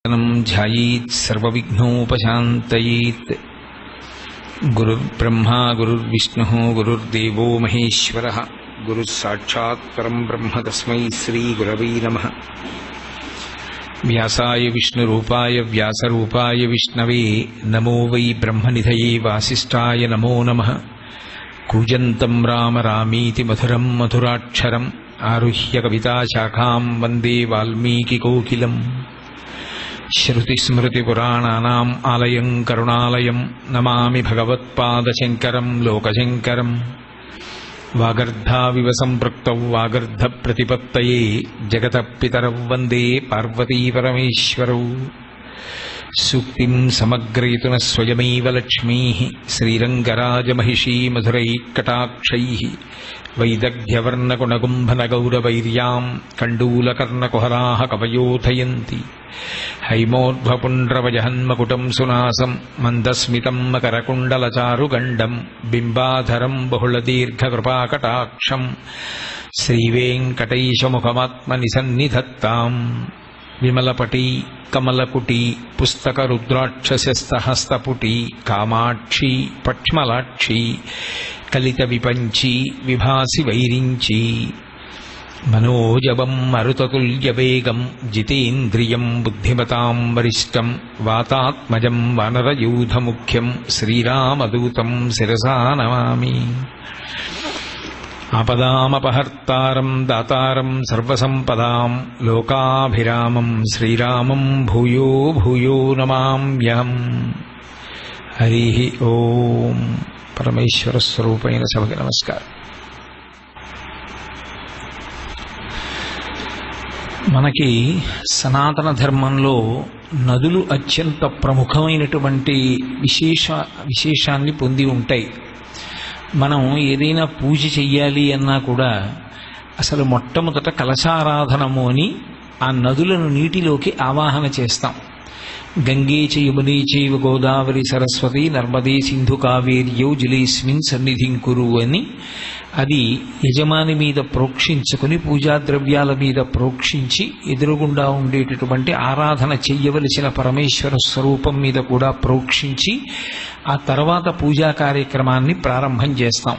नं ध्यायेत् सर्वविघ्नोपशान्तयेत् गुरुर्ब्रह्मा गुरुर्विष्णुः गुरुर्देवो महेश्वरः गुरुः साक्षात् परं ब्रह्म तस्मै श्रीगुरवै नमः व्यासाय विष्णुरूपाय व्यासरूपाय विष्णवे नमो वै ब्रह्मनिधये वासिष्ठाय नमो नमः कूजन्तं राम रामीति मधुरं मधुराक्षरम् आरुह्य कविताशाखां वन्दे वाल्मीकिकोकिलम् श्रुतिस्मृतिपुराणानाम् आलयम् करुणालयम् नमामि भगवत्पादशङ्करम् लोकशङ्करम् वागर्धाविव सम्पृक्तौ वागर्धप्रतिपत्तये जगतः पितरौ वन्दे पार्वतीपरमेश्वरौ सूक्तिम् समग्रयितु न स्वयमेव लक्ष्मीः श्रीरङ्गराजमहिषी मधुरैः कटाक्षैः वैदग्ध्यवर्णकुणकुम्भनगौरवैर्याम् कण्डूलकर्णकुहराः कवयोधयन्ति हैमोद्भपुण्ड्रवजहन्मकुटम् सुनासम् मन्दस्मितम् मकरकुण्डलचारुगण्डम् बिम्बाधरम् बहुलदीर्घकृपाकटाक्षम् श्रीवेङ्कटैशमुखमात्मनिसन्निधत्ताम् विमलपटी कमलकुटी पुस्तकरुद्राक्षसस्तहस्तपुटी कामाक्षी पक्ष्मलाक्षी कलितविपञ्ची विभासि वैरिञ्ची मनोजवम् मरुततुल्यवेगम् जितेन्द्रियम् बुद्धिमताम् वरिष्ठम् वातात्मजम् वानरयूथमुख्यम् श्रीरामदूतम् शिरसा नमामि आपदामपहर्तारम् दातारम् सर्वसम्पदाम् लोकाभिरामम् श्रीरामम् भूयो भूयो नमाम्यहम् हरिः ओम् పరమేశ్వరస్వరూపైన సభకి నమస్కారం మనకి సనాతన ధర్మంలో నదులు అత్యంత ప్రముఖమైనటువంటి విశేష విశేషాన్ని పొంది ఉంటాయి మనం ఏదైనా పూజ చెయ్యాలి అన్నా కూడా అసలు మొట్టమొదట కలశారాధనము అని ఆ నదులను నీటిలోకి ఆవాహన చేస్తాం గంగే చ యమునే చైవ గోదావరి సరస్వతి నర్మదే సింధు కావేర్యౌ జలేస్మిన్ సన్నిధిం కురు అని అది యజమాని మీద ప్రోక్షించుకుని పూజా ద్రవ్యాల మీద ప్రోక్షించి ఎదురుగుండా ఉండేటటువంటి ఆరాధన చెయ్యవలసిన పరమేశ్వర స్వరూపం మీద కూడా ప్రోక్షించి ఆ తర్వాత పూజా కార్యక్రమాన్ని ప్రారంభం చేస్తాం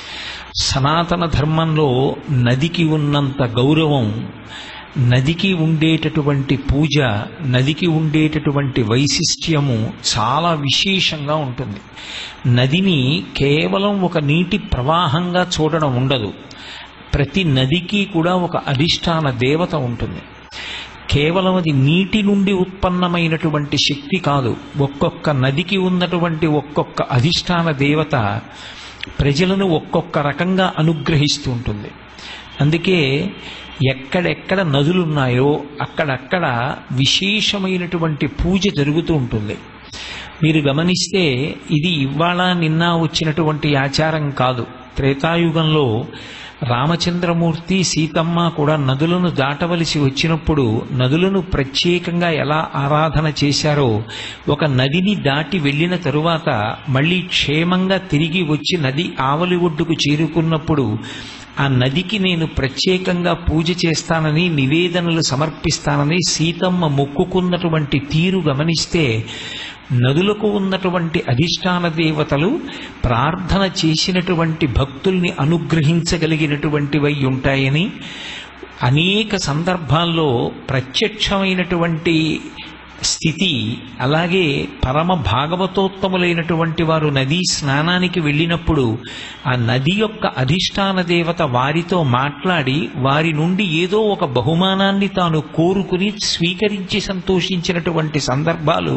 సనాతన ధర్మంలో నదికి ఉన్నంత గౌరవం నదికి ఉండేటటువంటి పూజ నదికి ఉండేటటువంటి వైశిష్ట్యము చాలా విశేషంగా ఉంటుంది నదిని కేవలం ఒక నీటి ప్రవాహంగా చూడడం ఉండదు ప్రతి నదికి కూడా ఒక అధిష్టాన దేవత ఉంటుంది కేవలం అది నీటి నుండి ఉత్పన్నమైనటువంటి శక్తి కాదు ఒక్కొక్క నదికి ఉన్నటువంటి ఒక్కొక్క అధిష్టాన దేవత ప్రజలను ఒక్కొక్క రకంగా అనుగ్రహిస్తూ ఉంటుంది అందుకే ఎక్కడెక్కడ నదులున్నాయో అక్కడక్కడ విశేషమైనటువంటి పూజ జరుగుతూ ఉంటుంది మీరు గమనిస్తే ఇది ఇవాళ నిన్న వచ్చినటువంటి ఆచారం కాదు త్రేతాయుగంలో రామచంద్రమూర్తి సీతమ్మ కూడా నదులను దాటవలసి వచ్చినప్పుడు నదులను ప్రత్యేకంగా ఎలా ఆరాధన చేశారో ఒక నదిని దాటి వెళ్ళిన తరువాత మళ్ళీ క్షేమంగా తిరిగి వచ్చి నది ఆవలి ఒడ్డుకు చేరుకున్నప్పుడు ఆ నదికి నేను ప్రత్యేకంగా పూజ చేస్తానని నివేదనలు సమర్పిస్తానని సీతమ్మ మొక్కుకున్నటువంటి తీరు గమనిస్తే నదులకు ఉన్నటువంటి అధిష్టాన దేవతలు ప్రార్థన చేసినటువంటి భక్తుల్ని అనుగ్రహించగలిగినటువంటివై ఉంటాయని అనేక సందర్భాల్లో ప్రత్యక్షమైనటువంటి స్థితి అలాగే పరమ భాగవతోత్తములైనటువంటి వారు నదీ స్నానానికి వెళ్ళినప్పుడు ఆ నది యొక్క అధిష్టాన దేవత వారితో మాట్లాడి వారి నుండి ఏదో ఒక బహుమానాన్ని తాను కోరుకుని స్వీకరించి సంతోషించినటువంటి సందర్భాలు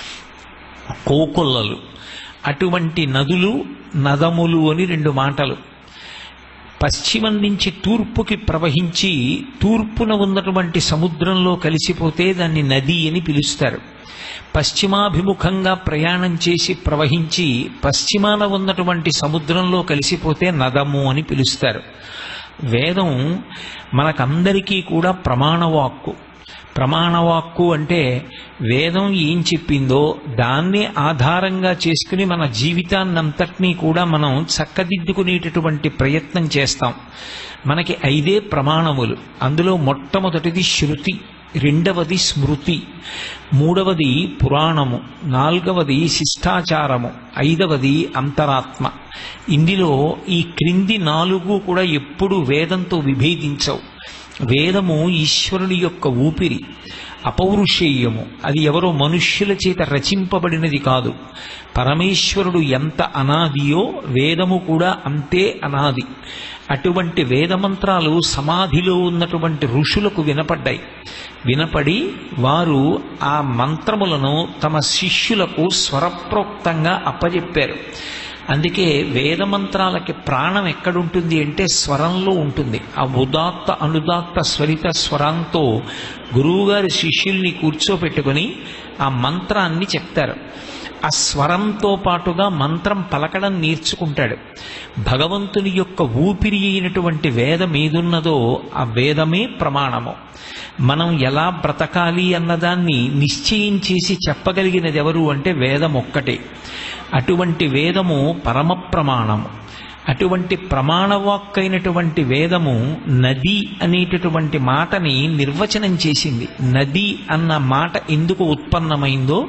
కోకొల్లలు అటువంటి నదులు నదములు అని రెండు మాటలు పశ్చిమం నుంచి తూర్పుకి ప్రవహించి తూర్పున ఉన్నటువంటి సముద్రంలో కలిసిపోతే దాన్ని నది అని పిలుస్తారు పశ్చిమాభిముఖంగా ప్రయాణం చేసి ప్రవహించి పశ్చిమాన ఉన్నటువంటి సముద్రంలో కలిసిపోతే నదము అని పిలుస్తారు వేదం మనకందరికీ కూడా ప్రమాణవాక్కు ప్రమాణవాక్కు అంటే వేదం ఏం చెప్పిందో దాన్నే ఆధారంగా చేసుకుని మన జీవితాన్నంతటినీ కూడా మనం చక్కదిద్దుకునేటటువంటి ప్రయత్నం చేస్తాం మనకి ఐదే ప్రమాణములు అందులో మొట్టమొదటిది శృతి రెండవది స్మృతి మూడవది పురాణము నాలుగవది శిష్టాచారము ఐదవది అంతరాత్మ ఇందులో ఈ క్రింది నాలుగు కూడా ఎప్పుడు వేదంతో విభేదించవు వేదము ఈశ్వరుని యొక్క ఊపిరి అపౌరుషేయము అది ఎవరో మనుష్యుల చేత రచింపబడినది కాదు పరమేశ్వరుడు ఎంత అనాదియో వేదము కూడా అంతే అనాది అటువంటి వేదమంత్రాలు సమాధిలో ఉన్నటువంటి ఋషులకు వినపడ్డాయి వినపడి వారు ఆ మంత్రములను తమ శిష్యులకు స్వరప్రోక్తంగా అప్పజెప్పారు అందుకే వేద మంత్రాలకి ప్రాణం ఎక్కడుంటుంది అంటే స్వరంలో ఉంటుంది ఆ ఉదాత్త అనుదాత్త స్వరిత స్వరంతో గురువుగారి శిష్యుల్ని కూర్చోపెట్టుకొని ఆ మంత్రాన్ని చెప్తారు ఆ స్వరంతో పాటుగా మంత్రం పలకడం నేర్చుకుంటాడు భగవంతుని యొక్క ఊపిరి అయినటువంటి వేదం ఏదున్నదో ఆ వేదమే ప్రమాణము మనం ఎలా బ్రతకాలి అన్నదాన్ని నిశ్చయం చేసి చెప్పగలిగినది ఎవరు అంటే వేదం ఒక్కటే అటువంటి వేదము పరమ ప్రమాణము అటువంటి ప్రమాణవాక్కైనటువంటి వేదము నది అనేటటువంటి మాటని నిర్వచనం చేసింది నది అన్న మాట ఎందుకు ఉత్పన్నమైందో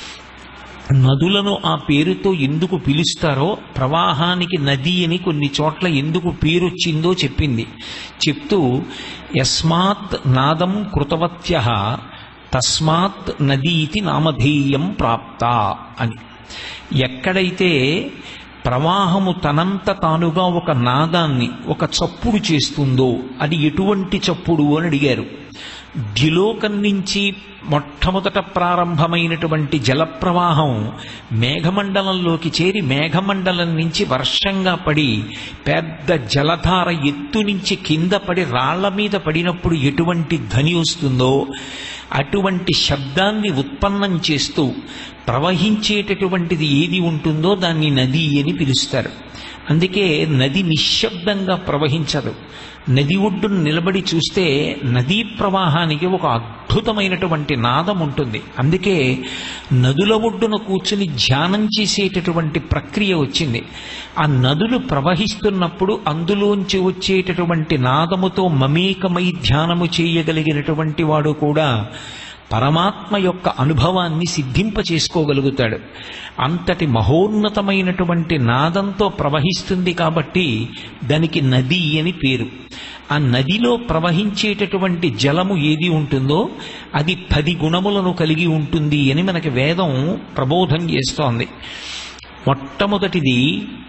నదులను ఆ పేరుతో ఎందుకు పిలుస్తారో ప్రవాహానికి నది అని కొన్ని చోట్ల ఎందుకు పేరొచ్చిందో చెప్పింది చెప్తూ యస్మాత్ నాదం కృతవత్య తస్మాత్ నదీతి నామధేయం ప్రాప్త అని ఎక్కడైతే ప్రవాహము తనంత తానుగా ఒక నాదాన్ని ఒక చప్పుడు చేస్తుందో అది ఎటువంటి చప్పుడు అని అడిగారు ద్యులోకం నుంచి మొట్టమొదట ప్రారంభమైనటువంటి జలప్రవాహం మేఘమండలంలోకి చేరి మేఘమండలం నుంచి వర్షంగా పడి పెద్ద జలధార ఎత్తు నుంచి కింద పడి రాళ్ల మీద పడినప్పుడు ఎటువంటి ధ్వని వస్తుందో అటువంటి శబ్దాన్ని ఉత్పన్నం చేస్తూ ప్రవహించేటటువంటిది ఏది ఉంటుందో దాన్ని నది అని పిలుస్తారు అందుకే నది నిశ్శబ్దంగా ప్రవహించదు నది ఒడ్డును నిలబడి చూస్తే నదీ ప్రవాహానికి ఒక అద్భుతమైనటువంటి నాదం ఉంటుంది అందుకే నదుల ఒడ్డున కూర్చుని ధ్యానం చేసేటటువంటి ప్రక్రియ వచ్చింది ఆ నదులు ప్రవహిస్తున్నప్పుడు అందులోంచి వచ్చేటటువంటి నాదముతో మమేకమై ధ్యానము చేయగలిగినటువంటి వాడు కూడా పరమాత్మ యొక్క అనుభవాన్ని సిద్ధింప చేసుకోగలుగుతాడు అంతటి మహోన్నతమైనటువంటి నాదంతో ప్రవహిస్తుంది కాబట్టి దానికి నది అని పేరు ఆ నదిలో ప్రవహించేటటువంటి జలము ఏది ఉంటుందో అది పది గుణములను కలిగి ఉంటుంది అని మనకి వేదం ప్రబోధం చేస్తోంది మొట్టమొదటిది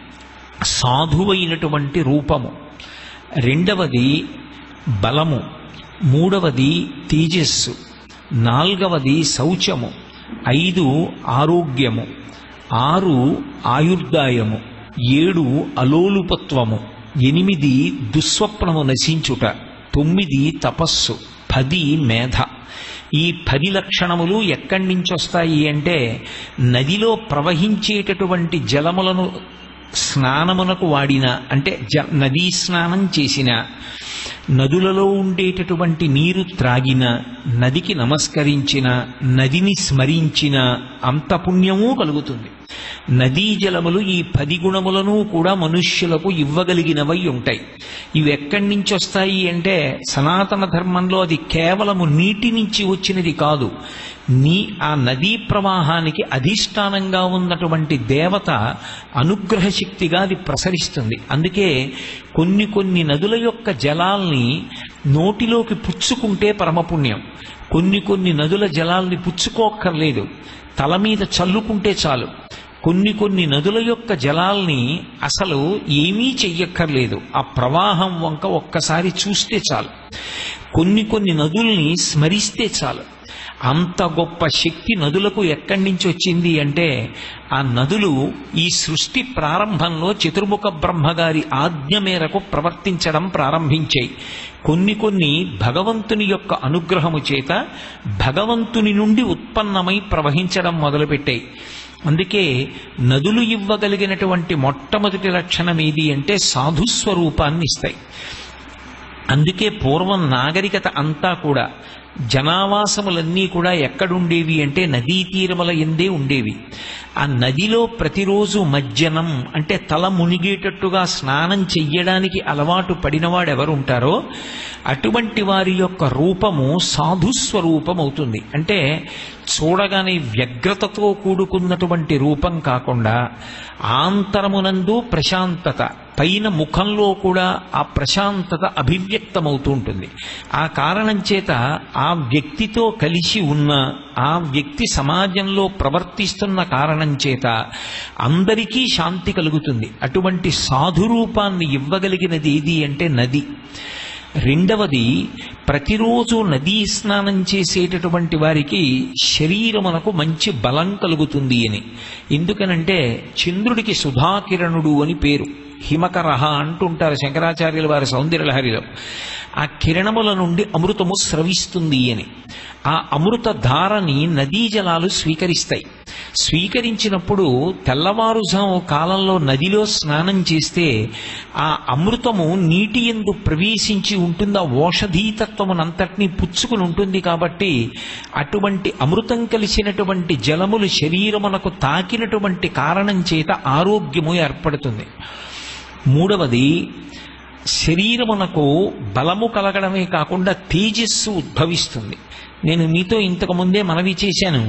సాధువైనటువంటి రూపము రెండవది బలము మూడవది తేజస్సు నాల్గవది శౌచము ఐదు ఆరోగ్యము ఆరు ఆయుర్దాయము ఏడు అలోలుపత్వము ఎనిమిది దుస్వప్నము నశించుట తొమ్మిది తపస్సు పది మేధ ఈ పది లక్షణములు ఎక్కడి నుంచి వస్తాయి అంటే నదిలో ప్రవహించేటటువంటి జలములను స్నానమునకు వాడిన అంటే జ నదీ స్నానం చేసిన నదులలో ఉండేటటువంటి నీరు త్రాగిన నదికి నమస్కరించిన నదిని స్మరించిన అంత పుణ్యము కలుగుతుంది నదీ జలములు ఈ పది గుణములను కూడా మనుష్యులకు ఇవ్వగలిగినవై ఉంటాయి ఇవి ఎక్కడి నుంచి వస్తాయి అంటే సనాతన ధర్మంలో అది కేవలము నీటి నుంచి వచ్చినది కాదు నీ ఆ నదీ ప్రవాహానికి అధిష్టానంగా ఉన్నటువంటి దేవత అనుగ్రహ శక్తిగా అది ప్రసరిస్తుంది అందుకే కొన్ని కొన్ని నదుల యొక్క జలాల్ని నోటిలోకి పుచ్చుకుంటే పరమపుణ్యం కొన్ని కొన్ని నదుల జలాల్ని పుచ్చుకోక్కర్లేదు తల మీద చల్లుకుంటే చాలు కొన్ని కొన్ని నదుల యొక్క జలాల్ని అసలు ఏమీ చెయ్యక్కర్లేదు ఆ ప్రవాహం వంక ఒక్కసారి చూస్తే చాలు కొన్ని కొన్ని నదుల్ని స్మరిస్తే చాలు అంత గొప్ప శక్తి నదులకు ఎక్కడి నుంచి వచ్చింది అంటే ఆ నదులు ఈ సృష్టి ప్రారంభంలో చతుర్ముఖ బ్రహ్మగారి ఆజ్ఞ మేరకు ప్రవర్తించడం ప్రారంభించాయి కొన్ని కొన్ని భగవంతుని యొక్క అనుగ్రహము చేత భగవంతుని నుండి ఉత్పన్నమై ప్రవహించడం మొదలుపెట్టాయి అందుకే నదులు ఇవ్వగలిగినటువంటి మొట్టమొదటి లక్షణం ఏది అంటే సాధుస్వరూపాన్ని ఇస్తాయి అందుకే పూర్వం నాగరికత అంతా కూడా జనావాసములన్నీ కూడా ఎక్కడుండేవి అంటే నదీ తీరముల ఎందే ఉండేవి ఆ నదిలో ప్రతిరోజు మజ్జనం అంటే తల మునిగేటట్టుగా స్నానం చెయ్యడానికి అలవాటు పడినవాడు ఎవరు ఉంటారో అటువంటి వారి యొక్క రూపము సాధుస్వరూపం అవుతుంది అంటే చూడగానే వ్యగ్రతతో కూడుకున్నటువంటి రూపం కాకుండా ఆంతరమునందు ప్రశాంతత పైన ముఖంలో కూడా ఆ ప్రశాంతత అభివ్యక్తమవుతూ ఉంటుంది ఆ కారణం చేత ఆ వ్యక్తితో కలిసి ఉన్న ఆ వ్యక్తి సమాజంలో ప్రవర్తిస్తున్న కారణం చేత అందరికీ శాంతి కలుగుతుంది అటువంటి సాధురూపాన్ని ఇవ్వగలిగినది ఏది అంటే నది రెండవది ప్రతిరోజు నదీ స్నానం చేసేటటువంటి వారికి శరీరమునకు మంచి బలం కలుగుతుంది అని ఎందుకనంటే చంద్రుడికి సుధాకిరణుడు అని పేరు హిమకరహ అంటుంటారు శంకరాచార్యుల వారి సౌందర్యలహరిలో ఆ కిరణముల నుండి అమృతము స్రవిస్తుంది అని ఆ అమృత ధారని నదీ జలాలు స్వీకరిస్తాయి స్వీకరించినప్పుడు తెల్లవారుజాము కాలంలో నదిలో స్నానం చేస్తే ఆ అమృతము నీటి ఎందు ప్రవేశించి ఉంటుంది ఆ ఓషధీతత్వమునంతటినీ పుచ్చుకుని ఉంటుంది కాబట్టి అటువంటి అమృతం కలిసినటువంటి జలములు శరీరమునకు తాకినటువంటి కారణం చేత ఆరోగ్యము ఏర్పడుతుంది మూడవది శరీరమునకు బలము కలగడమే కాకుండా తేజస్సు ఉద్భవిస్తుంది నేను మీతో ఇంతకు ముందే మనవి చేశాను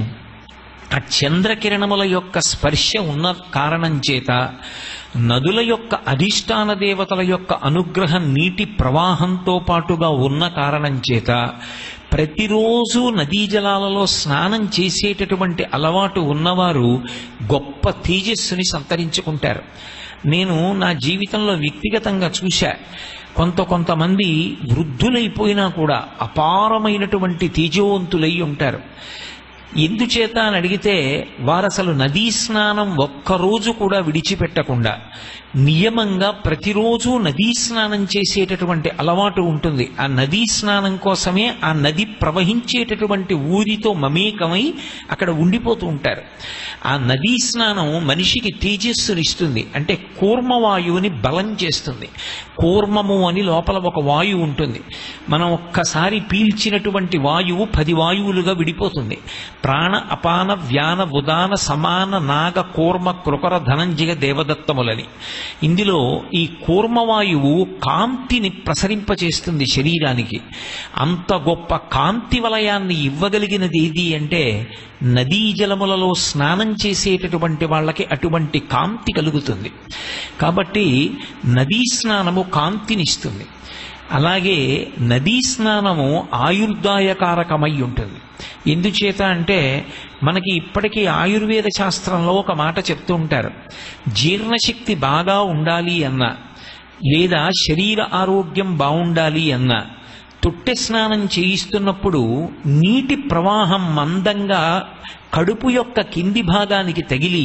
ఆ చంద్రకిరణముల యొక్క స్పర్శ ఉన్న కారణం చేత నదుల యొక్క అధిష్టాన దేవతల యొక్క అనుగ్రహం నీటి ప్రవాహంతో పాటుగా ఉన్న కారణం చేత ప్రతిరోజు నదీ జలాలలో స్నానం చేసేటటువంటి అలవాటు ఉన్నవారు గొప్ప తేజస్సుని సంతరించుకుంటారు నేను నా జీవితంలో వ్యక్తిగతంగా చూశా కొంత కొంతమంది వృద్ధులైపోయినా కూడా అపారమైనటువంటి తేజవంతులై ఉంటారు ఎందుచేత అని అడిగితే వారు అసలు నదీ స్నానం ఒక్కరోజు కూడా విడిచిపెట్టకుండా నియమంగా ప్రతిరోజు నదీ స్నానం చేసేటటువంటి అలవాటు ఉంటుంది ఆ నదీ స్నానం కోసమే ఆ నది ప్రవహించేటటువంటి ఊరితో మమేకమై అక్కడ ఉండిపోతూ ఉంటారు ఆ నదీ స్నానం మనిషికి తేజస్సునిస్తుంది అంటే కూర్మవాయువుని బలం చేస్తుంది కూర్మము అని లోపల ఒక వాయువు ఉంటుంది మనం ఒక్కసారి పీల్చినటువంటి వాయువు పది వాయువులుగా విడిపోతుంది ప్రాణ అపాన వ్యాన ఉదాన సమాన నాగ కూర్మ కృకర ధనంజయ దేవదత్తములని ఇందులో ఈ కూర్మవాయువు కాంతిని ప్రసరింపచేస్తుంది శరీరానికి అంత గొప్ప కాంతి వలయాన్ని ఇవ్వగలిగినది ఏది అంటే నదీ జలములలో స్నానం చేసేటటువంటి వాళ్ళకి అటువంటి కాంతి కలుగుతుంది కాబట్టి నదీ స్నానము కాంతినిస్తుంది అలాగే నదీ స్నానము ఆయుర్దాయకారకమై ఉంటుంది ఎందుచేత అంటే మనకి ఇప్పటికీ ఆయుర్వేద శాస్త్రంలో ఒక మాట చెప్తూ ఉంటారు జీర్ణశక్తి బాగా ఉండాలి అన్న లేదా శరీర ఆరోగ్యం బాగుండాలి అన్న తొట్టె స్నానం చేయిస్తున్నప్పుడు నీటి ప్రవాహం మందంగా కడుపు యొక్క కింది భాగానికి తగిలి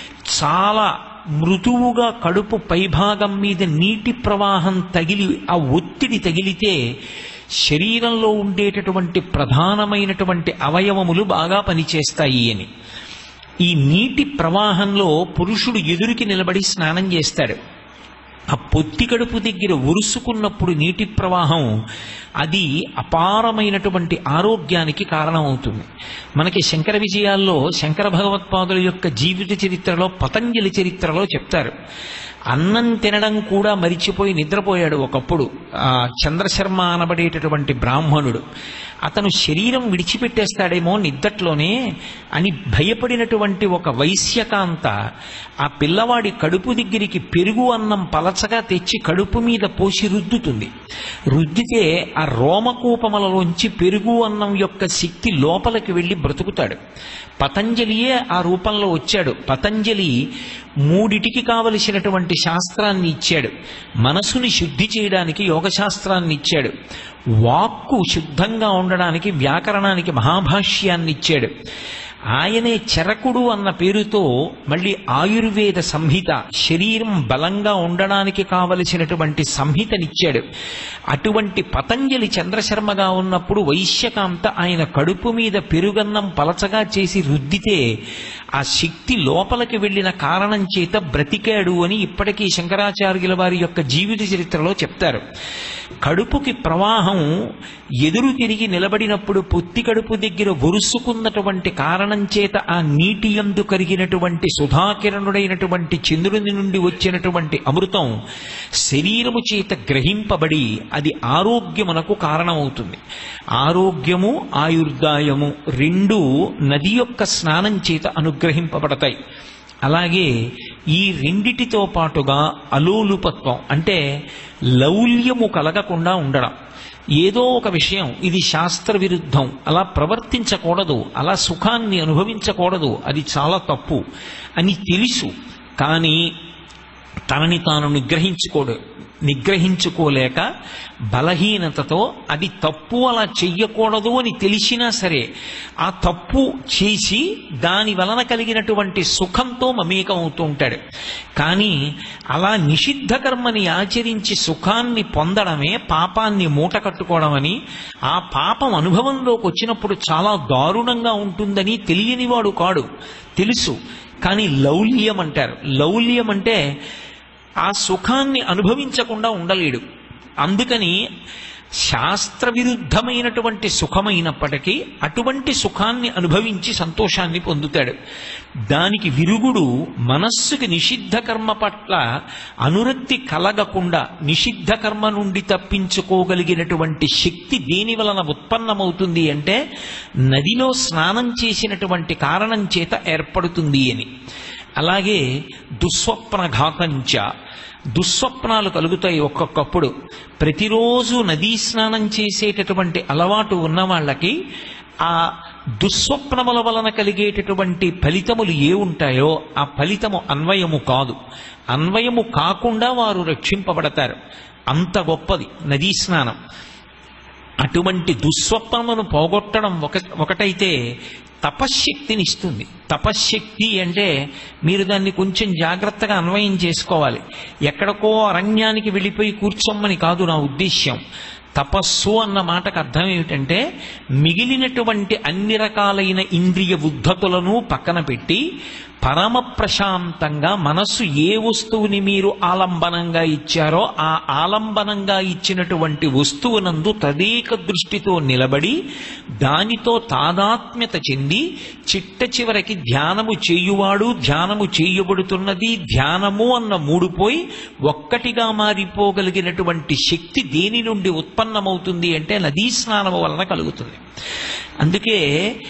చాలా మృదువుగా కడుపు పైభాగం మీద నీటి ప్రవాహం తగిలి ఆ ఒత్తిడి తగిలితే శరీరంలో ఉండేటటువంటి ప్రధానమైనటువంటి అవయవములు బాగా పనిచేస్తాయి అని ఈ నీటి ప్రవాహంలో పురుషుడు ఎదురికి నిలబడి స్నానం చేస్తాడు ఆ పొత్తి కడుపు దగ్గర ఉరుసుకున్నప్పుడు నీటి ప్రవాహం అది అపారమైనటువంటి ఆరోగ్యానికి కారణమవుతుంది మనకి శంకర విజయాల్లో శంకర భగవత్పాదుల యొక్క జీవిత చరిత్రలో పతంజలి చరిత్రలో చెప్తారు అన్నం తినడం కూడా మరిచిపోయి నిద్రపోయాడు ఒకప్పుడు ఆ చంద్రశర్మ అనబడేటటువంటి బ్రాహ్మణుడు అతను శరీరం విడిచిపెట్టేస్తాడేమో నిద్దట్లోనే అని భయపడినటువంటి ఒక వైశ్యకాంత ఆ పిల్లవాడి కడుపు దగ్గరికి పెరుగు అన్నం పలచగా తెచ్చి కడుపు మీద పోసి రుద్దుతుంది రుద్దితే ఆ రోమకూపములలోంచి పెరుగు అన్నం యొక్క శక్తి లోపలికి వెళ్ళి బ్రతుకుతాడు పతంజలియే ఆ రూపంలో వచ్చాడు పతంజలి మూడిటికి కావలసినటువంటి శాస్త్రాన్ని ఇచ్చాడు మనసుని శుద్ధి చేయడానికి యోగ శాస్త్రాన్ని ఇచ్చాడు వాక్కు శుద్ధంగా ఉండడానికి వ్యాకరణానికి మహాభాష్యాన్ని ఇచ్చాడు ఆయనే చరకుడు అన్న పేరుతో మళ్ళీ ఆయుర్వేద సంహిత శరీరం బలంగా ఉండడానికి కావలసినటువంటి సంహితనిచ్చాడు అటువంటి పతంజలి చంద్రశర్మగా ఉన్నప్పుడు వైశ్యకాంత ఆయన కడుపు మీద పెరుగన్నం పలచగా చేసి రుద్దితే ఆ శక్తి లోపలికి వెళ్ళిన కారణం చేత బ్రతికాడు అని ఇప్పటికీ శంకరాచార్యుల వారి యొక్క జీవిత చరిత్రలో చెప్తారు కడుపుకి ప్రవాహం ఎదురు తిరిగి నిలబడినప్పుడు పొత్తి కడుపు దగ్గర ఒరుసుకున్నటువంటి కారణం చేత ఆ నీటి యందు కరిగినటువంటి సుధాకిరణుడైనటువంటి చంద్రుని నుండి వచ్చినటువంటి అమృతం శరీరము చేత గ్రహింపబడి అది ఆరోగ్యమునకు కారణమవుతుంది ఆరోగ్యము ఆయుర్దాయము రెండు నది యొక్క స్నానం చేత అనుగ్రహింపబడతాయి అలాగే ఈ రెండిటితో పాటుగా అలోలుపత్వం అంటే లౌల్యము కలగకుండా ఉండడం ఏదో ఒక విషయం ఇది శాస్త్ర విరుద్ధం అలా ప్రవర్తించకూడదు అలా సుఖాన్ని అనుభవించకూడదు అది చాలా తప్పు అని తెలుసు కానీ తనని తాను నిగ్రహించుకోడు నిగ్రహించుకోలేక బలహీనతతో అది తప్పు అలా చెయ్యకూడదు అని తెలిసినా సరే ఆ తప్పు చేసి దాని వలన కలిగినటువంటి సుఖంతో మమేకం అవుతూ ఉంటాడు కానీ అలా నిషిద్ధ కర్మని ఆచరించి సుఖాన్ని పొందడమే పాపాన్ని మూట కట్టుకోవడమని ఆ పాపం అనుభవంలోకి వచ్చినప్పుడు చాలా దారుణంగా ఉంటుందని తెలియనివాడు కాడు తెలుసు కానీ లౌల్యం అంటారు లౌల్యం అంటే ఆ సుఖాన్ని అనుభవించకుండా ఉండలేడు అందుకని శాస్త్ర విరుద్ధమైనటువంటి సుఖమైనప్పటికీ అటువంటి సుఖాన్ని అనుభవించి సంతోషాన్ని పొందుతాడు దానికి విరుగుడు మనస్సుకి నిషిద్ధ కర్మ పట్ల అనురక్తి కలగకుండా నిషిద్ధ కర్మ నుండి తప్పించుకోగలిగినటువంటి శక్తి దేని వలన ఉత్పన్నమవుతుంది అంటే నదిలో స్నానం చేసినటువంటి కారణం చేత ఏర్పడుతుంది అని అలాగే దుస్వప్నఘాతంచ దుస్వప్నాలు కలుగుతాయి ఒక్కొక్కప్పుడు ప్రతిరోజు నదీ స్నానం చేసేటటువంటి అలవాటు ఉన్న వాళ్ళకి ఆ దుస్వప్నముల వలన కలిగేటటువంటి ఫలితములు ఏ ఉంటాయో ఆ ఫలితము అన్వయము కాదు అన్వయము కాకుండా వారు రక్షింపబడతారు అంత గొప్పది నదీ స్నానం అటువంటి దుస్వప్నమును పోగొట్టడం ఒక ఒకటైతే తపశ్శక్తిని ఇస్తుంది తపశ్శక్తి అంటే మీరు దాన్ని కొంచెం జాగ్రత్తగా అన్వయం చేసుకోవాలి ఎక్కడికో అరణ్యానికి వెళ్ళిపోయి కూర్చోమ్మని కాదు నా ఉద్దేశ్యం తపస్సు అన్న మాటకు అర్థం ఏమిటంటే మిగిలినటువంటి అన్ని రకాలైన ఇంద్రియ ఉద్ధతులను పక్కన పెట్టి పరమ ప్రశాంతంగా మనస్సు ఏ వస్తువుని మీరు ఆలంబనంగా ఇచ్చారో ఆ ఆలంబనంగా ఇచ్చినటువంటి వస్తువునందు తదేక దృష్టితో నిలబడి దానితో తాదాత్మ్యత చెంది చిట్ట చివరికి ధ్యానము చేయువాడు ధ్యానము చేయబడుతున్నది ధ్యానము అన్న మూడుపోయి ఒక్కటిగా మారిపోగలిగినటువంటి శక్తి దేని నుండి ఉత్పన్నమవుతుంది అంటే నదీ స్నానము వలన కలుగుతుంది అందుకే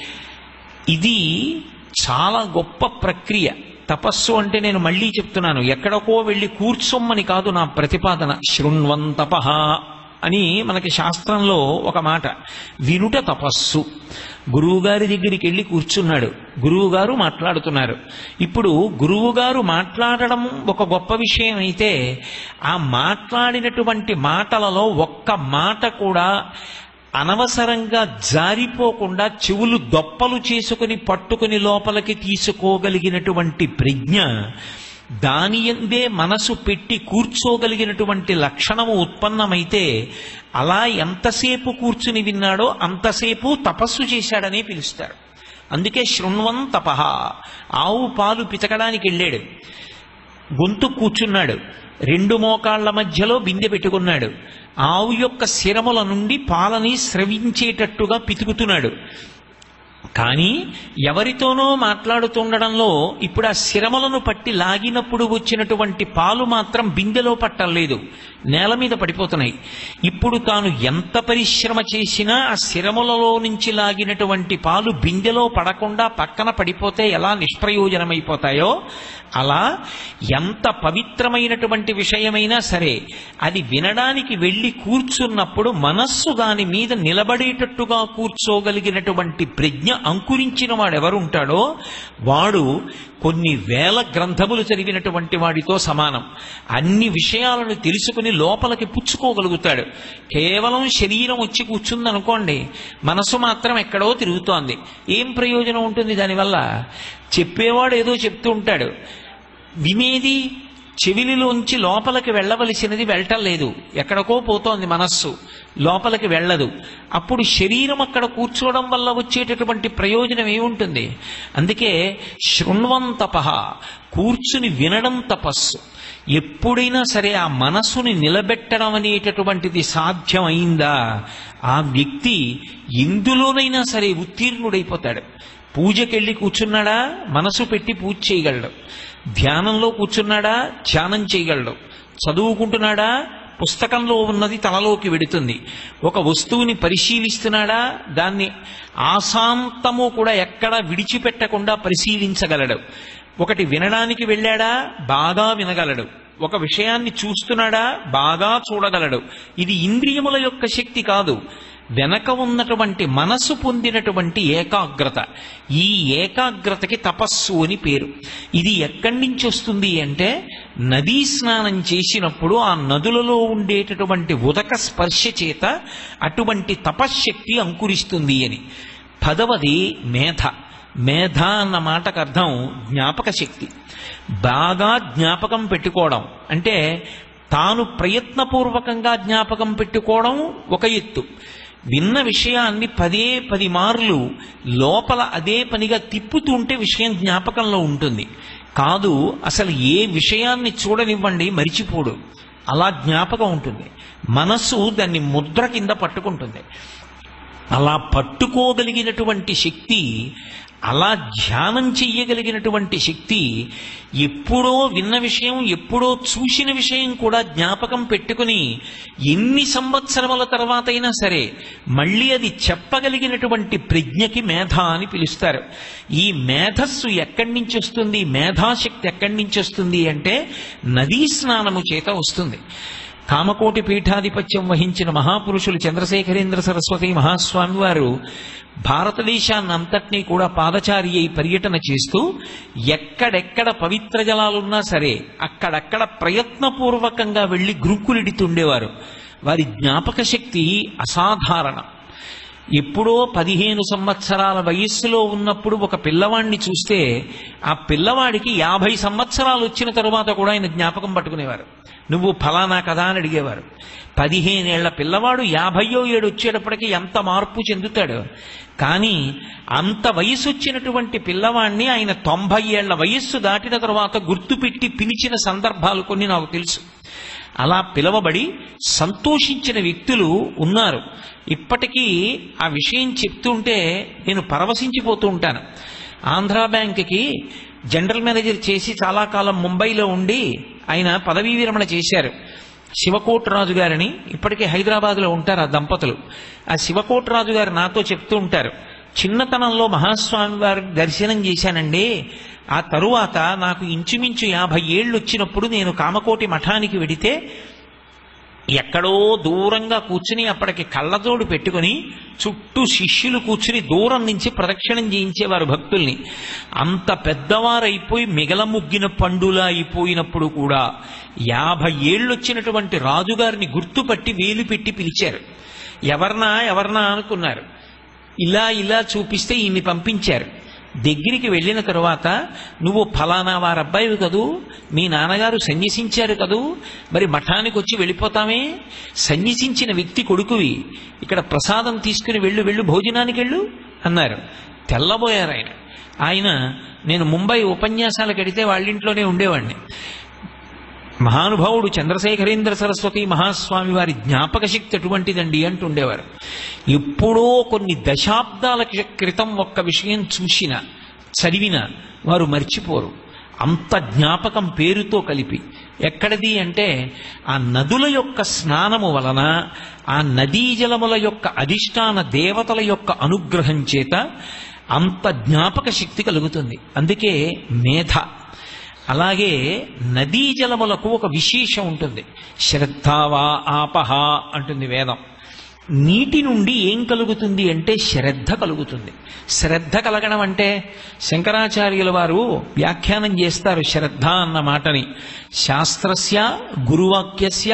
ఇది చాలా గొప్ప ప్రక్రియ తపస్సు అంటే నేను మళ్ళీ చెప్తున్నాను ఎక్కడికో వెళ్ళి కూర్చోమ్మని కాదు నా ప్రతిపాదన శృణ్వంతప అని మనకి శాస్త్రంలో ఒక మాట వినుట తపస్సు గురువుగారి దగ్గరికి వెళ్ళి కూర్చున్నాడు గురువుగారు మాట్లాడుతున్నారు ఇప్పుడు గురువుగారు మాట్లాడడం ఒక గొప్ప విషయం అయితే ఆ మాట్లాడినటువంటి మాటలలో ఒక్క మాట కూడా అనవసరంగా జారిపోకుండా చెవులు దొప్పలు చేసుకుని పట్టుకుని లోపలికి తీసుకోగలిగినటువంటి ప్రజ్ఞ దాని ఎందే మనసు పెట్టి కూర్చోగలిగినటువంటి లక్షణము ఉత్పన్నమైతే అలా ఎంతసేపు కూర్చుని విన్నాడో అంతసేపు తపస్సు చేశాడనే పిలుస్తారు అందుకే శృణ్వం తపహ ఆవు పాలు పితకడానికి వెళ్ళాడు గొంతు కూర్చున్నాడు రెండు మోకాళ్ల మధ్యలో బిందె పెట్టుకున్నాడు ఆవు యొక్క శిరముల నుండి పాలని స్రవించేటట్టుగా పితుకుతున్నాడు కానీ ఎవరితోనో మాట్లాడుతుండడంలో ఇప్పుడు ఆ శిరములను పట్టి లాగినప్పుడు వచ్చినటువంటి పాలు మాత్రం బిందెలో పట్టలేదు నేల మీద పడిపోతున్నాయి ఇప్పుడు తాను ఎంత పరిశ్రమ చేసినా ఆ శిరములలో నుంచి లాగినటువంటి పాలు బిందెలో పడకుండా పక్కన పడిపోతే ఎలా నిష్ప్రయోజనమైపోతాయో అలా ఎంత పవిత్రమైనటువంటి విషయమైనా సరే అది వినడానికి వెళ్ళి కూర్చున్నప్పుడు మనస్సు దాని మీద నిలబడేటట్టుగా కూర్చోగలిగినటువంటి ప్రజ్ఞ అంకురించిన వాడు ఎవరుంటాడో వాడు కొన్ని వేల గ్రంథములు చదివినటువంటి వాడితో సమానం అన్ని విషయాలను తెలుసుకుని లోపలికి పుచ్చుకోగలుగుతాడు కేవలం శరీరం వచ్చి కూర్చుందనుకోండి మనసు మాత్రం ఎక్కడో తిరుగుతోంది ఏం ప్రయోజనం ఉంటుంది దానివల్ల చెప్పేవాడు ఏదో చెప్తూ ఉంటాడు వినేది చెవిలిలోంచి లోపలికి వెళ్ళవలసినది వెళ్ళటం లేదు ఎక్కడికో పోతోంది మనస్సు లోపలికి వెళ్ళదు అప్పుడు శరీరం అక్కడ కూర్చోవడం వల్ల వచ్చేటటువంటి ప్రయోజనం ఏముంటుంది అందుకే శృణ్వంతప కూర్చుని వినడం తపస్సు ఎప్పుడైనా సరే ఆ మనస్సుని నిలబెట్టడం అనేటటువంటిది సాధ్యమైందా ఆ వ్యక్తి ఎందులోనైనా సరే ఉత్తీర్ణుడైపోతాడు పూజకెళ్ళి కూర్చున్నాడా మనసు పెట్టి పూజ చేయగలడు ధ్యానంలో కూర్చున్నాడా ధ్యానం చేయగలడు చదువుకుంటున్నాడా పుస్తకంలో ఉన్నది తనలోకి వెడుతుంది ఒక వస్తువుని పరిశీలిస్తున్నాడా దాన్ని ఆశాంతము కూడా ఎక్కడా విడిచిపెట్టకుండా పరిశీలించగలడు ఒకటి వినడానికి వెళ్ళాడా బాగా వినగలడు ఒక విషయాన్ని చూస్తున్నాడా బాగా చూడగలడు ఇది ఇంద్రియముల యొక్క శక్తి కాదు వెనక ఉన్నటువంటి మనసు పొందినటువంటి ఏకాగ్రత ఈ ఏకాగ్రతకి తపస్సు అని పేరు ఇది ఎక్కడి నుంచి వస్తుంది అంటే నదీ స్నానం చేసినప్పుడు ఆ నదులలో ఉండేటటువంటి ఉదక స్పర్శ చేత అటువంటి తపశ్శక్తి అంకురిస్తుంది అని పదవది మేధ మేధ అన్న మాటకు అర్థం జ్ఞాపక శక్తి బాగా జ్ఞాపకం పెట్టుకోవడం అంటే తాను ప్రయత్నపూర్వకంగా జ్ఞాపకం పెట్టుకోవడం ఒక ఎత్తు విన్న విషయాన్ని పదే పది మార్లు లోపల అదే పనిగా తిప్పుతుంటే విషయం జ్ఞాపకంలో ఉంటుంది కాదు అసలు ఏ విషయాన్ని చూడనివ్వండి మరిచిపోడు అలా జ్ఞాపకం ఉంటుంది మనస్సు దాన్ని ముద్ర కింద పట్టుకుంటుంది అలా పట్టుకోగలిగినటువంటి శక్తి అలా ధ్యానం చెయ్యగలిగినటువంటి శక్తి ఎప్పుడో విన్న విషయం ఎప్పుడో చూసిన విషయం కూడా జ్ఞాపకం పెట్టుకుని ఎన్ని సంవత్సరముల తర్వాత అయినా సరే మళ్ళీ అది చెప్పగలిగినటువంటి ప్రజ్ఞకి మేధ అని పిలుస్తారు ఈ మేధస్సు ఎక్కడి నుంచి వస్తుంది మేధాశక్తి ఎక్కడి నుంచి వస్తుంది అంటే నదీ స్నానము చేత వస్తుంది కామకోటి పీఠాధిపత్యం వహించిన మహాపురుషులు చంద్రశేఖరేంద్ర సరస్వతి మహాస్వామి వారు భారతదేశాన్ని అంతటినీ కూడా పాదచారి అయి పర్యటన చేస్తూ ఎక్కడెక్కడ పవిత్ర జలాలున్నా సరే అక్కడక్కడ ప్రయత్నపూర్వకంగా వెళ్లి గురుకులిడుతుండేవారు వారి జ్ఞాపక శక్తి అసాధారణం ఎప్పుడో పదిహేను సంవత్సరాల వయస్సులో ఉన్నప్పుడు ఒక పిల్లవాడిని చూస్తే ఆ పిల్లవాడికి యాభై సంవత్సరాలు వచ్చిన తరువాత కూడా ఆయన జ్ఞాపకం పట్టుకునేవారు నువ్వు ఫలానా కదా అని అడిగేవారు పదిహేనేళ్ల పిల్లవాడు యాభయో ఏడు వచ్చేటప్పటికి ఎంత మార్పు చెందుతాడు కానీ అంత వయసు వచ్చినటువంటి పిల్లవాడిని ఆయన తొంభై ఏళ్ల వయస్సు దాటిన తర్వాత గుర్తుపెట్టి పిలిచిన సందర్భాలు కొన్ని నాకు తెలుసు అలా పిలవబడి సంతోషించిన వ్యక్తులు ఉన్నారు ఇప్పటికీ ఆ విషయం చెప్తుంటే నేను పరవశించిపోతూ ఉంటాను ఆంధ్రా బ్యాంక్కి జనరల్ మేనేజర్ చేసి చాలా కాలం ముంబైలో ఉండి ఆయన పదవీ విరమణ చేశారు శివకోటరాజు గారిని ఇప్పటికే హైదరాబాద్లో ఉంటారు ఆ దంపతులు ఆ శివకోటరాజు గారు నాతో చెప్తూ ఉంటారు చిన్నతనంలో మహాస్వామి వారి దర్శనం చేశానండి ఆ తరువాత నాకు ఇంచుమించు యాభై ఏళ్ళు వచ్చినప్పుడు నేను కామకోటి మఠానికి వెడితే ఎక్కడో దూరంగా కూర్చుని అప్పటికి కళ్ళజోడు పెట్టుకుని చుట్టూ శిష్యులు కూర్చుని దూరం నుంచి ప్రదక్షిణం చేయించేవారు భక్తుల్ని అంత పెద్దవారైపోయి మిగల ముగ్గిన పండులా అయిపోయినప్పుడు కూడా యాభై ఏళ్ళొచ్చినటువంటి రాజుగారిని గుర్తుపట్టి వేలు పెట్టి పిలిచారు ఎవర్నా ఎవర్నా అనుకున్నారు ఇలా ఇలా చూపిస్తే ఈయన్ని పంపించారు దగ్గరికి వెళ్ళిన తరువాత నువ్వు ఫలానా వారి అబ్బాయివి కదూ మీ నాన్నగారు సన్యసించారు కదూ మరి మఠానికి వచ్చి వెళ్ళిపోతామే సన్యసించిన వ్యక్తి కొడుకువి ఇక్కడ ప్రసాదం తీసుకుని వెళ్ళు వెళ్ళు భోజనానికి వెళ్ళు అన్నారు తెల్లబోయారు ఆయన ఆయన నేను ముంబై ఉపన్యాసాలకు వెడితే వాళ్ళింట్లోనే ఉండేవాడిని మహానుభావుడు చంద్రశేఖరేంద్ర సరస్వతి మహాస్వామి వారి జ్ఞాపక శక్తి అటువంటిదండి అంటుండేవారు ఎప్పుడో కొన్ని దశాబ్దాల క్రితం ఒక్క విషయం చూసిన చదివిన వారు మర్చిపోరు అంత జ్ఞాపకం పేరుతో కలిపి ఎక్కడిది అంటే ఆ నదుల యొక్క స్నానము వలన ఆ నదీ జలముల యొక్క అధిష్టాన దేవతల యొక్క అనుగ్రహం చేత అంత జ్ఞాపక శక్తి కలుగుతుంది అందుకే మేధ అలాగే నదీ జలములకు ఒక విశేషం ఉంటుంది శ్రద్ధావా ఆపహ అంటుంది వేదం నీటి నుండి ఏం కలుగుతుంది అంటే శ్రద్ధ కలుగుతుంది శ్రద్ధ కలగడం అంటే శంకరాచార్యుల వారు వ్యాఖ్యానం చేస్తారు శ్రద్ధ అన్న మాటని శాస్త్రస్య గురువాక్యస్య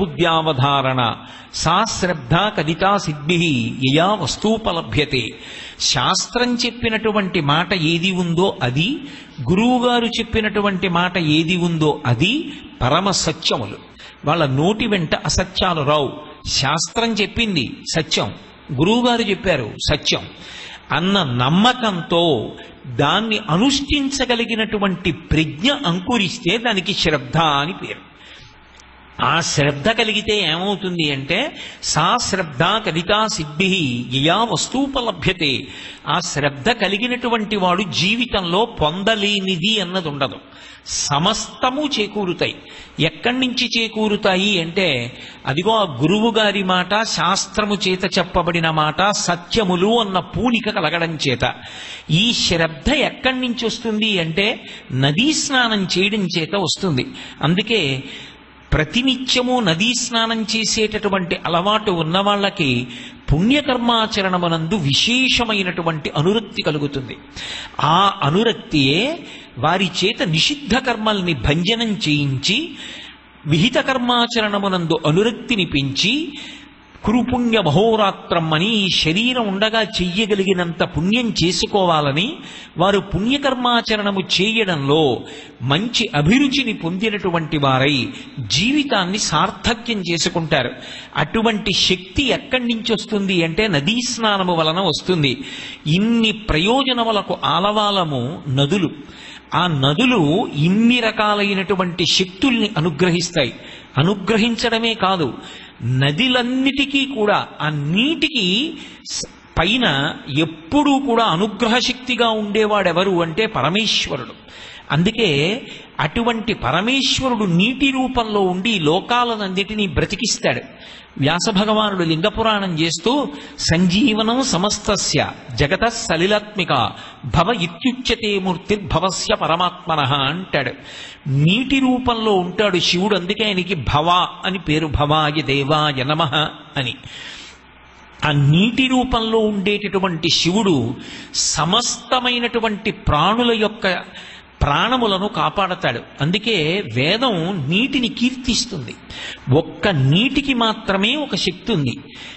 సత్యబుద్ధ్యావధారణ సా శ్రద్ధ కదితా సిద్ధి యయా వస్తూపలభ్యతే శాస్త్రం చెప్పినటువంటి మాట ఏది ఉందో అది గురువుగారు చెప్పినటువంటి మాట ఏది ఉందో అది పరమ సత్యములు వాళ్ళ నోటి వెంట అసత్యాలు రావు శాస్త్రం చెప్పింది సత్యం గురువుగారు చెప్పారు సత్యం అన్న నమ్మకంతో దాన్ని అనుష్ఠించగలిగినటువంటి ప్రజ్ఞ అంకురిస్తే దానికి శ్రద్ధ అని పేరు ఆ శ్రద్ధ కలిగితే ఏమవుతుంది అంటే సా శ్రద్ధ కలితా సిద్ధి యయా వస్తూపలభ్యతే ఆ శ్రద్ధ కలిగినటువంటి వాడు జీవితంలో పొందలేనిది అన్నది ఉండదు సమస్తము చేకూరుతాయి ఎక్కడి నుంచి చేకూరుతాయి అంటే అదిగో ఆ గురువు గారి మాట శాస్త్రము చేత చెప్పబడిన మాట సత్యములు అన్న పూనిక కలగడం చేత ఈ శ్రద్ధ ఎక్కడి నుంచి వస్తుంది అంటే నదీ స్నానం చేయడం చేత వస్తుంది అందుకే ప్రతినిత్యము నదీ స్నానం చేసేటటువంటి అలవాటు ఉన్న వాళ్ళకి పుణ్యకర్మాచరణమునందు విశేషమైనటువంటి అనురక్తి కలుగుతుంది ఆ అనురక్తియే వారి చేత నిషిద్ధ కర్మల్ని భంజనం చేయించి విహిత కర్మాచరణమునందు అనురక్తిని పెంచి కురుపుణ్య మహోరాత్రం అని ఈ శరీరం ఉండగా చెయ్యగలిగినంత పుణ్యం చేసుకోవాలని వారు పుణ్యకర్మాచరణము చేయడంలో మంచి అభిరుచిని పొందినటువంటి వారై జీవితాన్ని సార్థక్యం చేసుకుంటారు అటువంటి శక్తి ఎక్కడి నుంచి వస్తుంది అంటే నదీ స్నానము వలన వస్తుంది ఇన్ని ప్రయోజనములకు ఆలవాలము నదులు ఆ నదులు ఇన్ని రకాలైనటువంటి శక్తుల్ని అనుగ్రహిస్తాయి అనుగ్రహించడమే కాదు నదిలన్నిటికీ కూడా ఆ నీటికి స- పైన ఎప్పుడూ కూడా అనుగ్రహ శక్తిగా ఉండేవాడెవరు అంటే పరమేశ్వరుడు అందుకే అటువంటి పరమేశ్వరుడు నీటి రూపంలో ఉండి లోకాలనన్నిటినీ బ్రతికిస్తాడు వ్యాస భగవానుడు లింగపురాణం చేస్తూ సంజీవనం సమస్తస్య జగత సలిలాత్మిక భవ ఇత్యుచ్యతే మూర్తిర్భవస్య పరమాత్మన అంటాడు నీటి రూపంలో ఉంటాడు శివుడు అందుకే ఆయనకి భవ అని పేరు భవాయ దేవాయ నమః అని ఆ నీటి రూపంలో ఉండేటటువంటి శివుడు సమస్తమైనటువంటి ప్రాణుల యొక్క ప్రాణములను కాపాడతాడు అందుకే వేదం నీటిని కీర్తిస్తుంది ఒక్క నీటికి మాత్రమే ఒక శక్తి ఉంది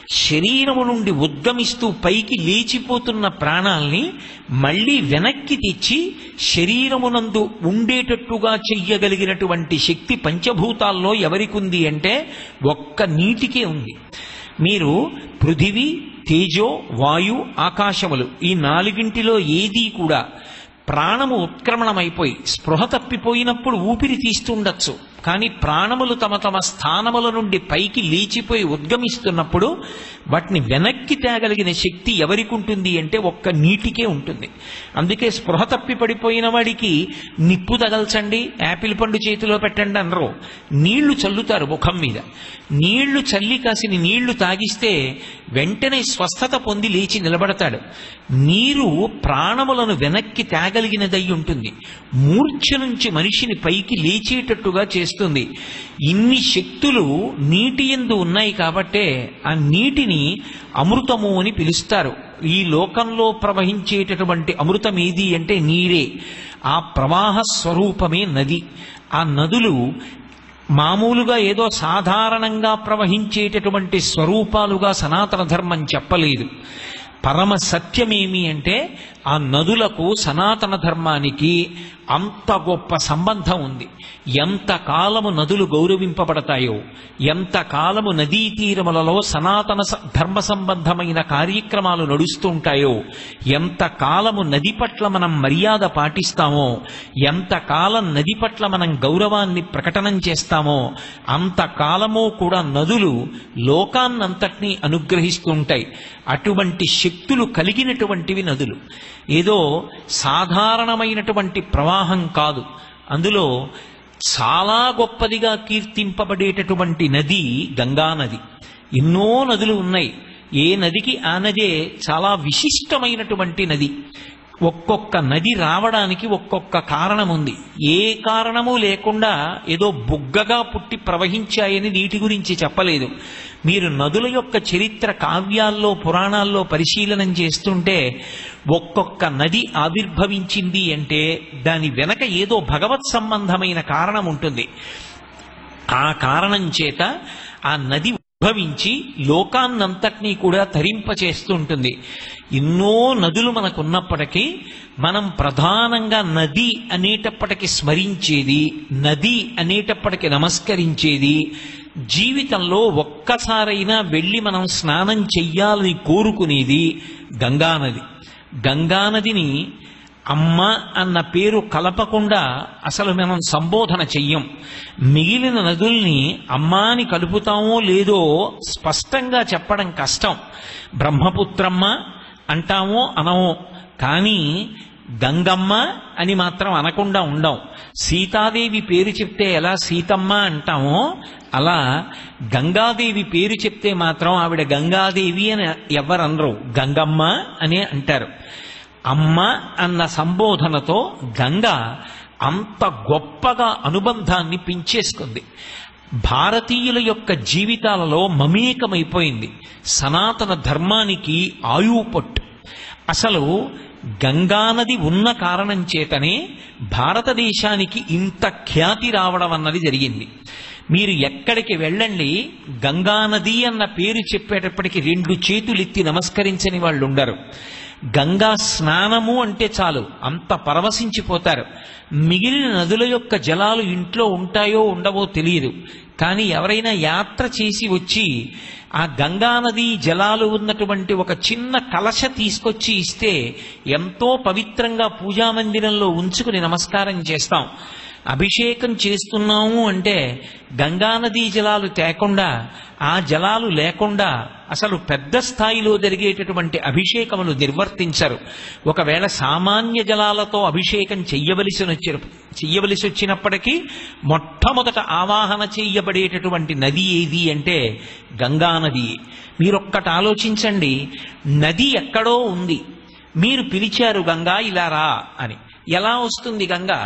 శరీరము నుండి ఉద్గమిస్తూ పైకి లేచిపోతున్న ప్రాణాల్ని మళ్ళీ వెనక్కి తెచ్చి శరీరమునందు ఉండేటట్టుగా చెయ్యగలిగినటువంటి శక్తి పంచభూతాల్లో ఎవరికుంది అంటే ఒక్క నీటికే ఉంది మీరు పృథివీ తేజో వాయు ఆకాశములు ఈ నాలుగింటిలో ఏదీ కూడా ప్రాణము ఉత్క్రమణమైపోయి స్పృహ తప్పిపోయినప్పుడు ఊపిరి తీస్తుండొచ్చు కానీ ప్రాణములు తమ తమ స్థానముల నుండి పైకి లేచిపోయి ఉద్గమిస్తున్నప్పుడు వాటిని వెనక్కి తేగలిగిన శక్తి ఎవరికి ఉంటుంది అంటే ఒక్క నీటికే ఉంటుంది అందుకే స్పృహ తప్పి పడిపోయిన వాడికి నిప్పు తగల్చండి యాపిల్ పండు చేతిలో పెట్టండి అనరు నీళ్లు చల్లుతారు ముఖం మీద నీళ్లు చల్లి కాసిన నీళ్లు తాగిస్తే వెంటనే స్వస్థత పొంది లేచి నిలబడతాడు నీరు ప్రాణములను వెనక్కి తేగలిగినదై ఉంటుంది మూర్ఛ నుంచి మనిషిని పైకి లేచేటట్టుగా చేస్తుంది ఇన్ని శక్తులు నీటి ఎందు ఉన్నాయి కాబట్టే ఆ నీటిని అమృతము అని పిలుస్తారు ఈ లోకంలో ప్రవహించేటటువంటి అమృతం ఏది అంటే నీరే ఆ ప్రవాహ స్వరూపమే నది ఆ నదులు మామూలుగా ఏదో సాధారణంగా ప్రవహించేటటువంటి స్వరూపాలుగా సనాతన ధర్మం చెప్పలేదు పరమ సత్యమేమి అంటే ఆ నదులకు సనాతన ధర్మానికి అంత గొప్ప సంబంధం ఉంది ఎంత కాలము నదులు గౌరవింపబడతాయో ఎంత కాలము నదీ తీరములలో సనాతన స- ధర్మ సంబంధమైన కార్యక్రమాలు నడుస్తూ ఉంటాయో ఎంత కాలము నది పట్ల మనం మర్యాద పాటిస్తామో ఎంత కాలం నది పట్ల మనం గౌరవాన్ని ప్రకటనం చేస్తామో అంత కాలము కూడా నదులు లోకాన్నంతటినీ అనుగ్రహిస్తూ ఉంటాయి అటువంటి శక్తులు కలిగినటువంటివి నదులు ఏదో సాధారణమైనటువంటి ప్రవాహం కాదు అందులో చాలా గొప్పదిగా కీర్తింపబడేటటువంటి నది గంగా నది ఎన్నో నదులు ఉన్నాయి ఏ నదికి ఆ నదే చాలా విశిష్టమైనటువంటి నది ఒక్కొక్క నది రావడానికి ఒక్కొక్క కారణం ఉంది ఏ కారణము లేకుండా ఏదో బుగ్గగా పుట్టి ప్రవహించాయని నీటి గురించి చెప్పలేదు మీరు నదుల యొక్క చరిత్ర కావ్యాల్లో పురాణాల్లో పరిశీలనం చేస్తుంటే ఒక్కొక్క నది ఆవిర్భవించింది అంటే దాని వెనక ఏదో భగవత్ సంబంధమైన కారణం ఉంటుంది ఆ కారణం చేత ఆ నది ఉద్భవించి లోకాన్నంతటినీ కూడా తరింపచేస్తూ ఉంటుంది ఎన్నో నదులు మనకున్నప్పటికీ మనం ప్రధానంగా నది అనేటప్పటికి స్మరించేది నది అనేటప్పటికి నమస్కరించేది జీవితంలో ఒక్కసారైనా వెళ్ళి మనం స్నానం చెయ్యాలని కోరుకునేది గంగానది గంగానదిని అమ్మ అన్న పేరు కలపకుండా అసలు మనం సంబోధన చెయ్యం మిగిలిన నదుల్ని అమ్మ అని కలుపుతామో లేదో స్పష్టంగా చెప్పడం కష్టం బ్రహ్మపుత్రమ్మ అంటామో అనమో కానీ గంగమ్మ అని మాత్రం అనకుండా ఉండం సీతాదేవి పేరు చెప్తే ఎలా సీతమ్మ అంటామో అలా గంగాదేవి పేరు చెప్తే మాత్రం ఆవిడ గంగాదేవి అని ఎవరనరు గంగమ్మ అనే అంటారు అమ్మ అన్న సంబోధనతో గంగ అంత గొప్పగా అనుబంధాన్ని పెంచేసుకుంది భారతీయుల యొక్క జీవితాలలో మమేకమైపోయింది సనాతన ధర్మానికి ఆయువు పట్టు అసలు గంగానది ఉన్న కారణం చేతనే భారతదేశానికి ఇంత ఖ్యాతి రావడం అన్నది జరిగింది మీరు ఎక్కడికి వెళ్ళండి గంగానది అన్న పేరు చెప్పేటప్పటికి రెండు చేతులెత్తి నమస్కరించని వాళ్ళు ఉండరు గంగా స్నానము అంటే చాలు అంత పరవశించిపోతారు మిగిలిన నదుల యొక్క జలాలు ఇంట్లో ఉంటాయో ఉండవో తెలియదు కానీ ఎవరైనా యాత్ర చేసి వచ్చి ఆ గంగానది జలాలు ఉన్నటువంటి ఒక చిన్న కలశ తీసుకొచ్చి ఇస్తే ఎంతో పవిత్రంగా పూజా మందిరంలో ఉంచుకుని నమస్కారం చేస్తాం అభిషేకం చేస్తున్నాము అంటే గంగానదీ జలాలు తేకుండా ఆ జలాలు లేకుండా అసలు పెద్ద స్థాయిలో జరిగేటటువంటి అభిషేకములు నిర్వర్తించరు ఒకవేళ సామాన్య జలాలతో అభిషేకం చెయ్యవలసి వచ్చి చెయ్యవలసి వచ్చినప్పటికీ మొట్టమొదట ఆవాహన చేయబడేటటువంటి నది ఏది అంటే గంగానది మీరొక్కటి ఆలోచించండి నది ఎక్కడో ఉంది మీరు పిలిచారు గంగా ఇలా రా అని ఎలా వస్తుంది గంగా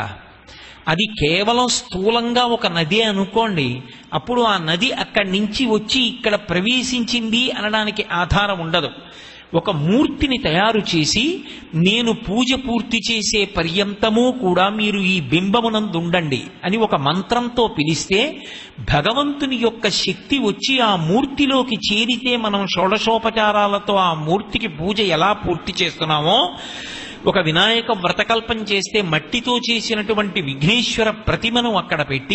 అది కేవలం స్థూలంగా ఒక నది అనుకోండి అప్పుడు ఆ నది అక్కడి నుంచి వచ్చి ఇక్కడ ప్రవేశించింది అనడానికి ఆధారం ఉండదు ఒక మూర్తిని తయారు చేసి నేను పూజ పూర్తి చేసే పర్యంతము కూడా మీరు ఈ బింబమునందు ఉండండి అని ఒక మంత్రంతో పిలిస్తే భగవంతుని యొక్క శక్తి వచ్చి ఆ మూర్తిలోకి చేరితే మనం షోడశోపచారాలతో ఆ మూర్తికి పూజ ఎలా పూర్తి చేస్తున్నామో ఒక వినాయక వ్రతకల్పం చేస్తే మట్టితో చేసినటువంటి విఘ్నేశ్వర ప్రతిమను అక్కడ పెట్టి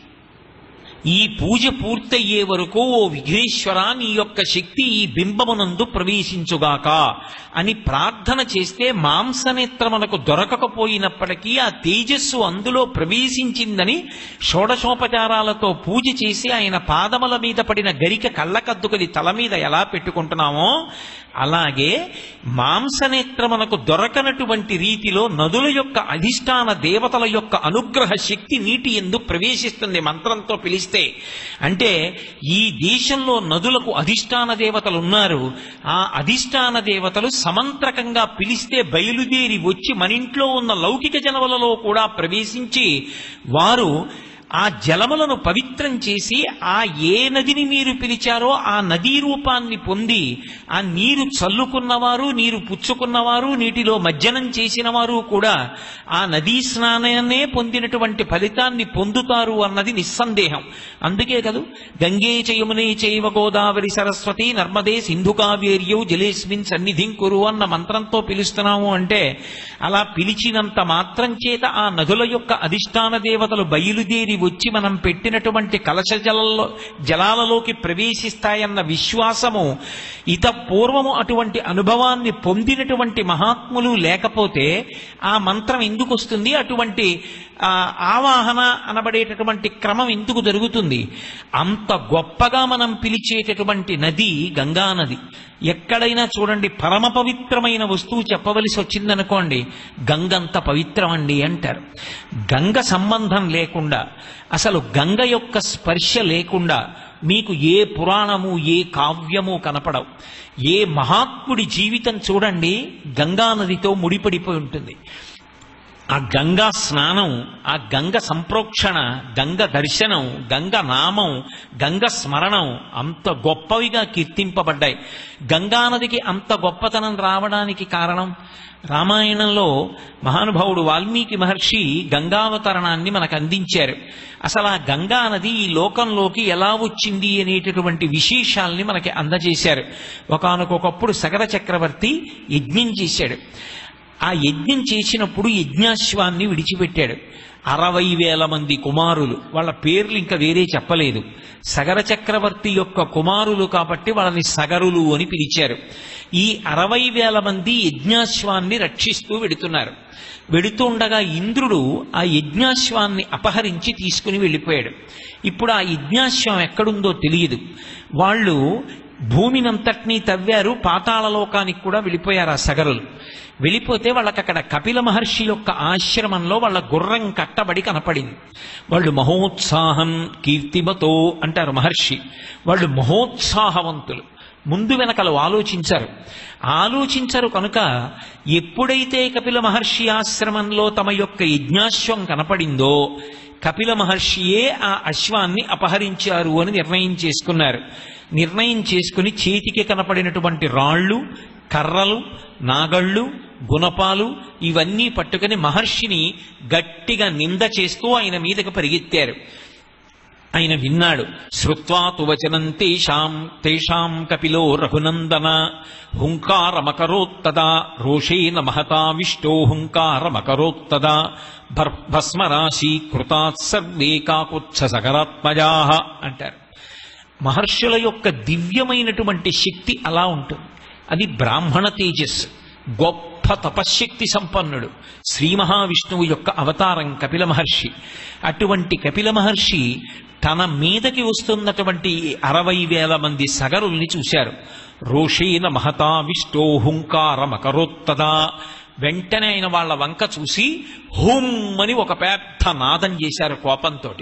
ఈ పూజ పూర్తయ్యే వరకు ఓ విఘ్నేశ్వర నీ యొక్క శక్తి ఈ బింబమునందు ప్రవేశించుగాక అని ప్రార్థన చేస్తే మాంసనేత్రమునకు దొరకకపోయినప్పటికీ ఆ తేజస్సు అందులో ప్రవేశించిందని షోడశోపచారాలతో పూజ చేసి ఆయన పాదముల మీద పడిన గరిక కళ్ళకద్దుకుని తల మీద ఎలా పెట్టుకుంటున్నామో అలాగే మాంసనేత్రమునకు దొరకనటువంటి రీతిలో నదుల యొక్క అధిష్టాన దేవతల యొక్క అనుగ్రహ శక్తి నీటి ఎందు ప్రవేశిస్తుంది మంత్రంతో పిలిస్తే అంటే ఈ దేశంలో నదులకు అధిష్టాన దేవతలు ఉన్నారు ఆ అధిష్టాన దేవతలు సమంత్రకంగా పిలిస్తే బయలుదేరి వచ్చి మన ఇంట్లో ఉన్న లౌకిక జనములలో కూడా ప్రవేశించి వారు ఆ జలములను పవిత్రం చేసి ఆ ఏ నదిని మీరు పిలిచారో ఆ నదీ రూపాన్ని పొంది ఆ నీరు చల్లుకున్నవారు నీరు పుచ్చుకున్నవారు నీటిలో మజ్జనం చేసిన వారు కూడా ఆ నదీ స్నానాన్నే పొందినటువంటి ఫలితాన్ని పొందుతారు అన్నది నిస్సందేహం అందుకే కదూ గంగే చయమునే చైవ గోదావరి సరస్వతి నర్మదే సింధు కావేర్యౌ జలేస్మిన్ సన్నిధిం కురు అన్న మంత్రంతో పిలుస్తున్నాము అంటే అలా పిలిచినంత మాత్రం చేత ఆ నదుల యొక్క అధిష్టాన దేవతలు బయలుదేరి వచ్చి మనం పెట్టినటువంటి కలశ జలంలో జలాలలోకి ప్రవేశిస్తాయన్న విశ్వాసము ఇత పూర్వము అటువంటి అనుభవాన్ని పొందినటువంటి మహాత్ములు లేకపోతే ఆ మంత్రం ఎందుకు వస్తుంది అటువంటి ఆ, ఆవాహన అనబడేటటువంటి క్రమం ఎందుకు జరుగుతుంది అంత గొప్పగా మనం పిలిచేటటువంటి నది గంగా నది ఎక్కడైనా చూడండి పరమ పవిత్రమైన వస్తువు చెప్పవలసి వచ్చిందనుకోండి గంగంత పవిత్రమండి అంటారు గంగ సంబంధం లేకుండా అసలు గంగ యొక్క స్పర్శ లేకుండా మీకు ఏ పురాణము ఏ కావ్యము కనపడవు ఏ మహాత్ముడి జీవితం చూడండి గంగా నదితో ముడిపడిపోయి ఉంటుంది ఆ గంగా స్నానం ఆ గంగ సంప్రోక్షణ గంగ దర్శనం గంగ నామం గంగ స్మరణం అంత గొప్పవిగా కీర్తింపబడ్డాయి గంగా నదికి అంత గొప్పతనం రావడానికి కారణం రామాయణంలో మహానుభావుడు వాల్మీకి మహర్షి గంగావతరణాన్ని మనకు అందించారు అసలు ఆ గంగా నది ఈ లోకంలోకి ఎలా వచ్చింది అనేటటువంటి విశేషాల్ని మనకి అందజేశారు ఒకనకొకప్పుడు సగర చక్రవర్తి యజ్ఞం చేశాడు ఆ యజ్ఞం చేసినప్పుడు యజ్ఞాశ్వాన్ని విడిచిపెట్టాడు అరవై వేల మంది కుమారులు వాళ్ళ పేర్లు ఇంకా వేరే చెప్పలేదు సగర చక్రవర్తి యొక్క కుమారులు కాబట్టి వాళ్ళని సగరులు అని పిలిచారు ఈ అరవై వేల మంది యజ్ఞాశ్వాన్ని రక్షిస్తూ వెడుతున్నారు వెడుతుండగా ఇంద్రుడు ఆ యజ్ఞాశ్వాన్ని అపహరించి తీసుకుని వెళ్ళిపోయాడు ఇప్పుడు ఆ యజ్ఞాశ్వం ఎక్కడుందో తెలియదు వాళ్ళు భూమినంతటినీ తవ్వారు పాతాళలోకానికి కూడా వెళ్ళిపోయారు ఆ సగరులు వెళ్ళిపోతే వాళ్ళకి అక్కడ కపిల మహర్షి యొక్క ఆశ్రమంలో వాళ్ళ గుర్రం కట్టబడి కనపడింది వాళ్ళు మహోత్సాహం కీర్తిమతో అంటారు మహర్షి వాళ్ళు మహోత్సాహవంతులు ముందు వెనకలు ఆలోచించారు ఆలోచించరు కనుక ఎప్పుడైతే కపిల మహర్షి ఆశ్రమంలో తమ యొక్క యజ్ఞాశ్వం కనపడిందో కపిల మహర్షియే ఆ అశ్వాన్ని అపహరించారు అని నిర్ణయం చేసుకున్నారు నిర్ణయం చేసుకుని చేతికి కనపడినటువంటి రాళ్ళు కర్రలు నాగళ్ళు గుణపాలు ఇవన్నీ పట్టుకుని మహర్షిని గట్టిగా నింద చేస్తూ ఆయన మీదకి పరిగెత్తారు ఆయన విన్నాడు శ్రుత్వా తు వచనం తేషాం తేషాం కపిలో రఘునందన హుంకారమకరోత్తదా రోషేన మహతావిష్టో హుంకారమకరోత్తదా భర్ భస్మరాశి కృతాత్ సర్వే కాకుత్స సకరాత్మజా అంటారు మహర్షుల యొక్క దివ్యమైనటువంటి శక్తి అలా ఉంటుంది అది బ్రాహ్మణ తేజస్సు గొప్ప తపశ్శక్తి సంపన్నుడు శ్రీ మహావిష్ణువు యొక్క అవతారం కపిల మహర్షి అటువంటి కపిల మహర్షి తన మీదకి వస్తున్నటువంటి అరవై వేల మంది సగరుల్ని చూశారు రోషేన మహతావిష్టో హుంకారమకరోత్తదా వెంటనే ఆయన వాళ్ళ వంక చూసి హుమ్ అని ఒక పెద్ద నాదం చేశారు కోపంతో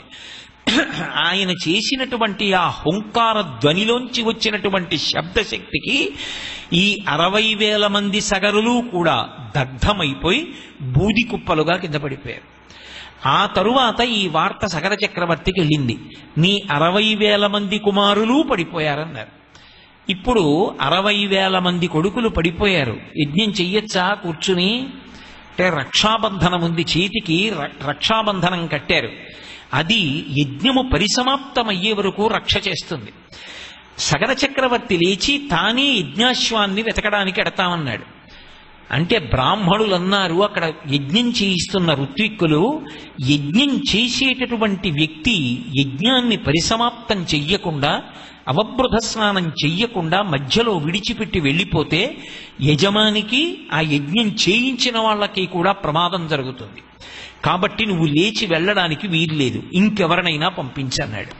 ఆయన చేసినటువంటి ఆ హుంకార ధ్వనిలోంచి వచ్చినటువంటి శబ్దశక్తికి ఈ అరవై వేల మంది సగరులు కూడా దగ్ధమైపోయి బూది కుప్పలుగా కింద పడిపోయారు ఆ తరువాత ఈ వార్త సగర చక్రవర్తికి వెళ్ళింది నీ అరవై వేల మంది కుమారులు పడిపోయారన్నారు ఇప్పుడు అరవై వేల మంది కొడుకులు పడిపోయారు యజ్ఞం చెయ్యొచ్చా కూర్చుని అంటే రక్షాబంధనం ఉంది చేతికి ర- రక్షాబంధనం కట్టారు అది యజ్ఞము పరిసమాప్తమయ్యే వరకు రక్ష చేస్తుంది సగర చక్రవర్తి లేచి తానే యజ్ఞాశ్వాన్ని వెతకడానికి ఎడతామన్నాడు అంటే బ్రాహ్మణులు అన్నారు అక్కడ యజ్ఞం చేయిస్తున్న ఋత్విక్కులు యజ్ఞం చేసేటటువంటి వ్యక్తి యజ్ఞాన్ని పరిసమాప్తం చెయ్యకుండా అవబృధ స్నానం చెయ్యకుండా మధ్యలో విడిచిపెట్టి వెళ్ళిపోతే యజమానికి ఆ యజ్ఞం చేయించిన వాళ్ళకి కూడా ప్రమాదం జరుగుతుంది కాబట్టి నువ్వు లేచి వెళ్ళడానికి వీల్లేదు ఇంకెవరినైనా పంపించన్నాడు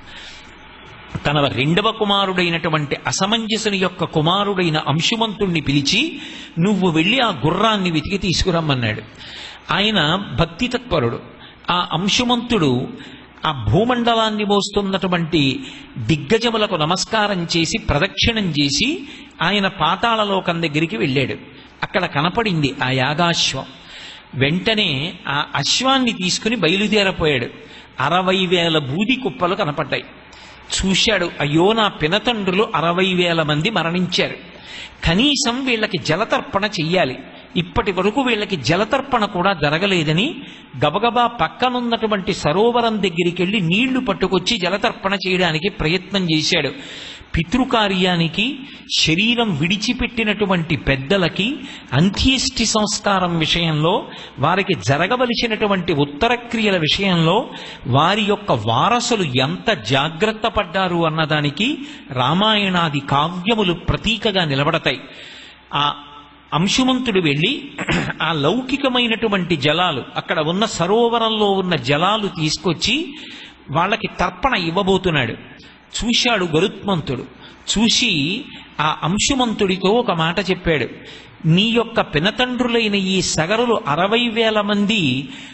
తన రెండవ కుమారుడైనటువంటి అసమంజసుని యొక్క కుమారుడైన అంశుమంతుణ్ణి పిలిచి నువ్వు వెళ్ళి ఆ గుర్రాన్ని వెతికి తీసుకురమ్మన్నాడు ఆయన భక్తి తత్పరుడు ఆ అంశుమంతుడు ఆ భూమండలాన్ని మోస్తున్నటువంటి దిగ్గజములకు నమస్కారం చేసి ప్రదక్షిణం చేసి ఆయన పాతాళలోకం దగ్గరికి వెళ్ళాడు అక్కడ కనపడింది ఆ యాగాశ్వం వెంటనే ఆ అశ్వాన్ని తీసుకుని బయలుదేరపోయాడు అరవై వేల బూది కుప్పలు కనపడ్డాయి చూశాడు అయ్యో నా పినతండ్రులు అరవై వేల మంది మరణించారు కనీసం వీళ్ళకి జలతర్పణ చెయ్యాలి ఇప్పటి వరకు వీళ్ళకి జలతర్పణ కూడా జరగలేదని గబగబా పక్కనున్నటువంటి సరోవరం దగ్గరికి వెళ్ళి నీళ్లు పట్టుకొచ్చి జలతర్పణ చేయడానికి ప్రయత్నం చేశాడు పితృకార్యానికి శరీరం విడిచిపెట్టినటువంటి పెద్దలకి అంత్యేష్టి సంస్కారం విషయంలో వారికి జరగవలసినటువంటి ఉత్తర క్రియల విషయంలో వారి యొక్క వారసులు ఎంత జాగ్రత్త పడ్డారు అన్నదానికి రామాయణాది కావ్యములు ప్రతీకగా నిలబడతాయి ఆ అంశుమంతుడు వెళ్ళి ఆ లౌకికమైనటువంటి జలాలు అక్కడ ఉన్న సరోవరంలో ఉన్న జలాలు తీసుకొచ్చి వాళ్ళకి తర్పణ ఇవ్వబోతున్నాడు చూశాడు గరుత్మంతుడు చూసి ఆ అంశుమంతుడితో ఒక మాట చెప్పాడు నీ యొక్క పినతండ్రులైన ఈ సగరులు అరవై వేల మంది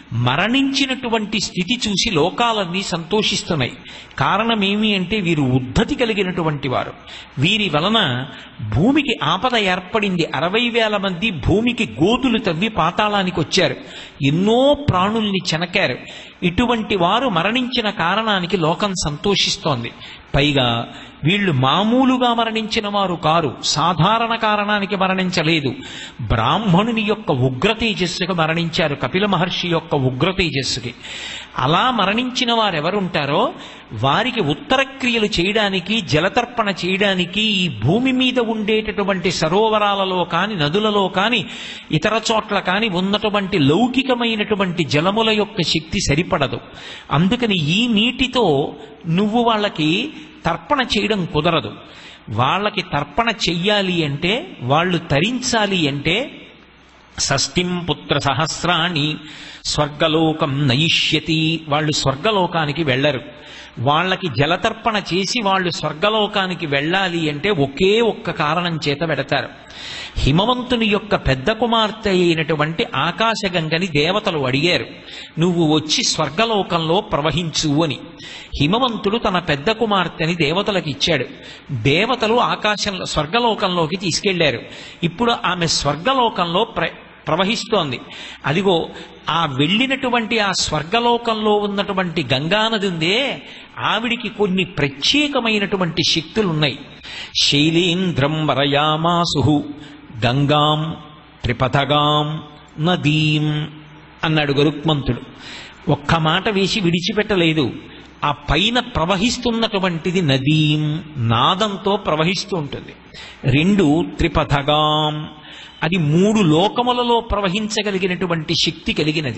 మరణించినటువంటి స్థితి చూసి లోకాలన్నీ సంతోషిస్తున్నాయి కారణమేమి అంటే వీరు ఉద్ధతి కలిగినటువంటి వారు వీరి వలన భూమికి ఆపద ఏర్పడింది అరవై వేల మంది భూమికి గోతులు తవ్వి పాతాళానికి వచ్చారు ఎన్నో ప్రాణుల్ని చెనకారు ఇటువంటి వారు మరణించిన కారణానికి లోకం సంతోషిస్తోంది పైగా వీళ్ళు మామూలుగా మరణించిన వారు కారు సాధారణ కారణానికి మరణించలేదు బ్రాహ్మణుని యొక్క ఉగ్ర తేజస్సుకి మరణించారు కపిల మహర్షి యొక్క ఉగ్ర తేజస్సుకి అలా మరణించిన వారు ఎవరుంటారో వారికి ఉత్తర క్రియలు చేయడానికి జలతర్పణ చేయడానికి ఈ భూమి మీద ఉండేటటువంటి సరోవరాలలో కాని నదులలో కాని ఇతర చోట్ల కాని ఉన్నటువంటి లౌకికమైనటువంటి జలముల యొక్క శక్తి సరిపడదు అందుకని ఈ నీటితో నువ్వు వాళ్ళకి తర్పణ చేయడం కుదరదు వాళ్ళకి తర్పణ చెయ్యాలి అంటే వాళ్ళు తరించాలి అంటే షష్ఠిం పుత్ర సహస్రాణి స్వర్గలోకం నయిష్యతి వాళ్ళు స్వర్గలోకానికి వెళ్ళరు వాళ్ళకి జలతర్పణ చేసి వాళ్ళు స్వర్గలోకానికి వెళ్ళాలి అంటే ఒకే ఒక్క కారణం చేత వెడతారు హిమవంతుని యొక్క పెద్ద కుమార్తె అయినటువంటి ఆకాశగంగని దేవతలు అడిగారు నువ్వు వచ్చి స్వర్గలోకంలో ప్రవహించు అని హిమవంతుడు తన పెద్ద కుమార్తెని దేవతలకు ఇచ్చాడు దేవతలు ఆకాశంలో స్వర్గలోకంలోకి తీసుకెళ్లారు ఇప్పుడు ఆమె స్వర్గలోకంలో ప్ర ప్రవహిస్తోంది అదిగో ఆ వెళ్ళినటువంటి ఆ స్వర్గలోకంలో ఉన్నటువంటి గంగానది ఉందే ఆవిడికి కొన్ని ప్రత్యేకమైనటువంటి శక్తులున్నాయి శైలేంద్రం వరయామాసు గంగాం త్రిపథగాం నదీం అన్నాడు గరుక్మంతుడు ఒక్క మాట వేసి విడిచిపెట్టలేదు ఆ పైన ప్రవహిస్తున్నటువంటిది నదీం నాదంతో ప్రవహిస్తూ ఉంటుంది రెండు త్రిపథగాం అది మూడు లోకములలో ప్రవహించగలిగినటువంటి శక్తి కలిగినది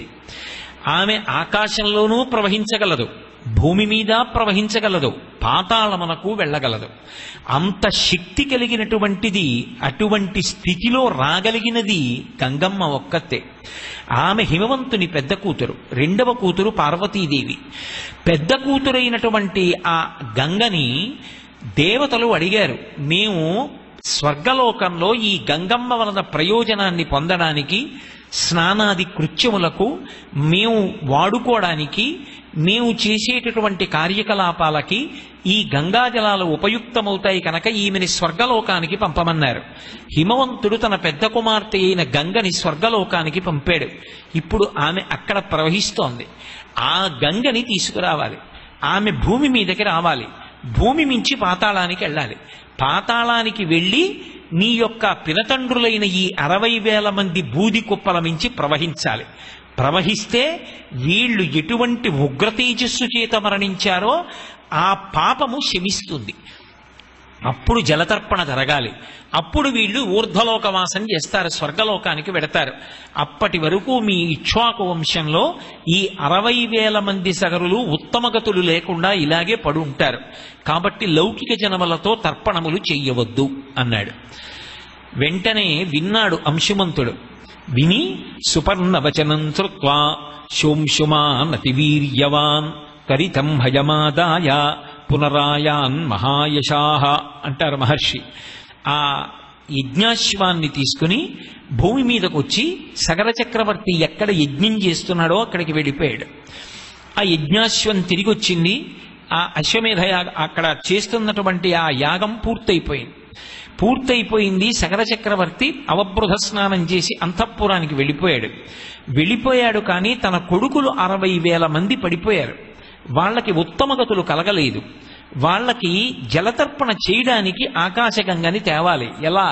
ఆమె ఆకాశంలోనూ ప్రవహించగలదు భూమి మీద ప్రవహించగలదు పాతాళమునకు వెళ్ళగలదు అంత శక్తి కలిగినటువంటిది అటువంటి స్థితిలో రాగలిగినది గంగమ్మ ఒక్కతే ఆమె హిమవంతుని పెద్ద కూతురు రెండవ కూతురు పార్వతీదేవి పెద్ద కూతురైనటువంటి ఆ గంగని దేవతలు అడిగారు మేము స్వర్గలోకంలో ఈ గంగమ్మ వలన ప్రయోజనాన్ని పొందడానికి స్నానాది కృత్యములకు మేము వాడుకోవడానికి మేము చేసేటటువంటి కార్యకలాపాలకి ఈ గంగాజలాలు ఉపయుక్తమవుతాయి కనుక ఈమెని స్వర్గలోకానికి పంపమన్నారు హిమవంతుడు తన పెద్ద కుమార్తె అయిన గంగని స్వర్గలోకానికి పంపాడు ఇప్పుడు ఆమె అక్కడ ప్రవహిస్తోంది ఆ గంగని తీసుకురావాలి ఆమె భూమి మీదకి రావాలి భూమి మించి పాతాళానికి వెళ్ళాలి పాతాళానికి వెళ్ళి నీ యొక్క పినతండ్రులైన ఈ అరవై వేల మంది బూది కుప్పల మించి ప్రవహించాలి ప్రవహిస్తే వీళ్ళు ఎటువంటి ఉగ్ర తేజస్సు చేత మరణించారో ఆ పాపము శమిస్తుంది అప్పుడు జలతర్పణ జరగాలి అప్పుడు వీళ్ళు ఊర్ధ్వలోకవాసం చేస్తారు స్వర్గలోకానికి వెడతారు అప్పటి వరకు మీ ఇక్ష్వాకు వంశంలో ఈ అరవై వేల మంది సగరులు ఉత్తమగతులు లేకుండా ఇలాగే పడు ఉంటారు కాబట్టి లౌకిక జనములతో తర్పణములు చెయ్యవద్దు అన్నాడు వెంటనే విన్నాడు అంశుమంతుడు విని సుపర్ణవచనం శ్రుత్వా శోంశుమానతి వీర్యవాన్ కరితం హయమాదాయ పునరాయాన్ మహాయశాహ అంటారు మహర్షి ఆ యజ్ఞాశ్వాన్ని తీసుకుని భూమి మీదకు వచ్చి సగర చక్రవర్తి ఎక్కడ యజ్ఞం చేస్తున్నాడో అక్కడికి వెళ్ళిపోయాడు ఆ యజ్ఞాశ్వం తిరిగి వచ్చింది ఆ అశ్వమేధ యాగ అక్కడ చేస్తున్నటువంటి ఆ యాగం పూర్తయిపోయింది పూర్తయిపోయింది సగర చక్రవర్తి అవబృధ స్నానం చేసి అంతఃపురానికి వెళ్ళిపోయాడు వెళ్ళిపోయాడు కానీ తన కొడుకులు అరవై వేల మంది పడిపోయారు వాళ్ళకి ఉత్తమగతులు కలగలేదు వాళ్ళకి జలతర్పణ చేయడానికి ఆకాశగంగని తేవాలి ఎలా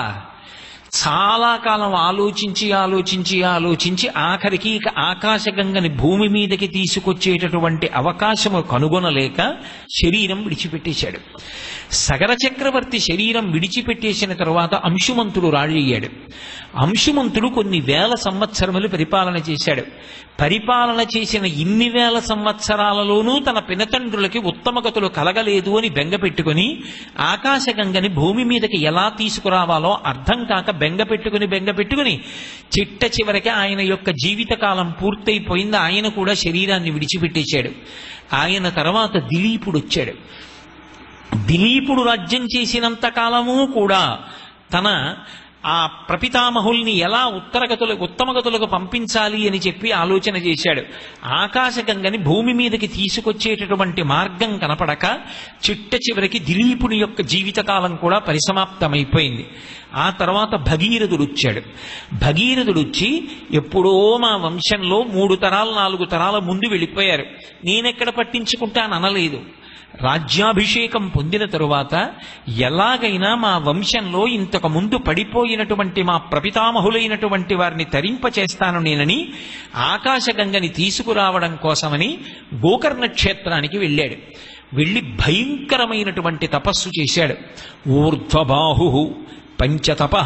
చాలా కాలం ఆలోచించి ఆలోచించి ఆలోచించి ఆఖరికి ఇక ఆకాశగంగని భూమి మీదకి తీసుకొచ్చేటటువంటి అవకాశము కనుగొనలేక శరీరం విడిచిపెట్టేశాడు సగర చక్రవర్తి శరీరం విడిచిపెట్టేసిన తరువాత అంశుమంతుడు రాజయ్యాడు అంశుమంతుడు కొన్ని వేల సంవత్సరములు పరిపాలన చేశాడు పరిపాలన చేసిన ఇన్ని వేల సంవత్సరాలలోనూ తన పినతండ్రులకి ఉత్తమగతులు కలగలేదు అని బెంగ పెట్టుకుని ఆకాశగంగని భూమి మీదకి ఎలా తీసుకురావాలో అర్థం కాక బెంగ పెట్టుకుని బెంగ పెట్టుకుని చిట్ట చివరికి ఆయన యొక్క జీవితకాలం పూర్తయిపోయింది ఆయన కూడా శరీరాన్ని విడిచిపెట్టేశాడు ఆయన తర్వాత దిలీపుడు వచ్చాడు దిలీపుడు రాజ్యం చేసినంత కాలము కూడా తన ఆ ప్రపితామహుల్ని ఎలా ఉత్తరగతులు ఉత్తమగతులకు పంపించాలి అని చెప్పి ఆలోచన చేశాడు ఆకాశగంగని భూమి మీదకి తీసుకొచ్చేటటువంటి మార్గం కనపడక చిట్ట చివరికి దిలీపుని యొక్క జీవితకాలం కూడా పరిసమాప్తమైపోయింది ఆ తర్వాత భగీరథుడు వచ్చాడు భగీరథుడు వచ్చి ఎప్పుడో మా వంశంలో మూడు తరాలు నాలుగు తరాల ముందు వెళ్ళిపోయారు నేనెక్కడ పట్టించుకుంటాననలేదు రాజ్యాభిషేకం పొందిన తరువాత ఎలాగైనా మా వంశంలో ఇంతకు ముందు పడిపోయినటువంటి మా ప్రపితామహులైనటువంటి వారిని తరింపచేస్తాను నేనని ఆకాశగంగని తీసుకురావడం కోసమని గోకర్ణ క్షేత్రానికి వెళ్ళాడు వెళ్ళి భయంకరమైనటువంటి తపస్సు చేశాడు ఊర్ధ్వబాహు పంచతప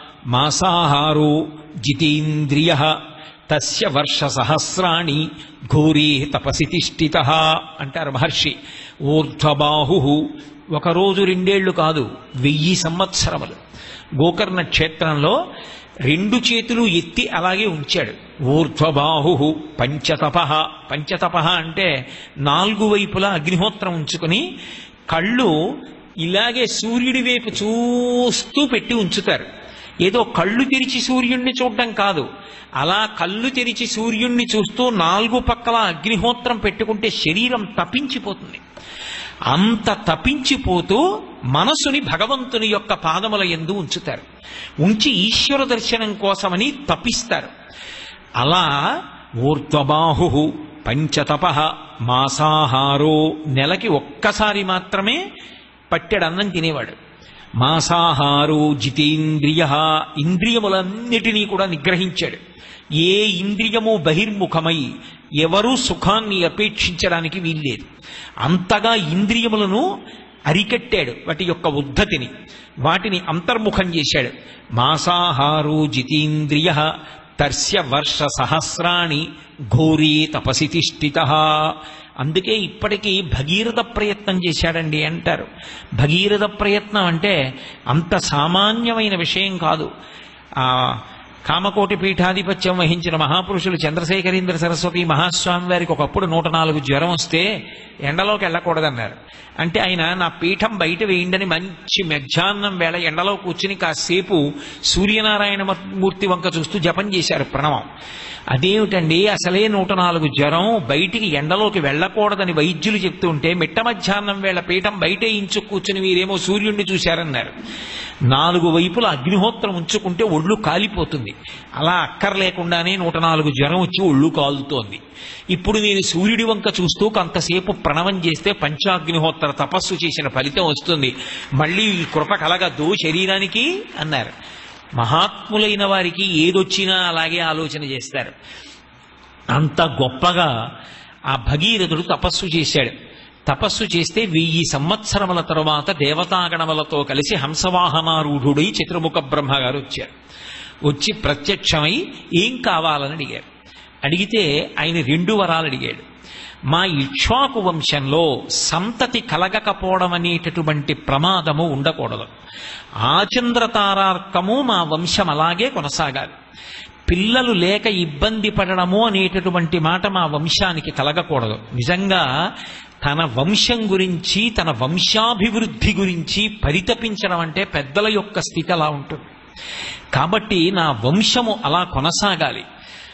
మాసాహారో జితేంద్రియ తస్య వర్ష సహస్రాణి ఘోరే తపసి తిష్ఠిత అంటారు మహర్షి ఊర్ధ్వబాహు ఒక రోజు రెండేళ్లు కాదు వెయ్యి సంవత్సరములు గోకర్ణ క్షేత్రంలో రెండు చేతులు ఎత్తి అలాగే ఉంచాడు ఊర్ధ్వబాహు పంచతప పంచతప అంటే నాలుగు వైపులా అగ్నిహోత్రం ఉంచుకుని కళ్ళు ఇలాగే సూర్యుడి వైపు చూస్తూ పెట్టి ఉంచుతారు ఏదో కళ్ళు తెరిచి సూర్యుణ్ణి చూడడం కాదు అలా కళ్ళు తెరిచి సూర్యుణ్ణి చూస్తూ నాలుగు పక్కల అగ్నిహోత్రం పెట్టుకుంటే శరీరం తపించిపోతుంది అంత తపించిపోతూ మనసుని భగవంతుని యొక్క పాదముల ఎందు ఉంచుతారు ఉంచి ఈశ్వర దర్శనం కోసమని తపిస్తారు అలా ఊర్ధ్వబాహు పంచతప మాసాహారో నెలకి ఒక్కసారి మాత్రమే పట్టెడన్నం తినేవాడు మాసాహారో జితేంద్రియ ఇంద్రియములన్నిటినీ కూడా నిగ్రహించాడు ఏ ఇంద్రియము బహిర్ముఖమై ఎవరూ సుఖాన్ని అపేక్షించడానికి వీల్లేదు అంతగా ఇంద్రియములను అరికట్టాడు వాటి యొక్క ఉద్ధతిని వాటిని అంతర్ముఖం చేశాడు మాసాహారో జితేంద్రియ తర్స్య వర్ష సహస్రాణి ఘోరీ తపసి తిష్ఠిత అందుకే ఇప్పటికీ భగీరథ ప్రయత్నం చేశాడండి అంటారు భగీరథ ప్రయత్నం అంటే అంత సామాన్యమైన విషయం కాదు ఆ కామకోటి పీఠాధిపత్యం వహించిన మహాపురుషులు చంద్రశేఖరేంద్ర సరస్వతి మహాస్వామి వారికి ఒకప్పుడు నూట నాలుగు జ్వరం వస్తే ఎండలోకి వెళ్ళకూడదన్నారు అంటే ఆయన నా పీఠం బయట వేయండని మంచి మధ్యాహ్నం వేళ ఎండలో కూర్చుని కాసేపు సూర్యనారాయణ మూర్తి వంక చూస్తూ జపం చేశారు ప్రణవం అదేమిటండి అసలే నూట నాలుగు జ్వరం బయటికి ఎండలోకి వెళ్ళకూడదని వైద్యులు చెప్తుంటే మిట్ట మధ్యాహ్నం వేళ పీఠం బయటే ఇంచు కూర్చుని మీరేమో సూర్యుడిని చూశారన్నారు నాలుగు వైపుల అగ్నిహోత్రం ఉంచుకుంటే ఒళ్ళు కాలిపోతుంది అలా అక్కర్లేకుండానే నూట నాలుగు జ్వరం వచ్చి ఒళ్ళు కాలుతోంది ఇప్పుడు నేను సూర్యుడి వంక చూస్తూ కొంతసేపు ప్రణవం చేస్తే పంచాగ్నిహోత్ర తపస్సు చేసిన ఫలితం వస్తుంది మళ్ళీ ఈ కృప కలగద్దు శరీరానికి అన్నారు మహాత్ములైన వారికి ఏదొచ్చినా అలాగే ఆలోచన చేస్తారు అంత గొప్పగా ఆ భగీరథుడు తపస్సు చేశాడు తపస్సు చేస్తే వెయ్యి సంవత్సరముల తరువాత దేవతాగణములతో కలిసి హంసవాహనారూఢుడై చతుర్ముఖ బ్రహ్మ గారు వచ్చారు వచ్చి ప్రత్యక్షమై ఏం కావాలని అడిగారు అడిగితే ఆయన రెండు వరాలు అడిగాడు మా ఇక్ష్వాకు వంశంలో సంతతి కలగకపోవడం అనేటటువంటి ప్రమాదము ఉండకూడదు ఆచంద్రతారార్కము మా వంశం అలాగే కొనసాగాలి పిల్లలు లేక ఇబ్బంది పడడము అనేటటువంటి మాట మా వంశానికి కలగకూడదు నిజంగా తన వంశం గురించి తన వంశాభివృద్ధి గురించి పరితపించడం అంటే పెద్దల యొక్క స్థితి అలా ఉంటుంది కాబట్టి నా వంశము అలా కొనసాగాలి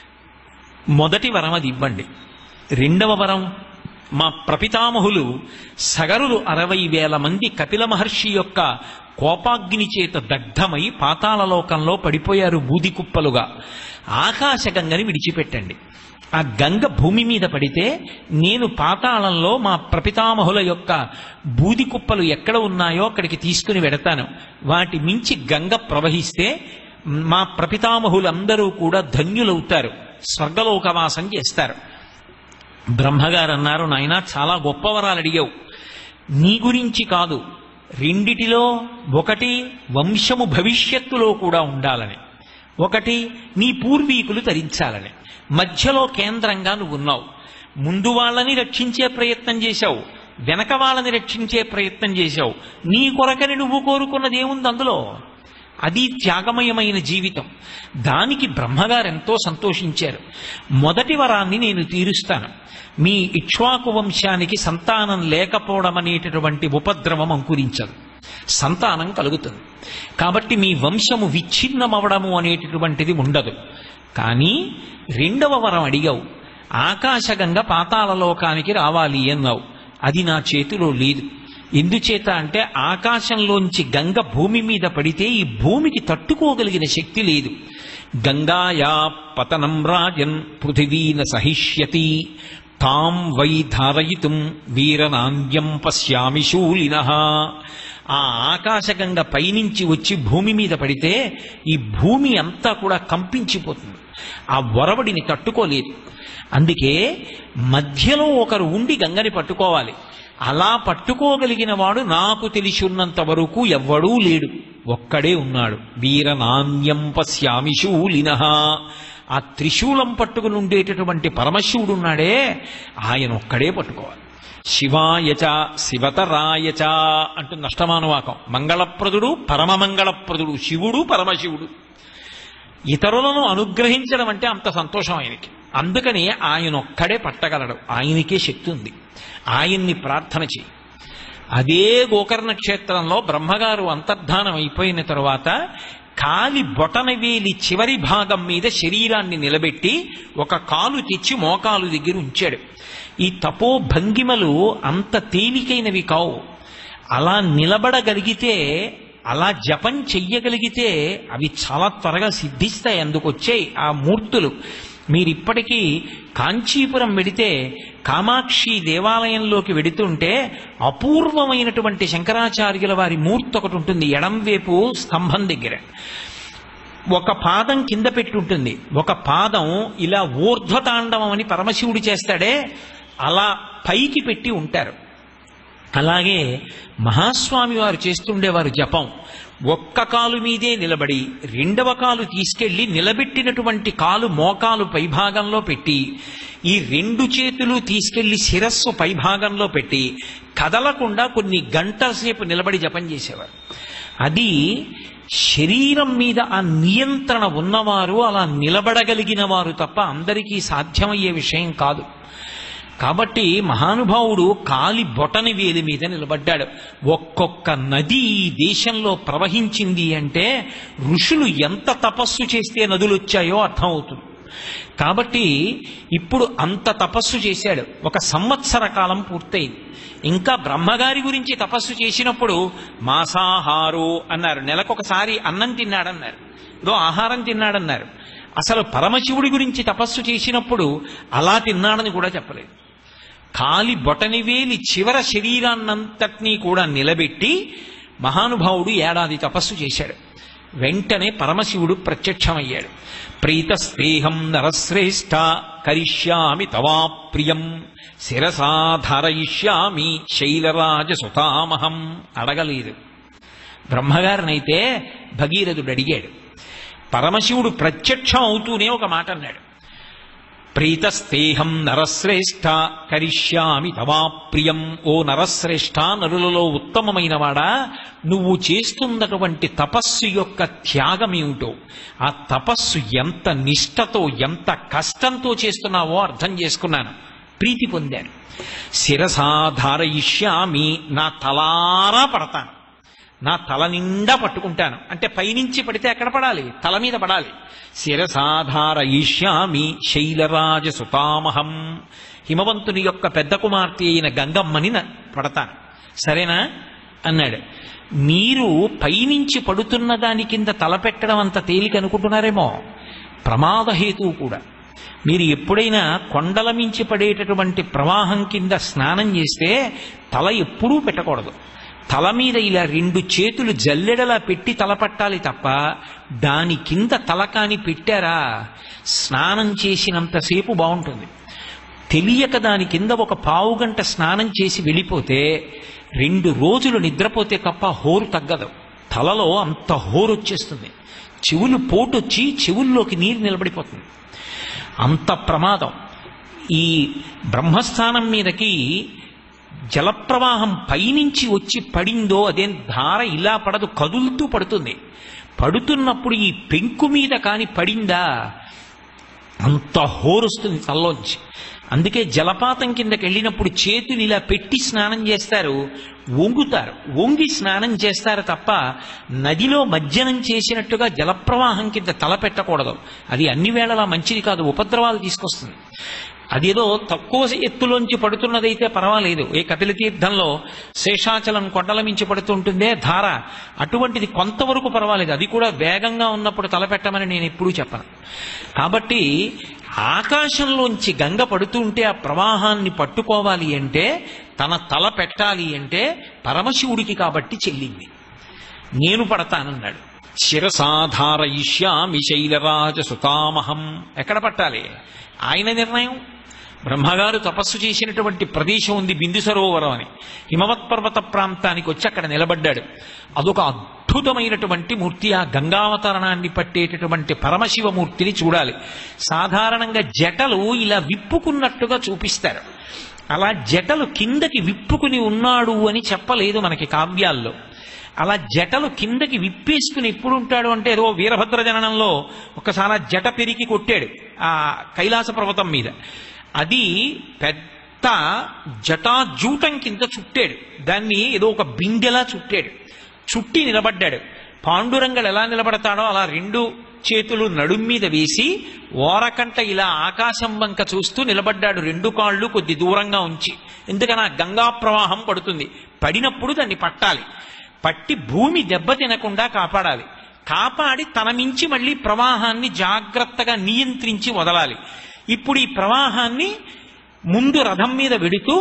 మొదటి వరం అది ఇవ్వండి రెండవ వరం మా ప్రపితామహులు సగరులు అరవై వేల మంది కపిల మహర్షి యొక్క కోపాగ్ని చేత దగ్ధమై పాతాళలోకంలో పడిపోయారు బూది కుప్పలుగా ఆకాశగంగని విడిచిపెట్టండి ఆ గంగ భూమి మీద పడితే నేను పాతాళంలో మా ప్రపితామహుల యొక్క బూది కుప్పలు ఎక్కడ ఉన్నాయో అక్కడికి తీసుకుని వెడతాను వాటి మించి గంగ ప్రవహిస్తే మా ప్రపితామహులందరూ కూడా ధన్యులవుతారు స్వర్గలోకవాసం చేస్తారు బ్రహ్మగారు అన్నారు నాయన చాలా గొప్ప వరాలు అడిగావు నీ గురించి కాదు రెండిటిలో ఒకటి వంశము భవిష్యత్తులో కూడా ఉండాలని ఒకటి నీ పూర్వీకులు తరించాలని మధ్యలో కేంద్రంగా నువ్వు ఉన్నావు ముందు వాళ్ళని రక్షించే ప్రయత్నం చేశావు వెనక వాళ్ళని రక్షించే ప్రయత్నం చేశావు నీ కొరకని నువ్వు కోరుకున్నది ఏముంది అందులో అది త్యాగమయమైన జీవితం దానికి బ్రహ్మగారు ఎంతో సంతోషించారు మొదటి వరాన్ని నేను తీరుస్తాను మీ ఇక్ష్వాకు వంశానికి సంతానం లేకపోవడం అనేటటువంటి ఉపద్రవం అంకురించదు సంతానం కలుగుతుంది కాబట్టి మీ వంశము విచ్ఛిన్నమవడము అనేటటువంటిది ఉండదు కానీ రెండవ వరం అడిగావు ఆకాశగంగ పాతాళ లోకానికి రావాలి అన్నావు అది నా చేతిలో లేదు ఎందుచేత అంటే ఆకాశంలోంచి గంగ భూమి మీద పడితే ఈ భూమికి తట్టుకోగలిగిన శక్తి లేదు గంగాయా పతనం రాజన్ పృథివీన సహిష్యతి తాం వై ధారయితుం వీరనాంద్యం పశ్యామి శూలిన ఆ ఆకాశగంగ పైనుంచి వచ్చి భూమి మీద పడితే ఈ భూమి అంతా కూడా కంపించిపోతుంది ఆ వరవడిని తట్టుకోలేదు అందుకే మధ్యలో ఒకరు ఉండి గంగని పట్టుకోవాలి అలా పట్టుకోగలిగిన వాడు నాకు తెలిసి ఉన్నంత వరకు ఎవ్వడూ లేడు ఒక్కడే ఉన్నాడు వీరనాన్యం పశ్యామి శూలిన ఆ త్రిశూలం పట్టుకుని ఉండేటటువంటి పరమశివుడు ఉన్నాడే ఆయన ఒక్కడే పట్టుకోవాలి శివాయచ శివతరాయచ అంటూ నష్టమానువాకం మంగళప్రదుడు పరమమంగళప్రదుడు శివుడు పరమశివుడు ఇతరులను అనుగ్రహించడం అంటే అంత సంతోషం ఆయనకి అందుకని ఆయన ఒక్కడే పట్టగలడు ఆయనకే శక్తి ఉంది ఆయన్ని ప్రార్థన చేయి అదే గోకర్ణ క్షేత్రంలో బ్రహ్మగారు అంతర్ధానం అయిపోయిన తరువాత కాలి బొటనవేలి చివరి భాగం మీద శరీరాన్ని నిలబెట్టి ఒక కాలు తెచ్చి మోకాలు దగ్గర ఉంచాడు ఈ తపో భంగిమలు అంత తేలికైనవి కావు అలా నిలబడగలిగితే అలా జపం చెయ్యగలిగితే అవి చాలా త్వరగా సిద్ధిస్తాయి అందుకు వచ్చాయి ఆ మూర్తులు మీరిప్పటికీ కాంచీపురం వెడితే కామాక్షి దేవాలయంలోకి వెడుతుంటే అపూర్వమైనటువంటి శంకరాచార్యుల వారి మూర్తి ఒకటి ఉంటుంది ఎడంవైపు స్తంభం దగ్గర ఒక పాదం కింద పెట్టి ఉంటుంది ఒక పాదం ఇలా ఊర్ధ్వతాండవం అని పరమశివుడు చేస్తాడే అలా పైకి పెట్టి ఉంటారు అలాగే మహాస్వామి వారు చేస్తుండేవారు జపం ఒక్క కాలు మీదే నిలబడి రెండవ కాలు తీసుకెళ్లి నిలబెట్టినటువంటి కాలు మోకాలు పైభాగంలో పెట్టి ఈ రెండు చేతులు తీసుకెళ్లి శిరస్సు పైభాగంలో పెట్టి కదలకుండా కొన్ని గంటల సేపు నిలబడి జపం చేసేవారు అది శరీరం మీద ఆ నియంత్రణ ఉన్నవారు అలా నిలబడగలిగిన వారు తప్ప అందరికీ సాధ్యమయ్యే విషయం కాదు కాబట్టి మహానుభావుడు కాలి బొటని వేలి మీద నిలబడ్డాడు ఒక్కొక్క నది ఈ దేశంలో ప్రవహించింది అంటే ఋషులు ఎంత తపస్సు చేస్తే నదులు వచ్చాయో అర్థమవుతుంది కాబట్టి ఇప్పుడు అంత తపస్సు చేశాడు ఒక సంవత్సర కాలం పూర్తయింది ఇంకా బ్రహ్మగారి గురించి తపస్సు చేసినప్పుడు మాసాహారు అన్నారు నెలకొకసారి అన్నం తిన్నాడన్నారు ఏదో ఆహారం తిన్నాడన్నారు అసలు పరమశివుడి గురించి తపస్సు చేసినప్పుడు అలా తిన్నాడని కూడా చెప్పలేదు కాలి బొటనివేలి చివర శరీరాన్నంతటినీ కూడా నిలబెట్టి మహానుభావుడు ఏడాది తపస్సు చేశాడు వెంటనే పరమశివుడు ప్రత్యక్షమయ్యాడు ప్రీతస్పేహం నరశ్రేష్ఠ కరిష్యామి తవా ప్రియం శిరసాధరయిష్యామి శైలరాజ సుతామహం అడగలేదు బ్రహ్మగారినైతే భగీరథుడు అడిగాడు పరమశివుడు ప్రత్యక్షం అవుతూనే ఒక మాట అన్నాడు ప్రీతస్తేహం నరశ్రేష్ఠ కరిష్యామి తవా ప్రియం ఓ నరశ్రేష్ఠ నరులలో ఉత్తమమైన వాడా నువ్వు చేస్తున్నటువంటి తపస్సు యొక్క త్యాగమేమిటో ఆ తపస్సు ఎంత నిష్టతో ఎంత కష్టంతో చేస్తున్నావో అర్థం చేసుకున్నాను ప్రీతి పొందాను శిరసాధారయిష్యామి నా తలారా పడతాను నా తల నిండా పట్టుకుంటాను అంటే పైనుంచి పడితే ఎక్కడ పడాలి తల మీద పడాలి శిరసాధారయిష్యామి శైలరాజ సుతామహం హిమవంతుని యొక్క పెద్ద కుమార్తె అయిన గంగమ్మని న- పడతాను సరేనా అన్నాడు మీరు పైనుంచి పడుతున్న దాని కింద తల పెట్టడం అంత తేలిక అనుకుంటున్నారేమో ప్రమాదహేతువు కూడా మీరు ఎప్పుడైనా కొండల మించి పడేటటువంటి ప్రవాహం కింద స్నానం చేస్తే తల ఎప్పుడూ పెట్టకూడదు తల మీద ఇలా రెండు చేతులు జల్లెడలా పెట్టి తల పట్టాలి తప్ప దాని కింద తలకాని పెట్టారా స్నానం చేసినంతసేపు బాగుంటుంది తెలియక దాని కింద ఒక పావు గంట స్నానం చేసి వెళ్ళిపోతే రెండు రోజులు నిద్రపోతే తప్ప హోరు తగ్గదు తలలో అంత హోరు వచ్చేస్తుంది చెవులు పోటొచ్చి చెవుల్లోకి నీరు నిలబడిపోతుంది అంత ప్రమాదం ఈ బ్రహ్మస్థానం మీదకి జలప్రవాహం పైనుంచి వచ్చి పడిందో అదేం ధార ఇలా పడదు కదులుతూ పడుతుంది పడుతున్నప్పుడు ఈ పెంకు మీద కాని పడిందా అంత హోరొస్తుంది తల్లోంచి అందుకే జలపాతం కిందకి వెళ్ళినప్పుడు చేతులు ఇలా పెట్టి స్నానం చేస్తారు వంగుతారు వంగి స్నానం చేస్తారు తప్ప నదిలో మజ్జనం చేసినట్టుగా జలప్రవాహం కింద తల పెట్టకూడదు అది అన్ని వేళలా మంచిది కాదు ఉపద్రవాలు తీసుకొస్తుంది అదేదో తక్కువ ఎత్తులోంచి పడుతున్నదైతే పర్వాలేదు ఏ కపిల తీర్థంలో శేషాచలం కొండల మించి పడుతుంటుందే ధార అటువంటిది కొంతవరకు పర్వాలేదు అది కూడా వేగంగా ఉన్నప్పుడు తలపెట్టమని నేను ఎప్పుడూ చెప్పను కాబట్టి ఆకాశంలోంచి గంగ పడుతుంటే ఆ ప్రవాహాన్ని పట్టుకోవాలి అంటే తన తల పెట్టాలి అంటే పరమశివుడికి కాబట్టి చెల్లింది నేను పడతానన్నాడు శిరసాధారయిష్యామి శైలరాజ సుతామహం ఎక్కడ పట్టాలి ఆయన నిర్ణయం బ్రహ్మగారు తపస్సు చేసినటువంటి ప్రదేశం ఉంది బిందు సరోవరం అని హిమవత్ పర్వత ప్రాంతానికి వచ్చి అక్కడ నిలబడ్డాడు అదొక అద్భుతమైనటువంటి మూర్తి ఆ గంగావతరణాన్ని పట్టేటటువంటి పరమశివమూర్తిని చూడాలి సాధారణంగా జటలు ఇలా విప్పుకున్నట్టుగా చూపిస్తారు అలా జటలు కిందకి విప్పుకుని ఉన్నాడు అని చెప్పలేదు మనకి కావ్యాల్లో అలా జటలు కిందకి విప్పేసుకుని ఎప్పుడు ఉంటాడు అంటే ఏదో వీరభద్ర జననంలో ఒకసారి ఆ జట పెరికి కొట్టాడు ఆ కైలాస పర్వతం మీద అది పెద్ద జటాజూటం కింద చుట్టాడు దాన్ని ఏదో ఒక బిందెలా చుట్టాడు చుట్టి నిలబడ్డాడు పాండురంగడు ఎలా నిలబడతాడో అలా రెండు చేతులు నడుం మీద వేసి ఓరకంట ఇలా ఆకాశం వంక చూస్తూ నిలబడ్డాడు రెండు కాళ్ళు కొద్ది దూరంగా ఉంచి ఎందుకని ఆ గంగా ప్రవాహం పడుతుంది పడినప్పుడు దాన్ని పట్టాలి పట్టి భూమి దెబ్బ తినకుండా కాపాడాలి కాపాడి తన మించి మళ్ళీ ప్రవాహాన్ని జాగ్రత్తగా నియంత్రించి వదలాలి ఇప్పుడు ఈ ప్రవాహాన్ని ముందు రథం మీద వెడుతూ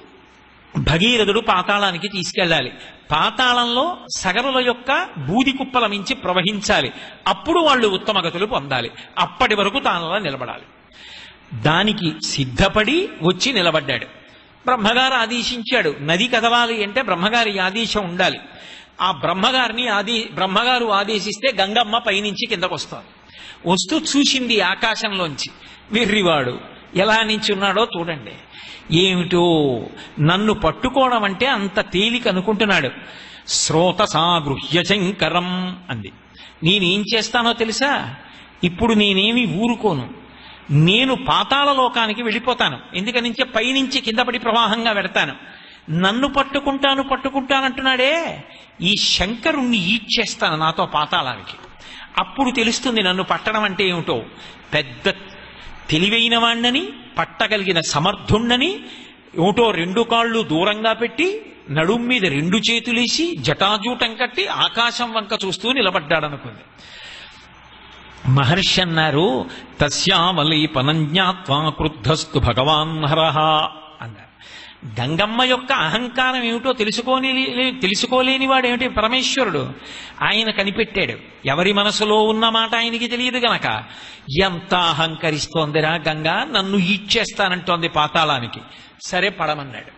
భగీరథుడు పాతాళానికి తీసుకెళ్ళాలి పాతాళంలో సగరుల యొక్క బూది కుప్పల మించి ప్రవహించాలి అప్పుడు వాళ్ళు ఉత్తమగతులు పొందాలి అప్పటి వరకు తానలా నిలబడాలి దానికి సిద్ధపడి వచ్చి నిలబడ్డాడు బ్రహ్మగారు ఆదేశించాడు నది కదవాలి అంటే బ్రహ్మగారి ఆదేశం ఉండాలి ఆ బ్రహ్మగారిని ఆది బ్రహ్మగారు ఆదేశిస్తే గంగమ్మ పైనుంచి కిందకు వస్తారు వస్తూ చూసింది ఆకాశంలోంచి వెర్రివాడు ఎలా నించున్నాడో చూడండి ఏమిటో నన్ను పట్టుకోవడం అంటే అంత తేలిక అనుకుంటున్నాడు శ్రోత సాగృహ్య శంకరం అంది నేనేం చేస్తానో తెలుసా ఇప్పుడు నేనేమి ఊరుకోను నేను పాతాళ లోకానికి వెళ్ళిపోతాను ఎందుకనించే పైనుంచి కింద పడి ప్రవాహంగా పెడతాను నన్ను పట్టుకుంటాను పట్టుకుంటానంటున్నాడే ఈ శంకరుణ్ణి ఈడ్చేస్తాను నాతో పాతాళానికి అప్పుడు తెలుస్తుంది నన్ను పట్టడం అంటే ఏమిటో పెద్ద తెలివైన వాణ్ణని పట్టగలిగిన సమర్థుణ్ణని ఏమిటో రెండు కాళ్ళు దూరంగా పెట్టి నడుం మీద రెండు చేతులేసి జటాజూటం కట్టి ఆకాశం వంక చూస్తూ నిలబడ్డాడనుకుంది మహర్షి అన్నారు తస్యావలీపనం జ్ఞాత్వా క్రుద్ధస్తు భగవాన్ హరహ అన్నారు గంగమ్మ యొక్క అహంకారం ఏమిటో తెలుసుకోని తెలుసుకోలేని వాడు ఏమిటి పరమేశ్వరుడు ఆయన కనిపెట్టాడు ఎవరి మనసులో ఉన్న మాట ఆయనకి తెలియదు గనక ఎంత అహంకరిస్తోందిరా గంగా నన్ను ఈడ్చేస్తానంటోంది పాతాళానికి సరే పడమన్నాడు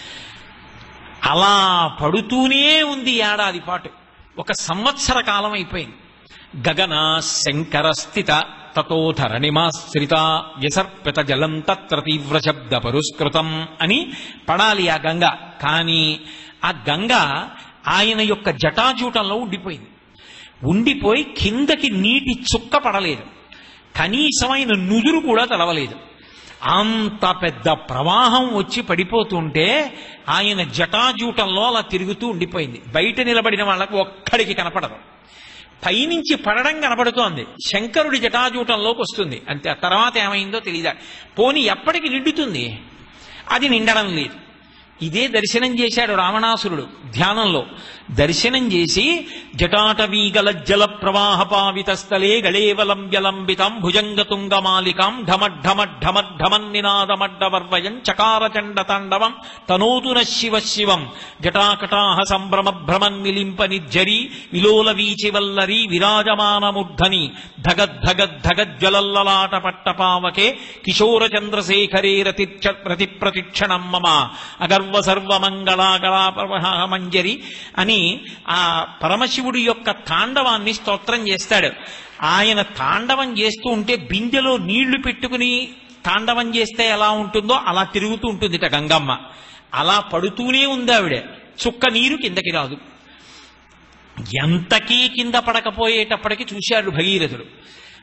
అలా పడుతూనే ఉంది ఏడాది పాటు ఒక సంవత్సర కాలం అయిపోయింది గగన శంకర స్థిత తతోధరణిమాశ్రిత వ్యసర్పిత జలం తత్ర తీవ్ర శబ్ద పరుస్కృతం అని పడాలి ఆ గంగ కానీ ఆ గంగ ఆయన యొక్క జటాజూటంలో ఉండిపోయింది ఉండిపోయి కిందకి నీటి చుక్క పడలేదు కనీసం ఆయన నుదురు కూడా తలవలేదు అంత పెద్ద ప్రవాహం వచ్చి పడిపోతుంటే ఆయన జటాజూటంలో అలా తిరుగుతూ ఉండిపోయింది బయట నిలబడిన వాళ్ళకు ఒక్కడికి కనపడదు పైనుంచి పడడం కనపడుతోంది శంకరుడి జటాజూటంలోకి వస్తుంది అంతే ఆ తర్వాత ఏమైందో తెలియదా పోని ఎప్పటికి నిండుతుంది అది నిండడం లేదు ఇదే దర్శనం చేశాడు రావణాసురుడు ధ్యానంలో దర్శనం చేసి జటాటవీగల జల ప్రవాహ పావిత స్థలే గళేవలంబ్యలంబితం భుజంగతుంగమాలికాం ఢమఢమఢమఢమన్నినాదమడ్డవర్వయం చకారచండ తాండవం తనోతున శివ శివం జటాకటాహ సంభ్రమ భ్రమన్నిలింప నిర్జరి విలోల వీచివల్లరి విరాజమానమూర్ధని ధగద్ధగద్ధగజ్జలల్లలాట పట్టపావకే కిశోర చంద్రశేఖరే రతి రతి ప్రతిక్షణం మమ అగర్వ సర్వమంగళాగళా మంజరి అని ఆ పరమశివుడి యొక్క తాండవాన్ని స్తోత్రం చేస్తాడు ఆయన తాండవం చేస్తూ ఉంటే బిందెలో నీళ్లు పెట్టుకుని తాండవం చేస్తే ఎలా ఉంటుందో అలా తిరుగుతూ ఉంటుందిట గంగమ్మ అలా పడుతూనే ఉంది ఆవిడ చుక్క నీరు కిందకి రాదు ఎంతకీ కింద పడకపోయేటప్పటికి చూశాడు భగీరథుడు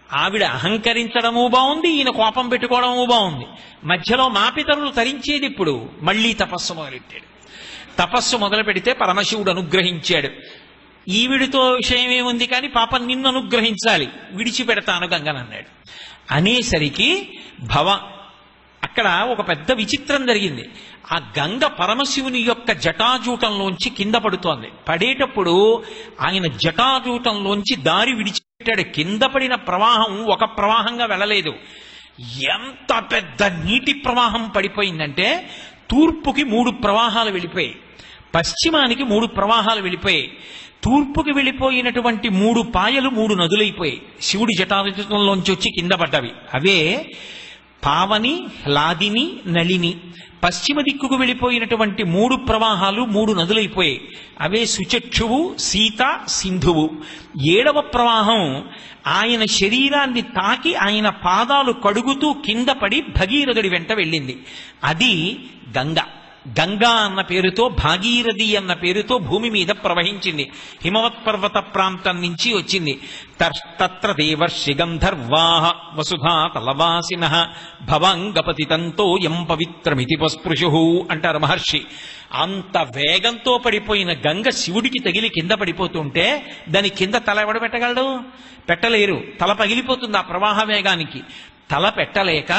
ఆవిడ అహంకరించడము బాగుంది ఈయన కోపం పెట్టుకోవడము బాగుంది మధ్యలో మాపితరులు తరించేది ఇప్పుడు మళ్ళీ తపస్సు మొదలెట్టాడు తపస్సు మొదలు పెడితే పరమశివుడు అనుగ్రహించాడు ఈవిడితో విషయం ఏముంది కానీ పాపం నిన్ను అనుగ్రహించాలి విడిచిపెడతాను గంగనన్నాడు అనేసరికి భవ అక్కడ ఒక పెద్ద విచిత్రం జరిగింది ఆ గంగ పరమశివుని యొక్క జటాజూటంలోంచి కింద పడుతోంది పడేటప్పుడు ఆయన జటాజూటంలోంచి దారి విడిచిపెట్టాడు కింద పడిన ప్రవాహం ఒక ప్రవాహంగా వెళ్ళలేదు ఎంత పెద్ద నీటి ప్రవాహం పడిపోయిందంటే తూర్పుకి మూడు ప్రవాహాలు వెళ్ళిపోయాయి పశ్చిమానికి మూడు ప్రవాహాలు వెళ్ళిపోయాయి తూర్పుకి వెళ్ళిపోయినటువంటి మూడు పాయలు మూడు నదులైపోయాయి శివుడి జటాజూటంలోంచి వచ్చి కింద పడ్డవి అవే పావని లాదిని నళిని పశ్చిమ దిక్కుకు వెళ్ళిపోయినటువంటి మూడు ప్రవాహాలు మూడు నదులైపోయాయి అవే సుచక్షువు సీత సింధువు ఏడవ ప్రవాహం ఆయన శరీరాన్ని తాకి ఆయన పాదాలు కడుగుతూ కింద పడి భగీరథుడి వెంట వెళ్ళింది అది గంగ గంగా అన్న పేరుతో భాగీరథి అన్న పేరుతో భూమి మీద ప్రవహించింది హిమవత్ పర్వత ప్రాంతం నుంచి వచ్చింది తర్- తత్ర దేవర్షి గంధర్వాహ వసుధా తలవాసిన భవంగపతితంతో ఎం పవిత్రమితి పస్పృశు అంటారు మహర్షి అంత వేగంతో పడిపోయిన గంగ శివుడికి తగిలి కింద పడిపోతుంటే దాని కింద తల ఎవడ పెట్టగలడు పెట్టలేరు తల పగిలిపోతుంది ఆ ప్రవాహ వేగానికి తల పెట్టలేక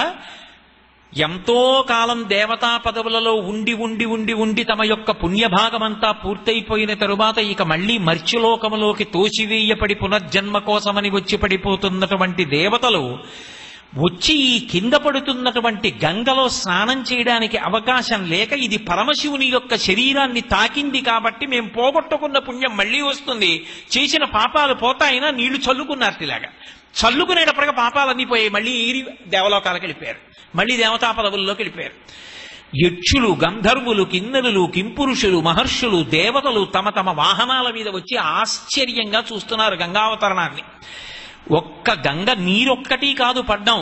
ఎంతో కాలం దేవతా పదవులలో ఉండి ఉండి ఉండి ఉండి తమ యొక్క పుణ్యభాగమంతా పూర్తయిపోయిన తరువాత ఇక మళ్ళీ మర్త్యులోకములోకి తోసివేయపడి పునర్జన్మ కోసమని వచ్చి పడిపోతున్నటువంటి దేవతలు వచ్చి ఈ కింద పడుతున్నటువంటి గంగలో స్నానం చేయడానికి అవకాశం లేక ఇది పరమశివుని యొక్క శరీరాన్ని తాకింది కాబట్టి మేము పోగొట్టుకున్న పుణ్యం మళ్ళీ వస్తుంది చేసిన పాపాలు పోతాయినా నీళ్లు చల్లుకున్నారు ఇలాగా చల్లుకునేటప్పటికి పాపాలన్నీ పోయాయి మళ్ళీ ఈరి దేవలోకాలకు వెళ్ళిపోయారు మళ్ళీ దేవతా పదవుల్లోకి వెళ్ళిపోయారు యక్షులు గంధర్వులు కిన్నెరులు కింపురుషులు మహర్షులు దేవతలు తమ తమ వాహనాల మీద వచ్చి ఆశ్చర్యంగా చూస్తున్నారు గంగావతరణాన్ని ఒక్క గంగ నీరొక్కటి కాదు పడ్డం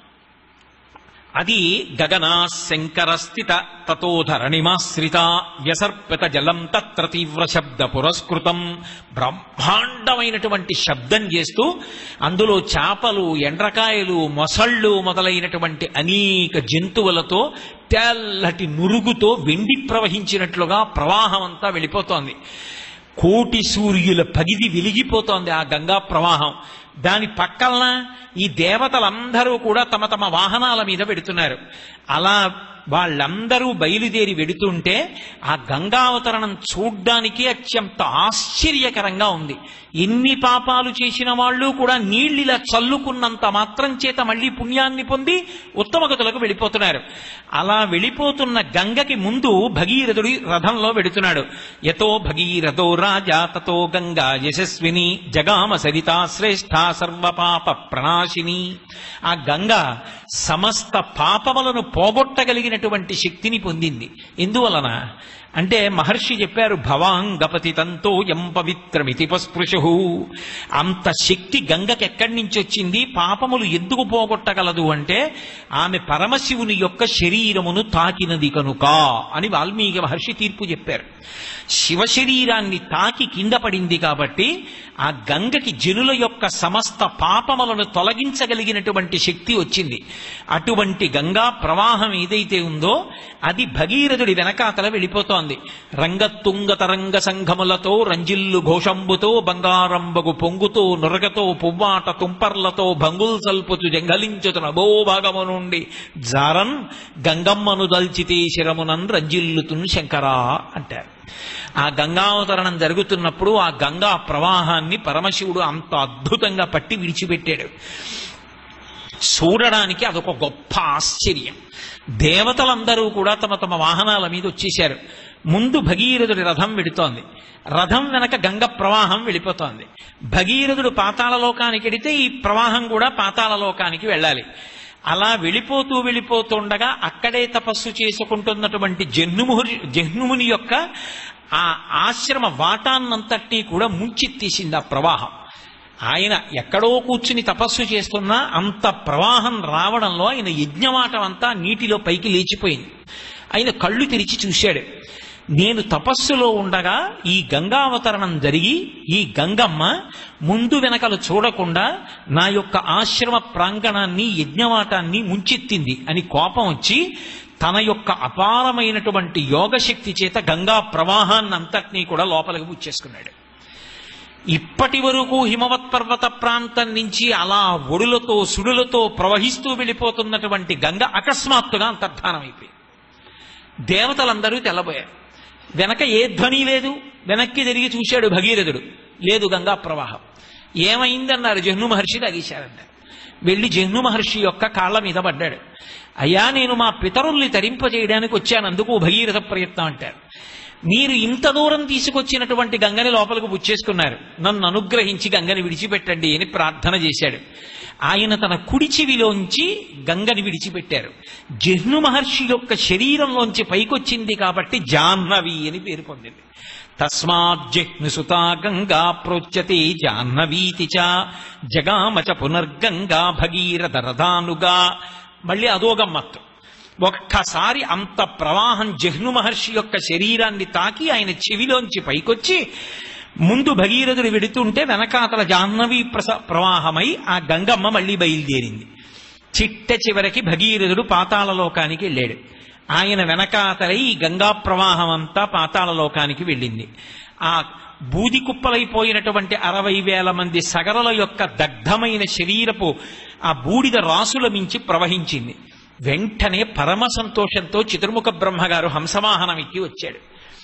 అది గగనా శంకరస్థిత తతోధరణిమాశ్రిత వ్యసర్పిత జలం తత్ర తీవ్ర శబ్ద పురస్కృతం బ్రహ్మాండమైనటువంటి శబ్దం చేస్తూ అందులో చేపలు ఎండ్రకాయలు మొసళ్ళు మొదలైనటువంటి అనేక జంతువులతో తెల్లటి నురుగుతో వెండి ప్రవహించినట్లుగా ప్రవాహం అంతా వెళ్ళిపోతోంది కోటి సూర్యుల పగిది వెలిగిపోతోంది ఆ గంగా ప్రవాహం దాని పక్కన ఈ దేవతలందరూ కూడా తమ తమ వాహనాల మీద పెడుతున్నారు అలా వాళ్ళందరూ బయలుదేరి వెడుతుంటే ఆ గంగావతరణం చూడ్డానికి అత్యంత ఆశ్చర్యకరంగా ఉంది ఎన్ని పాపాలు చేసిన వాళ్ళు కూడా నీళ్ళిలా చల్లుకున్నంత మాత్రం చేత మళ్ళీ పుణ్యాన్ని పొంది ఉత్తమగతులకు వెళ్ళిపోతున్నారు అలా వెళ్ళిపోతున్న గంగకి ముందు భగీరథుడి రథంలో వెడుతున్నాడు యతో భగీరథో రాజా తతో గంగా యశస్విని జగామ సరితా శ్రేష్ఠ సర్వపాప ప్రణాశిని ఆ గంగ సమస్త పాపములను పోగొట్టగలిగినటువంటి శక్తిని పొందింది ఎందువలన అంటే మహర్షి చెప్పారు భవాంగపతి తంతో ఎం పవిత్రమితి పస్పృశు అంత శక్తి గంగకి ఎక్కడి నుంచి వచ్చింది పాపములు ఎందుకు పోగొట్టగలదు అంటే ఆమె పరమశివుని యొక్క శరీరమును తాకినది కనుక అని వాల్మీకి మహర్షి తీర్పు చెప్పారు శివ శరీరాన్ని తాకి కింద పడింది కాబట్టి ఆ గంగకి జనుల యొక్క సమస్త పాపములను తొలగించగలిగినటువంటి శక్తి వచ్చింది అటువంటి గంగా ప్రవాహం ఏదైతే ఉందో అది భగీరథుడి వెనకాతల వెళ్ళిపోతోంది రంగతుంగ తరంగ సంఘములతో రంజిల్లు ఘోషంబుతో బంగారంబగు పొంగుతో నురగతో పువ్వాట తుంపర్లతో భంగుల్ సల్పుచు జంగలించుతు నభోభాగము నుండి జారన్ గంగమ్మను దల్చితే శిరమునన్ రంజిల్లుతున్ శంకరా అంటారు ఆ గంగావతరణం జరుగుతున్నప్పుడు ఆ గంగా ప్రవాహాన్ని పరమశివుడు అంత అద్భుతంగా పట్టి విడిచిపెట్టాడు చూడడానికి అదొక గొప్ప ఆశ్చర్యం దేవతలందరూ కూడా తమ తమ వాహనాల మీద వచ్చేశారు ముందు భగీరథుడి రథం వెడుతోంది రథం వెనక గంగ ప్రవాహం వెళ్ళిపోతోంది భగీరథుడు పాతాళలోకానికి వెడితే ఈ ప్రవాహం కూడా పాతాళలోకానికి వెళ్ళాలి అలా వెళ్ళిపోతూ వెళ్ళిపోతుండగా అక్కడే తపస్సు చేసుకుంటున్నటువంటి జహ్నుముహు జహ్నుముని యొక్క ఆ ఆశ్రమ వాటాన్నంతటి కూడా ముంచెత్తేసింది ఆ ప్రవాహం ఆయన ఎక్కడో కూర్చుని తపస్సు చేస్తున్నా అంత ప్రవాహం రావడంలో ఆయన యజ్ఞవాటం అంతా నీటిలో పైకి లేచిపోయింది ఆయన కళ్ళు తెరిచి చూశాడు నేను తపస్సులో ఉండగా ఈ గంగావతరణం జరిగి ఈ గంగమ్మ ముందు వెనకలు చూడకుండా నా యొక్క ఆశ్రమ ప్రాంగణాన్ని యజ్ఞవాటాన్ని ముంచెత్తింది అని కోపం వచ్చి తన యొక్క అపారమైనటువంటి యోగశక్తి చేత గంగా ప్రవాహాన్నంతటినీ కూడా లోపలికి పుచ్చేసుకున్నాడు ఇప్పటి వరకు హిమవత్ పర్వత ప్రాంతం నుంచి అలా ఒడులతో సుడులతో ప్రవహిస్తూ వెళ్ళిపోతున్నటువంటి గంగ అకస్మాత్తుగా అంతర్ధానం అయిపోయింది దేవతలందరూ తెల్లబోయారు వెనక ఏ ధ్వని లేదు వెనక్కి తిరిగి చూశాడు భగీరథుడు లేదు గంగా ప్రవాహం ఏమైందన్నారు జహ్ను మహర్షి తగేశారన్నారు వెళ్ళి జహ్ను మహర్షి యొక్క కాళ్ళ మీద పడ్డాడు అయ్యా నేను మా పితరుల్ని తరింపజేయడానికి వచ్చాను అందుకు భగీరథ ప్రయత్నం అంటారు మీరు ఇంత దూరం తీసుకొచ్చినటువంటి గంగని లోపలికి పుచ్చేసుకున్నారు నన్ను అనుగ్రహించి గంగని విడిచిపెట్టండి అని ప్రార్థన చేశాడు ఆయన తన కుడి చెవిలోంచి గంగని విడిచిపెట్టారు జహ్ను మహర్షి యొక్క శరీరంలోంచి పైకొచ్చింది కాబట్టి జాహ్నవి అని పేరు పొందింది తస్మాత్ జహ్నుసుతా గంగా ప్రోచ్యతే జాహ్నవీతి చ జగామచ పునర్గంగా భగీరథ రథానుగా మళ్ళీ అదో గమ్మత్తు ఒక్కసారి అంత ప్రవాహం జహ్ను మహర్షి యొక్క శరీరాన్ని తాకి ఆయన చెవిలోంచి పైకొచ్చి ముందు భగీరథుడు వెడుతుంటే వెనకాతల జాహ్నవి ప్రస ప్రవాహమై ఆ గంగమ్మ మళ్ళీ బయలుదేరింది చిట్ట చివరికి భగీరథుడు పాతాళలోకానికి వెళ్ళాడు ఆయన వెనకాతలై ఈ గంగా ప్రవాహం అంతా పాతాళలోకానికి వెళ్ళింది ఆ బూది కుప్పలైపోయినటువంటి అరవై వేల మంది సగరల యొక్క దగ్ధమైన శరీరపు ఆ బూడిద రాసుల మించి ప్రవహించింది వెంటనే పరమ సంతోషంతో చతుర్ముఖ బ్రహ్మగారు హంసవాహనం ఎక్కి వచ్చాడు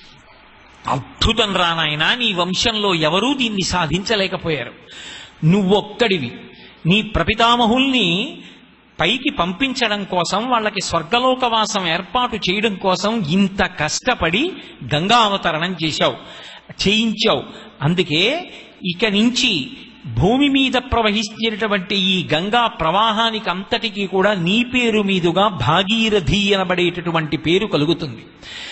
అద్భుతం రానాయన నీ వంశంలో ఎవరూ దీన్ని సాధించలేకపోయారు నువ్వొక్కడివి నీ ప్రపితామహుల్ని పైకి పంపించడం కోసం వాళ్ళకి స్వర్గలోకవాసం ఏర్పాటు చేయడం కోసం ఇంత కష్టపడి గంగా అవతరణం చేశావు చేయించావు అందుకే ఇక నుంచి భూమి మీద ప్రవహిస్తున్నటువంటి ఈ గంగా ప్రవాహానికి అంతటికీ కూడా నీ పేరు మీదుగా భాగీరథి అనబడేటటువంటి పేరు కలుగుతుంది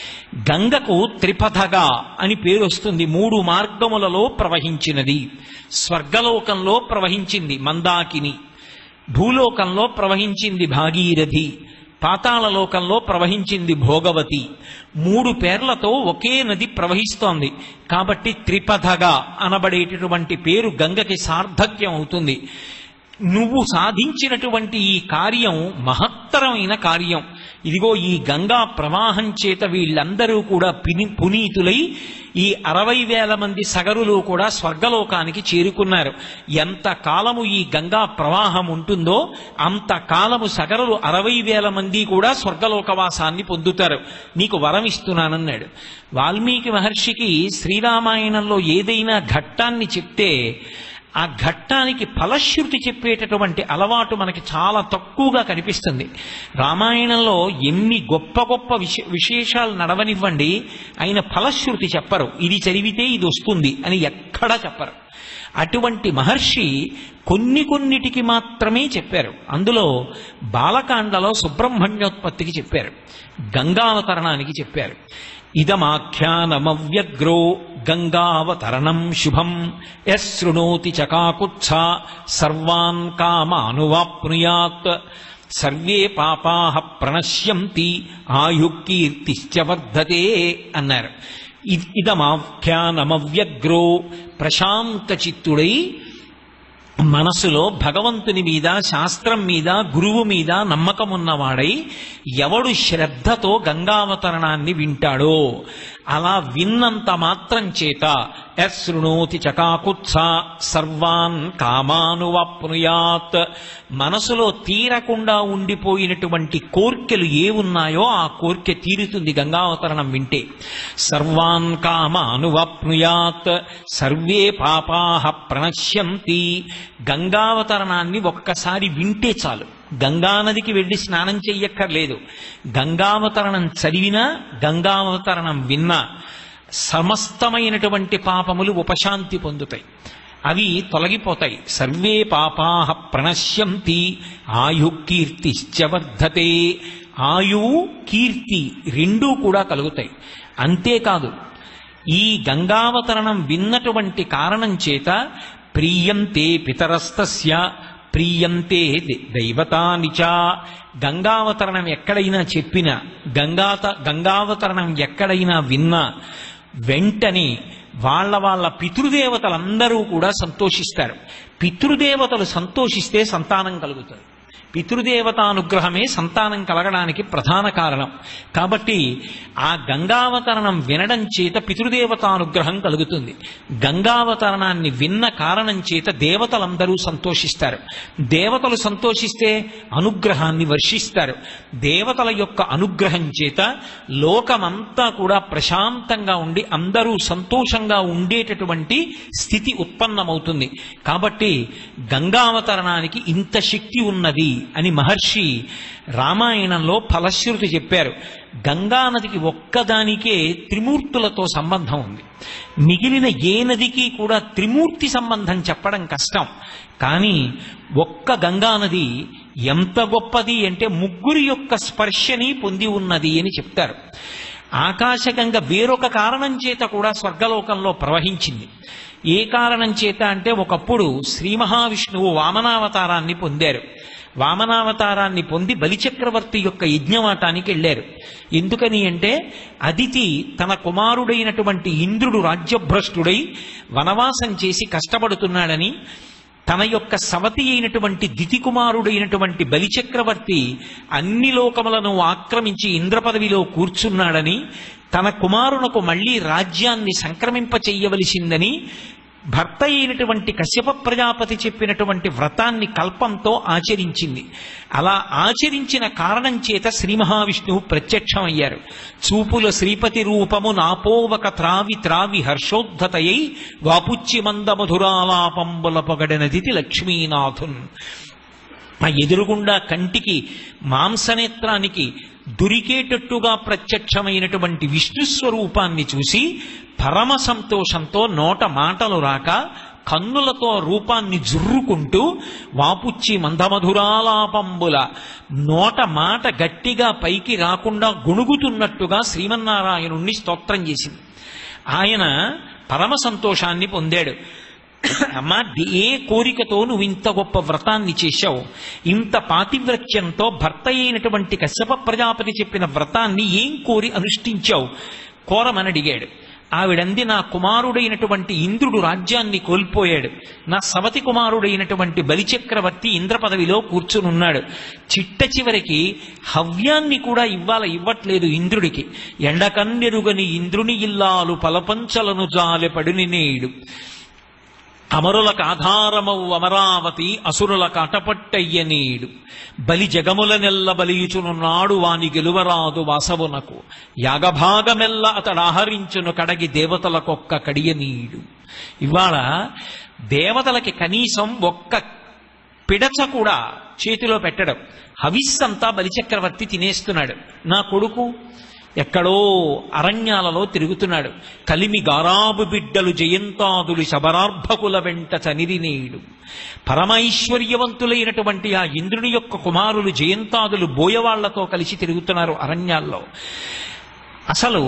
గంగకు త్రిపథగా అని పేరు వస్తుంది మూడు మార్గములలో ప్రవహించినది స్వర్గలోకంలో ప్రవహించింది మందాకిని భూలోకంలో ప్రవహించింది భాగీరథి పాతాళలోకంలో ప్రవహించింది భోగవతి మూడు పేర్లతో ఒకే నది ప్రవహిస్తోంది కాబట్టి త్రిపథగా అనబడేటటువంటి పేరు గంగకి సార్థక్యం అవుతుంది నువ్వు సాధించినటువంటి ఈ కార్యం మహత్తరమైన కార్యం ఇదిగో ఈ గంగా ప్రవాహం చేత వీళ్ళందరూ కూడా పిని పునీతులై ఈ అరవై వేల మంది సగరులు కూడా స్వర్గలోకానికి చేరుకున్నారు ఎంత కాలము ఈ గంగా ప్రవాహం ఉంటుందో అంత కాలము సగరులు అరవై వేల మంది కూడా స్వర్గలోకవాసాన్ని పొందుతారు నీకు వరం ఇస్తున్నానన్నాడు వాల్మీకి మహర్షికి శ్రీరామాయణంలో ఏదైనా ఘట్టాన్ని చెప్తే ఆ ఘట్టానికి ఫలశ్రుతి చెప్పేటటువంటి అలవాటు మనకి చాలా తక్కువగా కనిపిస్తుంది రామాయణంలో ఎన్ని గొప్ప గొప్ప విశే విశేషాలు నడవనివ్వండి ఆయన ఫలశ్రుతి చెప్పరు ఇది చదివితే ఇది వస్తుంది అని ఎక్కడా చెప్పరు అటువంటి మహర్షి కొన్ని కొన్నిటికి మాత్రమే చెప్పారు అందులో బాలకాండలో సుబ్రహ్మణ్యోత్పత్తికి చెప్పారు గంగావతరణానికి చెప్పారు ఇదమాఖ్యానమవ్యగ్రో గంగావతరణం శుభం యశృణోతి చకాకుత్స సర్వాన్ కామానువాప్నుయాత్ సర్వే పాపా ప్రణశ్యంతి ఆయుకీర్తిశ్చ వర్ధతే అన్నారు ఇ- ఇదమాఖ్యానమవ్యగ్రో ప్రశాంత చిత్తుడై మనసులో భగవంతుని మీద శాస్త్రం మీద గురువు మీద నమ్మకం ఉన్నవాడై ఎవడు శ్రద్ధతో గంగావతరణాన్ని వింటాడో అలా విన్నంత మాత్రం చేత యశృణోతి చకాకుత్స సర్వాన్ కామానువాప్నుయాత్ మనసులో తీరకుండా ఉండిపోయినటువంటి కోర్కెలు ఏ ఉన్నాయో ఆ కోర్కె తీరుతుంది గంగావతరణం వింటే సర్వాన్ కామానువాప్నుయాత్ సర్వే పాపాహ ప్రణశ్యంతి గంగావతరణాన్ని ఒక్కసారి వింటే చాలు గంగానదికి వెళ్ళి స్నానం చెయ్యక్కర్లేదు గంగావతరణం చదివినా గంగావతరణం విన్నా సమస్తమైనటువంటి పాపములు ఉపశాంతి పొందుతాయి అవి తొలగిపోతాయి సర్వే పాపాహ ప్రణశ్యంతి ఆయు కీర్తిశ్చ వర్ధతే ఆయువు కీర్తి రెండూ కూడా కలుగుతాయి అంతేకాదు ఈ గంగావతరణం విన్నటువంటి కారణం చేత ప్రీయంతే పితరస్తస్య ప్రీయంతే ది- దైవతాని చ గంగావతరణం ఎక్కడైనా చెప్పినా గంగాత గంగావతరణం ఎక్కడైనా విన్నా వెంటనే వాళ్ళ వాళ్ళ పితృదేవతలందరూ కూడా సంతోషిస్తారు పితృదేవతలు సంతోషిస్తే సంతానం కలుగుతుంది పితృదేవతానుగ్రహమే సంతానం కలగడానికి ప్రధాన కారణం కాబట్టి ఆ గంగావతరణం వినడం చేత పితృదేవతానుగ్రహం కలుగుతుంది గంగావతరణాన్ని విన్న కారణం చేత దేవతలందరూ సంతోషిస్తారు దేవతలు సంతోషిస్తే అనుగ్రహాన్ని వర్షిస్తారు దేవతల యొక్క అనుగ్రహం చేత లోకమంతా కూడా ప్రశాంతంగా ఉండి అందరూ సంతోషంగా ఉండేటటువంటి స్థితి ఉత్పన్నమవుతుంది కాబట్టి గంగావతరణానికి ఇంత శక్తి ఉన్నది అని మహర్షి రామాయణంలో ఫలశ్రుతి చెప్పారు గంగా నదికి ఒక్కదానికే త్రిమూర్తులతో సంబంధం ఉంది మిగిలిన ఏ నదికి కూడా త్రిమూర్తి సంబంధం చెప్పడం కష్టం కానీ ఒక్క గంగా నది ఎంత గొప్పది అంటే ముగ్గురి యొక్క స్పర్శని పొంది ఉన్నది అని చెప్తారు ఆకాశగంగ వేరొక కారణం చేత కూడా స్వర్గలోకంలో ప్రవహించింది ఏ కారణం చేత అంటే ఒకప్పుడు శ్రీ మహావిష్ణువు వామనావతారాన్ని పొందారు వామనావతారాన్ని పొంది బలిచక్రవర్తి యొక్క యజ్ఞవాటానికి వెళ్ళారు ఎందుకని అంటే అదితి తన కుమారుడైనటువంటి ఇంద్రుడు రాజ్యభ్రష్టుడై వనవాసం చేసి కష్టపడుతున్నాడని తన యొక్క సవతి అయినటువంటి దితి కుమారుడైనటువంటి బలిచక్రవర్తి అన్ని లోకములను ఆక్రమించి ఇంద్ర పదవిలో కూర్చున్నాడని తన కుమారునకు మళ్లీ రాజ్యాన్ని సంక్రమింప చెయ్యవలసిందని భర్త అయినటువంటి కశ్యప ప్రజాపతి చెప్పినటువంటి వ్రతాన్ని కల్పంతో ఆచరించింది అలా ఆచరించిన కారణం చేత శ్రీ మహావిష్ణువు ప్రత్యక్షమయ్యారు చూపుల శ్రీపతి రూపము నాపోవక త్రావి త్రావి హర్షోద్ధతయై వాపుచ్చి మంద మధురాలాపంబుల పొగడనదితి లక్ష్మీనాథున్ ఆ ఎదురుగుండా కంటికి మాంసనేత్రానికి దురికేటట్టుగా ప్రత్యక్షమైనటువంటి విష్ణు స్వరూపాన్ని చూసి పరమ సంతోషంతో నోట మాటలు రాక కన్నులతో రూపాన్ని జుర్రుకుంటూ వాపుచ్చి మందమధురాలాపంబుల నోట మాట గట్టిగా పైకి రాకుండా గుణుగుతున్నట్టుగా శ్రీమన్నారాయణుణ్ణి స్తోత్రం చేసింది ఆయన పరమ సంతోషాన్ని పొందాడు అమ్మా ది- ఏ కోరికతో నువ్వు ఇంత గొప్ప వ్రతాన్ని చేశావు ఇంత పాతివ్రత్యంతో భర్త అయినటువంటి కశ్యప ప్రజాపతి చెప్పిన వ్రతాన్ని ఏం కోరి అనుష్ఠించావు కోరమని అడిగాడు ఆవిడంది నా కుమారుడైనటువంటి ఇంద్రుడు రాజ్యాన్ని కోల్పోయాడు నా సవతి కుమారుడైనటువంటి బలిచక్రవర్తి ఇంద్ర పదవిలో కూర్చునున్నాడు చిట్ట చివరికి హవ్యాన్ని కూడా ఇవ్వాల ఇవ్వట్లేదు ఇంద్రుడికి ఎండకన్నెరుగని ఇంద్రుని ఇల్లాలు పలపంచలను జాలెపడిని నేడు అమరులకు ఆధారమవు అమరావతి అసురులకు అటపట్టయ్యనీడు బలి జగముల నెల్ల బలియుచునున్నాడు వాని గెలువరాదు వాసవునకు యాగభాగమెల్ల అతడు ఆహరించును కడగి దేవతలకొక్క కడియనీడు ఇవాళ దేవతలకి కనీసం ఒక్క పిడచ కూడా చేతిలో పెట్టడం హవిస్సంతా బలిచక్రవర్తి తినేస్తున్నాడు నా కొడుకు ఎక్కడో అరణ్యాలలో తిరుగుతున్నాడు కలిమి గారాబు బిడ్డలు జయంతాదులు శబరార్భకుల వెంట చనిరినేడు పరమైశ్వర్యవంతులైనటువంటి ఆ ఇంద్రుని యొక్క కుమారులు జయంతాదులు బోయవాళ్లతో కలిసి తిరుగుతున్నారు అరణ్యాల్లో అసలు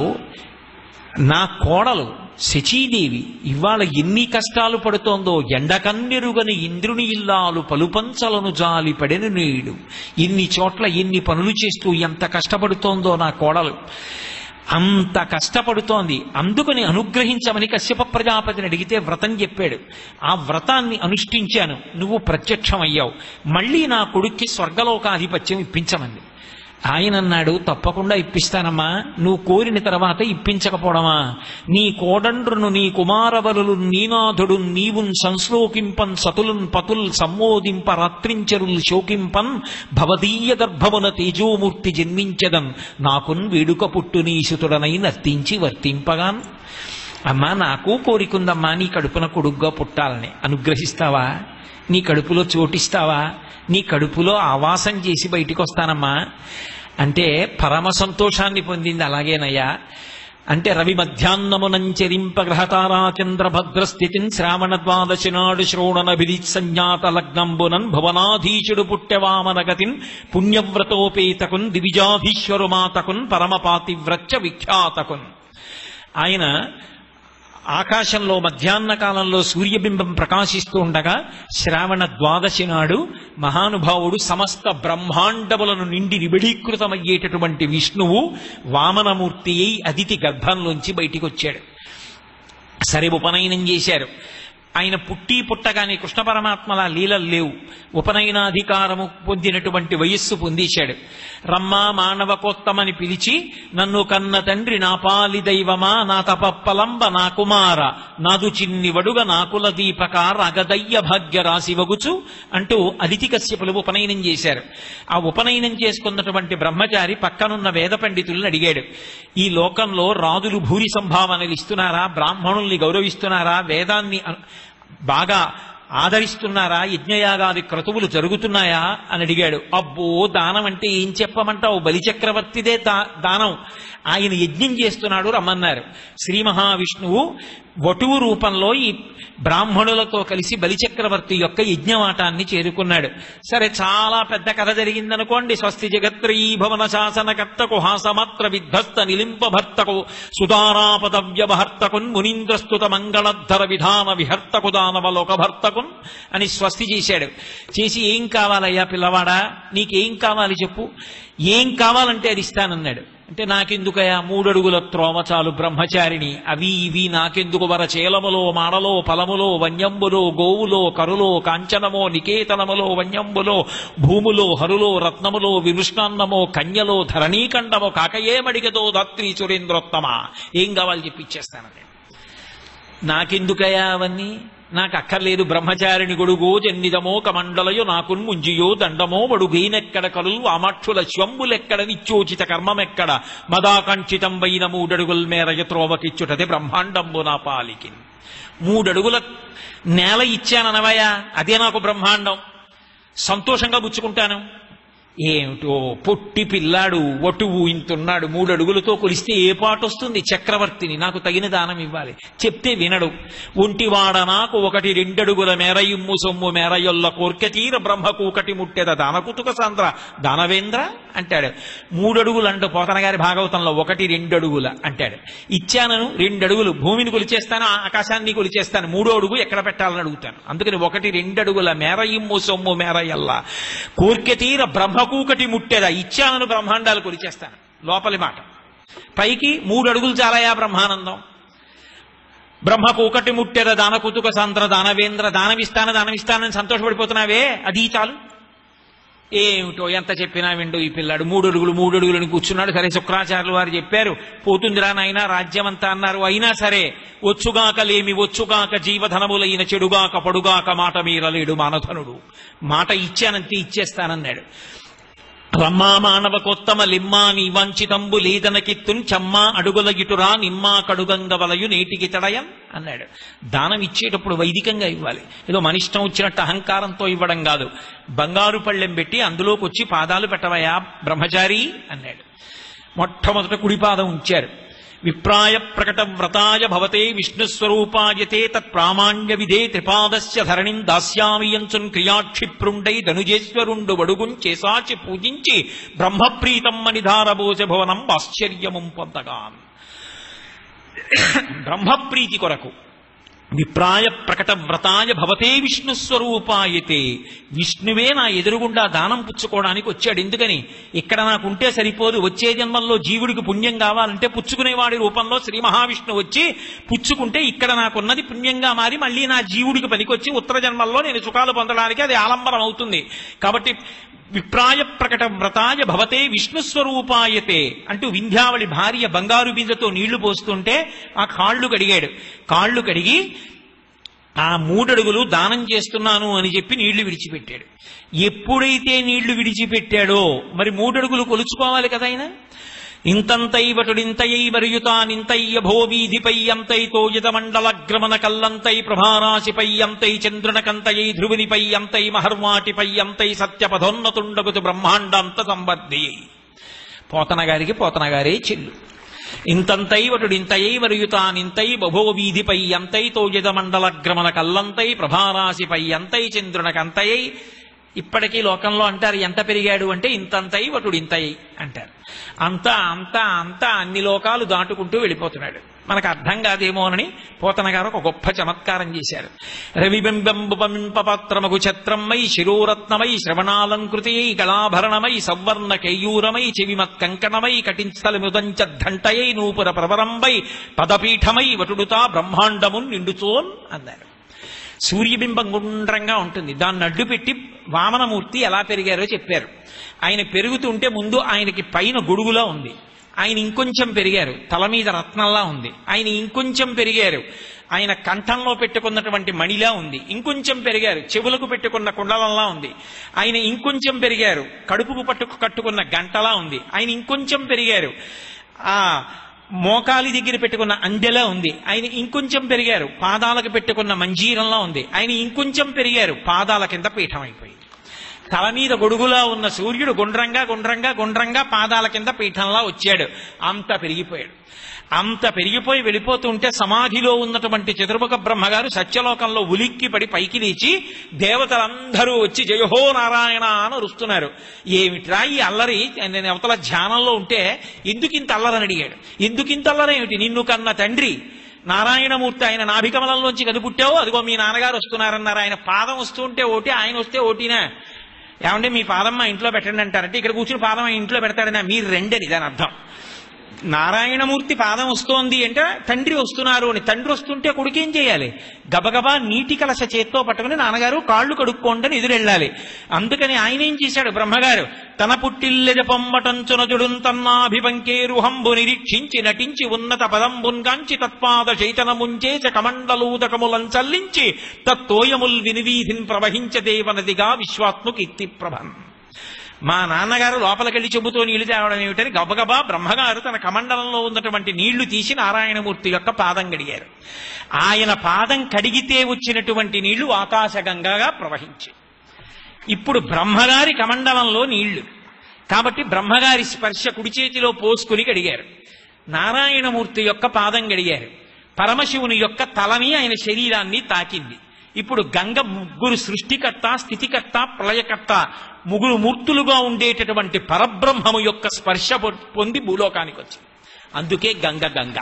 నా కోడలు శచీదేవి ఇవాళ ఎన్ని కష్టాలు పడుతోందో ఎండకన్నెరుగని ఇంద్రుని ఇల్లాలు పలుపంచలను జాలి పడెను నేడు ఇన్ని చోట్ల ఎన్ని పనులు చేస్తూ ఎంత కష్టపడుతోందో నా కోడలు అంత కష్టపడుతోంది అందుకని అనుగ్రహించమని కశ్యప ప్రజాపతిని అడిగితే వ్రతం చెప్పాడు ఆ వ్రతాన్ని అనుష్ఠించాను నువ్వు ప్రత్యక్షమయ్యావు మళ్ళీ నా కొడుక్కి స్వర్గలోకాధిపత్యం ఇప్పించమంది ఆయన అన్నాడు తప్పకుండా ఇప్పిస్తానమ్మా నువ్వు కోరిన తర్వాత ఇప్పించకపోవడమా నీ కోడండ్రును నీ కుమారవరులు నీనాథుడు నీవున్ సంశ్లోకింపన్ సతులున్ పతుల్ సమ్మోదింప రాత్రించరుల్ శోకింపన్ భవదీయ గర్భమున తేజోమూర్తి జన్మించదన్ నాకున్ వేడుక పుట్టు నీసుతుడనై నర్తించి వర్తింపగాన్ అమ్మా నాకు కోరికుందమ్మా నీ కడుపున కొడుగ్గా పుట్టాలని అనుగ్రహిస్తావా నీ కడుపులో చోటిస్తావా నీ కడుపులో ఆవాసం చేసి బయటికి వస్తానమ్మా అంటే పరమ సంతోషాన్ని పొందింది అలాగేనయ్యా అంటే రవి మధ్యాహ్నమునంచరింప గ్రహతారా చంద్ర భద్రస్థితిన్ శ్రావణ ద్వాదశి నాడు శ్రోణనభిధి సంజ్ఞాత లగ్నంబునన్ భువనాధీశుడు పుట్టెవామనగతిన్ పుణ్యవ్రతోపేతకున్ దివిజాధీశ్వరు మాతకున్ పరమపాతివ్రత్య విఖ్యాతకున్ ఆయన ఆకాశంలో మధ్యాహ్న కాలంలో సూర్యబింబం ప్రకాశిస్తూ ఉండగా శ్రావణ ద్వాదశి నాడు మహానుభావుడు సమస్త బ్రహ్మాండములను నిండి నిబిడీకృతమయ్యేటటువంటి విష్ణువు వామనమూర్తి అయి అదితి గర్భంలోంచి బయటికి వచ్చాడు సరే ఉపనయనం చేశారు ఆయన పుట్టి పుట్టగానే కృష్ణ పరమాత్మల లీలలు లేవు ఉపనయనాధికారము పొందినటువంటి వయస్సు పొందేశాడు రమ్మా మానవకోత్తమని పిలిచి నన్ను కన్న తండ్రి నా పాలి దైవమా నా తపప్పలంబ నా కుమార నాదు చిన్ని వడుగ నాకుల దీపక రగదయ్య భాగ్య రాశి వగుచు అంటూ అదితి కశ్యపులు ఉపనయనం చేశారు ఆ ఉపనయనం చేసుకున్నటువంటి బ్రహ్మచారి పక్కనున్న వేద పండితులను అడిగాడు ఈ లోకంలో రాజులు భూరి సంభావనలు ఇస్తున్నారా బ్రాహ్మణుల్ని గౌరవిస్తున్నారా వేదాన్ని అను- బాగా ఆదరిస్తున్నారా యజ్ఞయాగాది క్రతువులు జరుగుతున్నాయా అని అడిగాడు అబ్బో దానం అంటే ఏం చెప్పమంటావు బలిచక్రవర్తిదే దా- దానం ఆయన యజ్ఞం చేస్తున్నాడు రమ్మన్నారు శ్రీ మహావిష్ణువు వటువు రూపంలో ఈ బ్రాహ్మణులతో కలిసి బలిచక్రవర్తి యొక్క యజ్ఞవాటాన్ని చేరుకున్నాడు సరే చాలా పెద్ద కథ జరిగిందనుకోండి స్వస్తి జగత్రయీ భవన శాసనకర్తకు హాసమాత్ర విధ్వస్త నిలింప భర్తకు సుతారాపద వ్యవహర్తకున్ మునీంద్రస్తుత మంగళధర విధాన విహర్తకు దానవలోక భర్తకున్ అని స్వస్తి చేశాడు చేసి ఏం కావాలయ్యా పిల్లవాడా నీకేం కావాలి చెప్పు ఏం కావాలంటే అది ఇస్తానన్నాడు అంటే నాకెందుకయా మూడడుగుల త్రోవ చాలు బ్రహ్మచారిని అవి ఇవి నాకెందుకు వర చేలములో మాడలో ఫలములో వన్యంబులో గోవులో కరులో కాంచనమో నికేతనములో వన్యంబులో భూములో హరులో రత్నములో విరుష్ణాన్నమో కన్యలో ధరణీకండమో కాకయేమడిగదో ధత్రి సురేంద్రోత్తమ ఏం కావాలి చెప్పి ఇచ్చేస్తానండి నాకెందుకయా అవన్నీ నాకు అక్కర్లేదు బ్రహ్మచారిని గొడుగో జన్నిదమో కమండలయో నాకున్ ముంజియో దండమో వడుగైనెక్కడ కలులు ఆమాక్షుల శ్వంబులెక్కడ నిత్యోచిత కర్మమెక్కడ మదాకంఠితం వైన మూడడుగుల మేర త్రోవకిచ్చుటది బ్రహ్మాండంబు నా పాలికి మూడడుగుల నేల ఇచ్చాననవయా అదే నాకు బ్రహ్మాండం సంతోషంగా పుచ్చుకుంటాను ఏమిటో పొట్టి పిల్లాడు ఒటువు ఇంతున్నాడు మూడు అడుగులతో కొలిస్తే ఏ పాట వస్తుంది చక్రవర్తిని నాకు తగిన దానం ఇవ్వాలి చెప్తే వినడు ఒంటివాడ నాకు ఒకటి రెండడుగుల మేర ఇమ్ము సొమ్ము మేర యొల్ల కోర్కె తీర బ్రహ్మకు ఒకటి ముట్టెద దానకుతుక సాంద్ర దానవేంద్ర అంటాడు మూడడుగులు అంటూ పోతన గారి భాగవతంలో ఒకటి రెండడుగుల అంటాడు ఇచ్చానను రెండడుగులు భూమిని కొలిచేస్తాను ఆకాశాన్ని కొలిచేస్తాను మూడో అడుగు ఎక్కడ పెట్టాలని అడుగుతాను అందుకని ఒకటి రెండడుగుల మేర ఇమ్ము సొమ్ము మేర ఎల్ల కోర్కె తీర బ్రహ్మకూకటి ముట్టెద ఇచ్చానను బ్రహ్మాండాలు కొలిచేస్తాను లోపలి మాట పైకి మూడు అడుగులు చాలయా బ్రహ్మానందం బ్రహ్మకు ఒకటి ముట్టెద దానకుతుక సాంద్ర దానవేంద్ర దానమిస్తాన దానమిస్తానని సంతోషపడిపోతున్నావే అది చాలు ఏమిటో ఎంత చెప్పినా విండు ఈ పిల్లాడు మూడు అడుగులు మూడు అడుగులని కూర్చున్నాడు సరే శుక్రాచార్యులు వారు చెప్పారు పోతుందిరా నాయనా రాజ్యం అంతా అన్నారు అయినా సరే వచ్చుగాక లేమి వచ్చుగాక జీవధనములైన చెడుగాక పడుగాక మాట మీరలేడు మానధనుడు మాట ఇచ్చానంతే ఇచ్చేస్తానన్నాడు రమ్మా మానవ కొత్తమ లిమ్మా నీ వంచితంబు లేదనకిత్తున్ చమ్మా అడుగుల ఇటురా నిమ్మా కడుగంగ వలయు నేటికి తడయం అన్నాడు దానం ఇచ్చేటప్పుడు వైదికంగా ఇవ్వాలి ఏదో మనిష్టం వచ్చినట్టు అహంకారంతో ఇవ్వడం కాదు బంగారు పళ్ళెం పెట్టి అందులోకి వచ్చి పాదాలు పెట్టవయా బ్రహ్మచారి అన్నాడు మొట్టమొదట కుడిపాదం ఉంచారు విప్రాయ ప్రకట వ్రతాయ భవతే విష్ణుస్వరూపాయతే తత్ప్రామాణ్య విదే త్రిపాదస్య ధరణిం దాస్యామియంచున్ క్రియాక్షిప్రుండై ధనుజేశ్వరుండు వడుగుం చేసాచి పూజించి బ్రహ్మప్రీతం మనిధారబోజ భవనం ఆశ్చర్యముం పొందగా బ్రహ్మప్రీతి కొరకు విప్రాయ ప్రకట వ్రతాయ భవతే విష్ణు స్వరూపాయతే విష్ణువే నా ఎదురుగుండా దానం పుచ్చుకోవడానికి వచ్చాడు ఎందుకని ఇక్కడ నాకుంటే సరిపోదు వచ్చే జన్మల్లో జీవుడికి పుణ్యం కావాలంటే పుచ్చుకునేవాడి రూపంలో శ్రీ మహావిష్ణువు వచ్చి పుచ్చుకుంటే ఇక్కడ నాకున్నది పుణ్యంగా మారి మళ్ళీ నా జీవుడికి పనికొచ్చి ఉత్తర జన్మల్లో నేను సుఖాలు పొందడానికి అది ఆలంబనం అవుతుంది కాబట్టి విప్రాయ ప్రకట వ్రతాయ భవతే విష్ణు స్వరూపాయతే అంటూ వింధ్యావళి భార్య బంగారు బిందెతో నీళ్లు పోస్తుంటే ఆ కాళ్ళు కడిగాడు కాళ్ళు కడిగి ఆ మూడడుగులు దానం చేస్తున్నాను అని చెప్పి నీళ్లు విడిచిపెట్టాడు ఎప్పుడైతే నీళ్లు విడిచిపెట్టాడో మరి మూడడుగులు కొలుచుకోవాలి కదా ఆయన ఇంతంతైవటుడింతయై వరియుతానింతయ్య భోవీధిపై అంతైతో యతమండలగ్రమణ కల్లంతై ప్రభారాశిపై అంతై చంద్రునకంతయై ధ్రువునిపై అంతై మహర్వాటిపై అంతై సత్యపథోన్నతుండగుతు బ్రహ్మాండంత సంబద్ధి పోతన గారికి పోతన గారే చెల్లు ఇంతంతై వటుడింతయై వరియుతానింతై బభో వీధిపై అంతై తోయద మండలగ్రమణ కల్లంతై ప్రభారాశిపై అంతై చంద్రునకంతయై ఇప్పటికీ లోకంలో అంటారు ఎంత పెరిగాడు అంటే ఇంతంతై వటుడు ఇంతయి అంటారు అంత అంత అంత అన్ని లోకాలు దాటుకుంటూ వెళ్ళిపోతున్నాడు మనకు అర్థం కాదేమోనని పోతన గారు ఒక గొప్ప చమత్కారం చేశారు రవిబింబింపపాత్రమగు ఛత్రమై శిరోరత్నమై శ్రవణాలంకృతి కళాభరణమై సవర్ణ కేయూరమై చెవిమత్ కంకణమై కటించలముదంచ ఘంటయై నూపుర ప్రవరంబై పదపీఠమై వటుడుతా బ్రహ్మాండమున్ నిండుచోన్ అన్నారు సూర్యబింబం గుండ్రంగా ఉంటుంది దాన్ని అడ్డు పెట్టి వామనమూర్తి ఎలా పెరిగారో చెప్పారు ఆయన పెరుగుతుంటే ముందు ఆయనకి పైన గొడుగులా ఉంది ఆయన ఇంకొంచెం పెరిగారు తల మీద రత్నంలా ఉంది ఆయన ఇంకొంచెం పెరిగారు ఆయన కంఠంలో పెట్టుకున్నటువంటి మణిలా ఉంది ఇంకొంచెం పెరిగారు చెవులకు పెట్టుకున్న కుండలంలా ఉంది ఆయన ఇంకొంచెం పెరిగారు కడుపుకు పట్టు కట్టుకున్న గంటలా ఉంది ఆయన ఇంకొంచెం పెరిగారు ఆ మోకాలి దగ్గర పెట్టుకున్న అందెలా ఉంది ఆయన ఇంకొంచెం పెరిగారు పాదాలకు పెట్టుకున్న మంజీరంలా ఉంది ఆయన ఇంకొంచెం పెరిగారు పాదాల కింద పీఠం అయిపోయింది తల మీద గొడుగులా ఉన్న సూర్యుడు గుండ్రంగా గుండ్రంగా గుండ్రంగా పాదాల కింద పీఠంలా వచ్చాడు అంత పెరిగిపోయాడు అంత పెరిగిపోయి వెళ్ళిపోతుంటే సమాధిలో ఉన్నటువంటి చతుర్ముఖ బ్రహ్మగారు సత్యలోకంలో ఉలిక్కి పడి పైకి లేచి దేవతలందరూ వచ్చి జయహో నారాయణ అని అరుస్తున్నారు ఏమిట్రా ఈ అల్లరి నేను అవతల ధ్యానంలో ఉంటే ఎందుకు ఇంత అల్లరని అడిగాడు ఎందుకు ఇంత అల్లరేమిటి నిన్ను కన్న తండ్రి నారాయణమూర్తి ఆయన నాభికమలంలోంచి కనుపుట్టావు అదిగో మీ నాన్నగారు వస్తున్నారన్నారు ఆయన పాదం వస్తూ ఉంటే ఓటి ఆయన వస్తే ఓటినా ఏమంటే మీ పాదం మా ఇంట్లో పెట్టండి అంటారంటే ఇక్కడ కూర్చుని పాదం మా ఇంట్లో పెడతాడనా మీరు రెండని దాని అర్థం నారాయణమూర్తి పాదం వస్తోంది అంటే తండ్రి వస్తున్నారు అని తండ్రి వస్తుంటే కొడుకేం చేయాలి గబగబా నీటి కలశ చేత్తో పట్టుకుని నాన్నగారు కాళ్ళు కడుక్కోండి అని ఎదురెళ్ళాలి అందుకని ఆయన ఏం చేశాడు బ్రహ్మగారు తన పుట్టిల్లెజ పొమ్మటంచునజుడున్ తన్నాభివంకేరుహంబు నిరీక్షించి నటించి ఉన్నత పదంబున్గాంచి తత్పాద చైతనముంచేచ కమండలూదకములం చల్లించి తత్తోయముల్ వినివీధిన్ ప్రవహించదేవనదిగా విశ్వాత్ము కీర్తి ప్రభన్ మా నాన్నగారు లోపలికెళ్ళి చెబుతూ నీళ్లు తేవడం ఏమిటని గబగబా బ్రహ్మగారు తన కమండలంలో ఉన్నటువంటి నీళ్లు తీసి నారాయణమూర్తి యొక్క పాదం కడిగారు ఆయన పాదం కడిగితే వచ్చినటువంటి నీళ్లు ఆకాశగంగగా ప్రవహించి ఇప్పుడు బ్రహ్మగారి కమండలంలో నీళ్లు కాబట్టి బ్రహ్మగారి స్పర్శ కుడి చేతిలో పోసుకుని కడిగారు నారాయణమూర్తి యొక్క పాదం కడిగారు పరమశివుని యొక్క తలని ఆయన శరీరాన్ని తాకింది ఇప్పుడు గంగ ముగ్గురు సృష్టికర్త స్థితికర్త ప్రళయకర్త ముగ్గురు మూర్తులుగా ఉండేటటువంటి పరబ్రహ్మము యొక్క స్పర్శ పొ- పొంది భూలోకానికి వచ్చింది అందుకే గంగ గంగ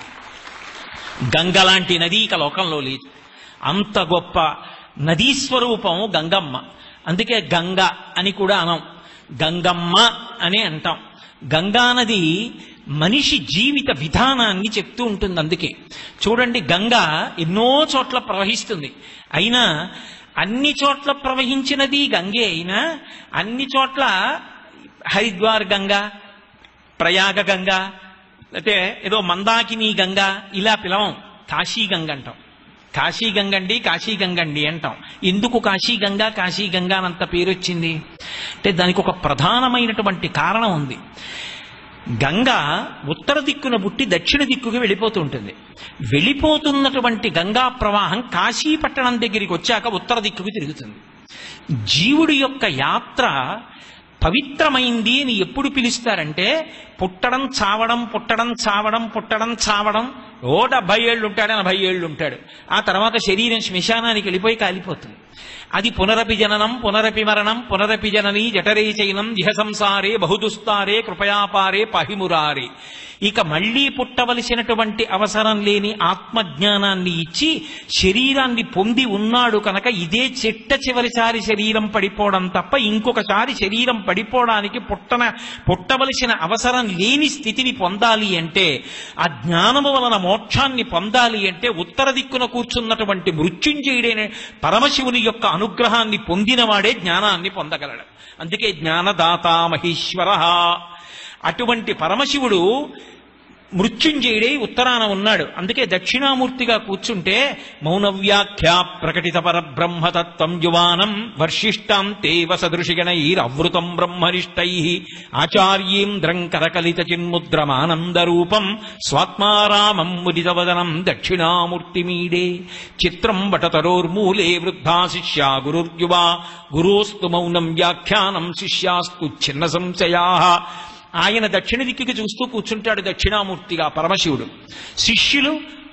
గంగ లాంటి నది ఇక లోకంలో లేదు అంత గొప్ప నదీ స్వరూపం గంగమ్మ అందుకే గంగ అని కూడా అనం గంగమ్మ అని అంటాం గంగా నది మనిషి జీవిత విధానాన్ని చెప్తూ ఉంటుంది అందుకే చూడండి గంగ ఎన్నో చోట్ల ప్రవహిస్తుంది అయినా అన్ని చోట్ల ప్రవహించినది గంగే అయినా అన్ని చోట్ల హరిద్వార్ గంగ ప్రయాగ గంగ లేకపోతే ఏదో మందాకిని గంగ ఇలా పిలవం కాశీ గంగ అంటాం కాశీ గంగండి కాశీ గంగండి అంటాం ఎందుకు కాశీ గంగ కాశీ గంగ అనంత పేరు వచ్చింది అంటే దానికి ఒక ప్రధానమైనటువంటి కారణం ఉంది గంగ ఉత్తర దిక్కున పుట్టి దక్షిణ దిక్కుకి వెళ్ళిపోతూ ఉంటుంది వెళ్ళిపోతున్నటువంటి గంగా ప్రవాహం కాశీ పట్టణం దగ్గరికి వచ్చాక ఉత్తర దిక్కుకి తిరుగుతుంది జీవుడి యొక్క యాత్ర పవిత్రమైంది అని ఎప్పుడు పిలుస్తారంటే పుట్టడం చావడం పుట్టడం చావడం పుట్టడం చావడం ఓ డెబ్బై ఏళ్ళు ఉంటాడు ఎనభై ఏళ్ళు ఉంటాడు ఆ తర్వాత శరీరం శ్మశానానికి వెళ్ళిపోయి కాలిపోతుంది అది పునరపి జననం పునరపి మరణం పునరపి జనని జఠరే చైనం దిహ సంసారే బహుదుస్తారే కృపయాపారే పహిమురారే ఇక మళ్ళీ పుట్టవలసినటువంటి అవసరం లేని ఆత్మజ్ఞానాన్ని ఇచ్చి శరీరాన్ని పొంది ఉన్నాడు కనుక ఇదే చిట్ట చివరిసారి శరీరం పడిపోవడం తప్ప ఇంకొకసారి శరీరం పడిపోవడానికి పుట్టన పుట్టవలసిన అవసరం లేని స్థితిని పొందాలి అంటే ఆ జ్ఞానము వలన మోక్షాన్ని పొందాలి అంటే ఉత్తర దిక్కున కూర్చున్నటువంటి మృత్యుంజయుడైన పరమశివుని యొక్క అనుగ్రహాన్ని పొందినవాడే జ్ఞానాన్ని పొందగలడు అందుకే జ్ఞానదాత మహేశ్వర అటువంటి పరమశివుడు మృత్యుంజయుడై ఉత్తరాన ఉన్నాడు అందుకే దక్షిణామూర్తిగా కూర్చుంటే మౌన వ్యాఖ్యా ప్రకటిత పరబ్రహ్మతత్వం యువానం వర్షిష్టాం తేవ సదృశిగణైరవృతం బ్రహ్మనిష్టై ఆచార్యేంద్రం కరకలిత చిన్ముద్రమానందరూపం స్వాత్మారామం ముదితవదనం దక్షిణామూర్తిమీడే చిత్రం వటతరోర్మూలే వృద్ధా శిష్యా గురుర్యువా గురోస్తు మౌనం వ్యాఖ్యానం శిష్యాస్తు చిన్న సంశయా ఆయన దక్షిణ దిక్కుకి చూస్తూ కూర్చుంటాడు దక్షిణామూర్తిగా పరమశివుడు శిష్యులు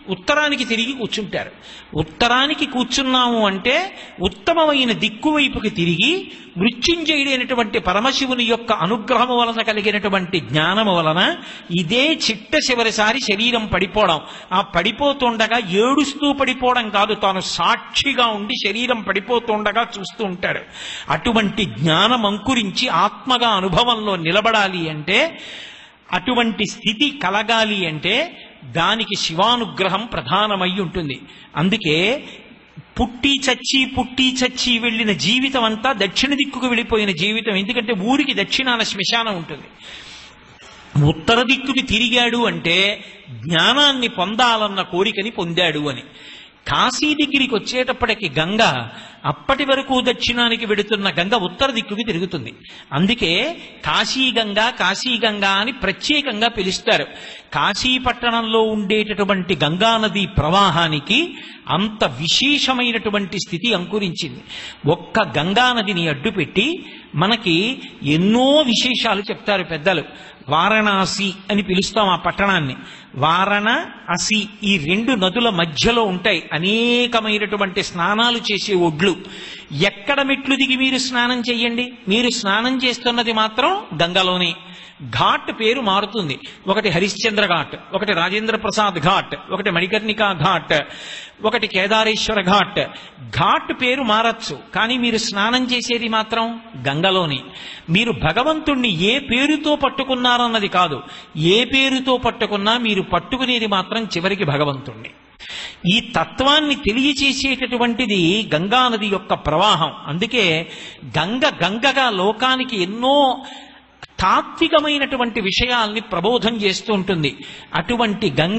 ఉత్తరానికి తిరిగి కూర్చుంటారు ఉత్తరానికి కూర్చున్నాము అంటే ఉత్తమమైన దిక్కు వైపుకి తిరిగి మృత్యుంజయుడైనటువంటి పరమశివుని యొక్క అనుగ్రహము వలన కలిగినటువంటి జ్ఞానము వలన ఇదే చిట్ట చివరిసారి శరీరం పడిపోవడం ఆ పడిపోతుండగా ఏడుస్తూ పడిపోవడం కాదు తాను సాక్షిగా ఉండి శరీరం పడిపోతుండగా చూస్తూ ఉంటాడు అటువంటి జ్ఞానం అంకురించి ఆత్మగా అనుభవంలో నిలబడాలి అంటే అటువంటి స్థితి కలగాలి అంటే దానికి శివానుగ్రహం ప్రధానమై ఉంటుంది అందుకే పుట్టి చచ్చి పుట్టి చచ్చి వెళ్ళిన జీవితం అంతా దక్షిణ దిక్కుకు వెళ్ళిపోయిన జీవితం ఎందుకంటే ఊరికి దక్షిణాన శ్మశానం ఉంటుంది ఉత్తర దిక్కుకి తిరిగాడు అంటే జ్ఞానాన్ని పొందాలన్న కోరికని పొందాడు అని కాశీ దగ్గరికి వచ్చేటప్పటికి గంగ అప్పటి వరకు దక్షిణానికి వెడుతున్న గంగ ఉత్తర దిక్కుకి తిరుగుతుంది అందుకే కాశీ గంగ కాశీ గంగా అని ప్రత్యేకంగా పిలుస్తారు కాశీ పట్టణంలో ఉండేటటువంటి గంగా నది ప్రవాహానికి అంత విశేషమైనటువంటి స్థితి అంకురించింది ఒక్క గంగా నదిని అడ్డుపెట్టి మనకి ఎన్నో విశేషాలు చెప్తారు పెద్దలు వారణాసి అని పిలుస్తాం ఆ పట్టణాన్ని వారణ అసి ఈ రెండు నదుల మధ్యలో ఉంటాయి అనేకమైనటువంటి స్నానాలు చేసే ఒడ్లు ఎక్కడ మెట్లు దిగి మీరు స్నానం చెయ్యండి మీరు స్నానం చేస్తున్నది మాత్రం గంగలోనే ఘాట్ పేరు మారుతుంది ఒకటి హరిశ్చంద్ర ఘాట్ ఒకటి రాజేంద్ర ప్రసాద్ ఘాట్ ఒకటి మణికర్ణికా ఘాట్ ఒకటి కేదారేశ్వర ఘాట్ ఘాట్ పేరు మారచ్చు కానీ మీరు స్నానం చేసేది మాత్రం గంగలోనే మీరు భగవంతుణ్ణి ఏ పేరుతో పట్టుకున్నారన్నది కాదు ఏ పేరుతో పట్టుకున్నా మీరు పట్టుకునేది మాత్రం చివరికి భగవంతుణ్ణి ఈ తత్వాన్ని తెలియచేసేటటువంటిది గంగా నది యొక్క ప్రవాహం అందుకే గంగ గంగగా లోకానికి ఎన్నో తాత్వికమైనటువంటి విషయాల్ని ప్రబోధం చేస్తూ ఉంటుంది అటువంటి గంగ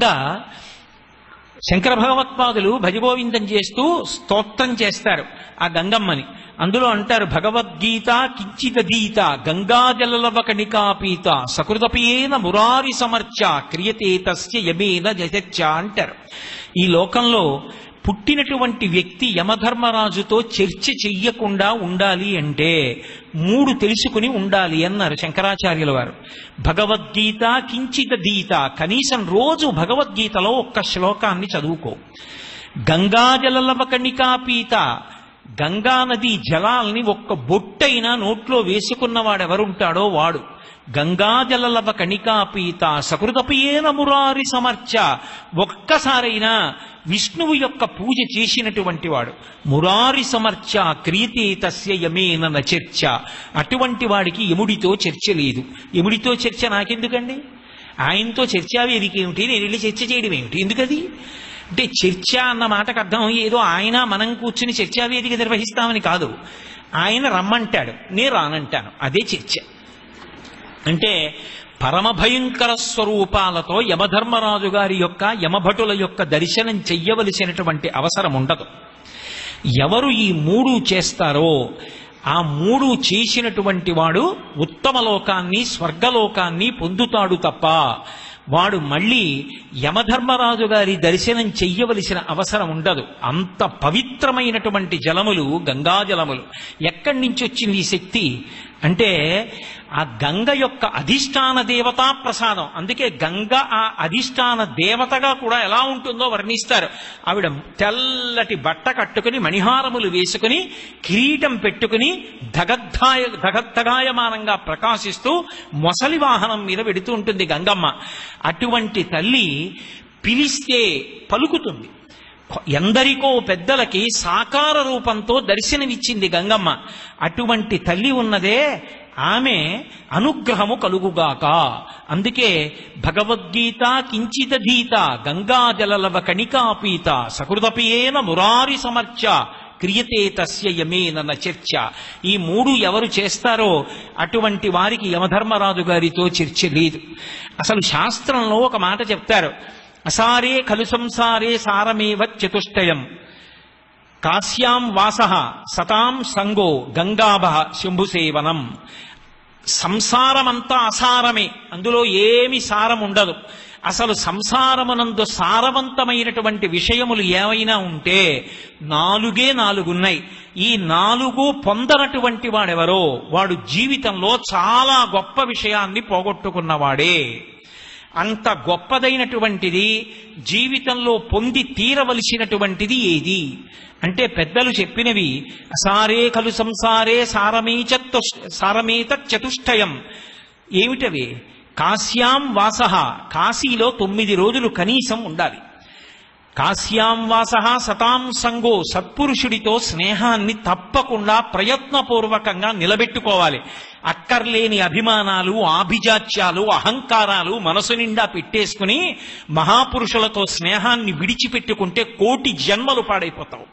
శంకర భగవత్పాదులు భజగోవిందం చేస్తూ స్తోత్రం చేస్తారు ఆ గంగమ్మని అందులో అంటారు భగవద్గీత కించిదీత గంగాజలలవ కణికాపీత సకృతపేన మురారి సమర్చ క్రియతే తస్య యమేన జచచ్చ అంటారు ఈ లోకంలో పుట్టినటువంటి వ్యక్తి యమధర్మరాజుతో చర్చ చెయ్యకుండా ఉండాలి అంటే మూడు తెలుసుకుని ఉండాలి అన్నారు శంకరాచార్యుల వారు భగవద్గీత కించిత దీత కనీసం రోజు భగవద్గీతలో ఒక్క శ్లోకాన్ని చదువుకో గంగాజలలవ కణికాపీత గంగా నది జలాల్ని ఒక్క బొట్టైనా నోట్లో వేసుకున్నవాడెవరుంటాడో వాడు గంగాజలలవ కణికాపీత సకృతపయేన మురారి సమర్చ ఒక్కసారైనా విష్ణువు యొక్క పూజ చేసినటువంటి వాడు మురారి సమర్చ క్రియతే తస్య యమేన చర్చ అటువంటి వాడికి యముడితో చర్చ లేదు యముడితో చర్చ నాకెందుకండి ఆయనతో చర్చా వేదిక ఏమిటి నేను వెళ్ళి చర్చ చేయడం ఏమిటి ఎందుకది అంటే చర్చ అన్న మాటకు అర్థం ఏదో ఆయన మనం కూర్చుని చర్చా వేదిక నిర్వహిస్తామని కాదు ఆయన రమ్మంటాడు నేను రానంటాను అదే చర్చ అంటే పరమ భయంకర స్వరూపాలతో యమధర్మరాజు గారి యొక్క యమభటుల యొక్క దర్శనం చెయ్యవలసినటువంటి అవసరం ఉండదు ఎవరు ఈ మూడు చేస్తారో ఆ మూడు చేసినటువంటి వాడు ఉత్తమ లోకాన్ని స్వర్గలోకాన్ని పొందుతాడు తప్ప వాడు మళ్ళీ యమధర్మరాజు గారి దర్శనం చెయ్యవలసిన అవసరం ఉండదు అంత పవిత్రమైనటువంటి జలములు గంగా జలములు ఎక్కడి నుంచి వచ్చింది ఈ శక్తి అంటే ఆ గంగ యొక్క అధిష్టాన దేవతా ప్రసాదం అందుకే గంగ ఆ అధిష్టాన దేవతగా కూడా ఎలా ఉంటుందో వర్ణిస్తారు ఆవిడ తెల్లటి బట్ట కట్టుకుని మణిహారములు వేసుకుని కిరీటం పెట్టుకుని దగద్ధాయ దగద్దగాయమానంగా ప్రకాశిస్తూ మొసలి వాహనం మీద వెడుతూ ఉంటుంది గంగమ్మ అటువంటి తల్లి పిలిస్తే పలుకుతుంది ఎందరికో పెద్దలకి సాకార రూపంతో దర్శనమిచ్చింది గంగమ్మ అటువంటి తల్లి ఉన్నదే ఆమె అనుగ్రహము కలుగుగాక అందుకే భగవద్గీత కించిదధీత గంగాజలలవ కణికాపీత సకృతపియేన మురారి సమర్చ క్రియతే తస్య యమేన చర్చ ఈ మూడు ఎవరు చేస్తారో అటువంటి వారికి యమధర్మరాజు గారితో చర్చ లేదు అసలు శాస్త్రంలో ఒక మాట చెప్తారు అసారే ఖలు సంసారే సారమేవ చతుష్టయం కాశ్యాం వాస సతాం సంగో గంగాభ శంభుసేవనం సంసారమంతా అసారమే అందులో ఏమి సారం ఉండదు అసలు సంసారమునందు సారవంతమైనటువంటి విషయములు ఏవైనా ఉంటే నాలుగే నాలుగున్నాయి ఈ నాలుగు పొందనటువంటి వాడెవరో వాడు జీవితంలో చాలా గొప్ప విషయాన్ని పోగొట్టుకున్నవాడే అంత గొప్పదైనటువంటిది జీవితంలో పొంది తీరవలసినటువంటిది ఏది అంటే పెద్దలు చెప్పినవి సారే కలు సంసారే సారమేచ సారమేత చతుష్టయం ఏమిటవి కాశ్యాం వాస కాశీలో తొమ్మిది రోజులు కనీసం ఉండాలి కాశ్యాం వాస సతాం సంగో సత్పురుషుడితో స్నేహాన్ని తప్పకుండా ప్రయత్నపూర్వకంగా నిలబెట్టుకోవాలి అక్కర్లేని అభిమానాలు ఆభిజాత్యాలు అహంకారాలు మనసు నిండా పెట్టేసుకుని మహాపురుషులతో స్నేహాన్ని విడిచిపెట్టుకుంటే కోటి జన్మలు పాడైపోతావు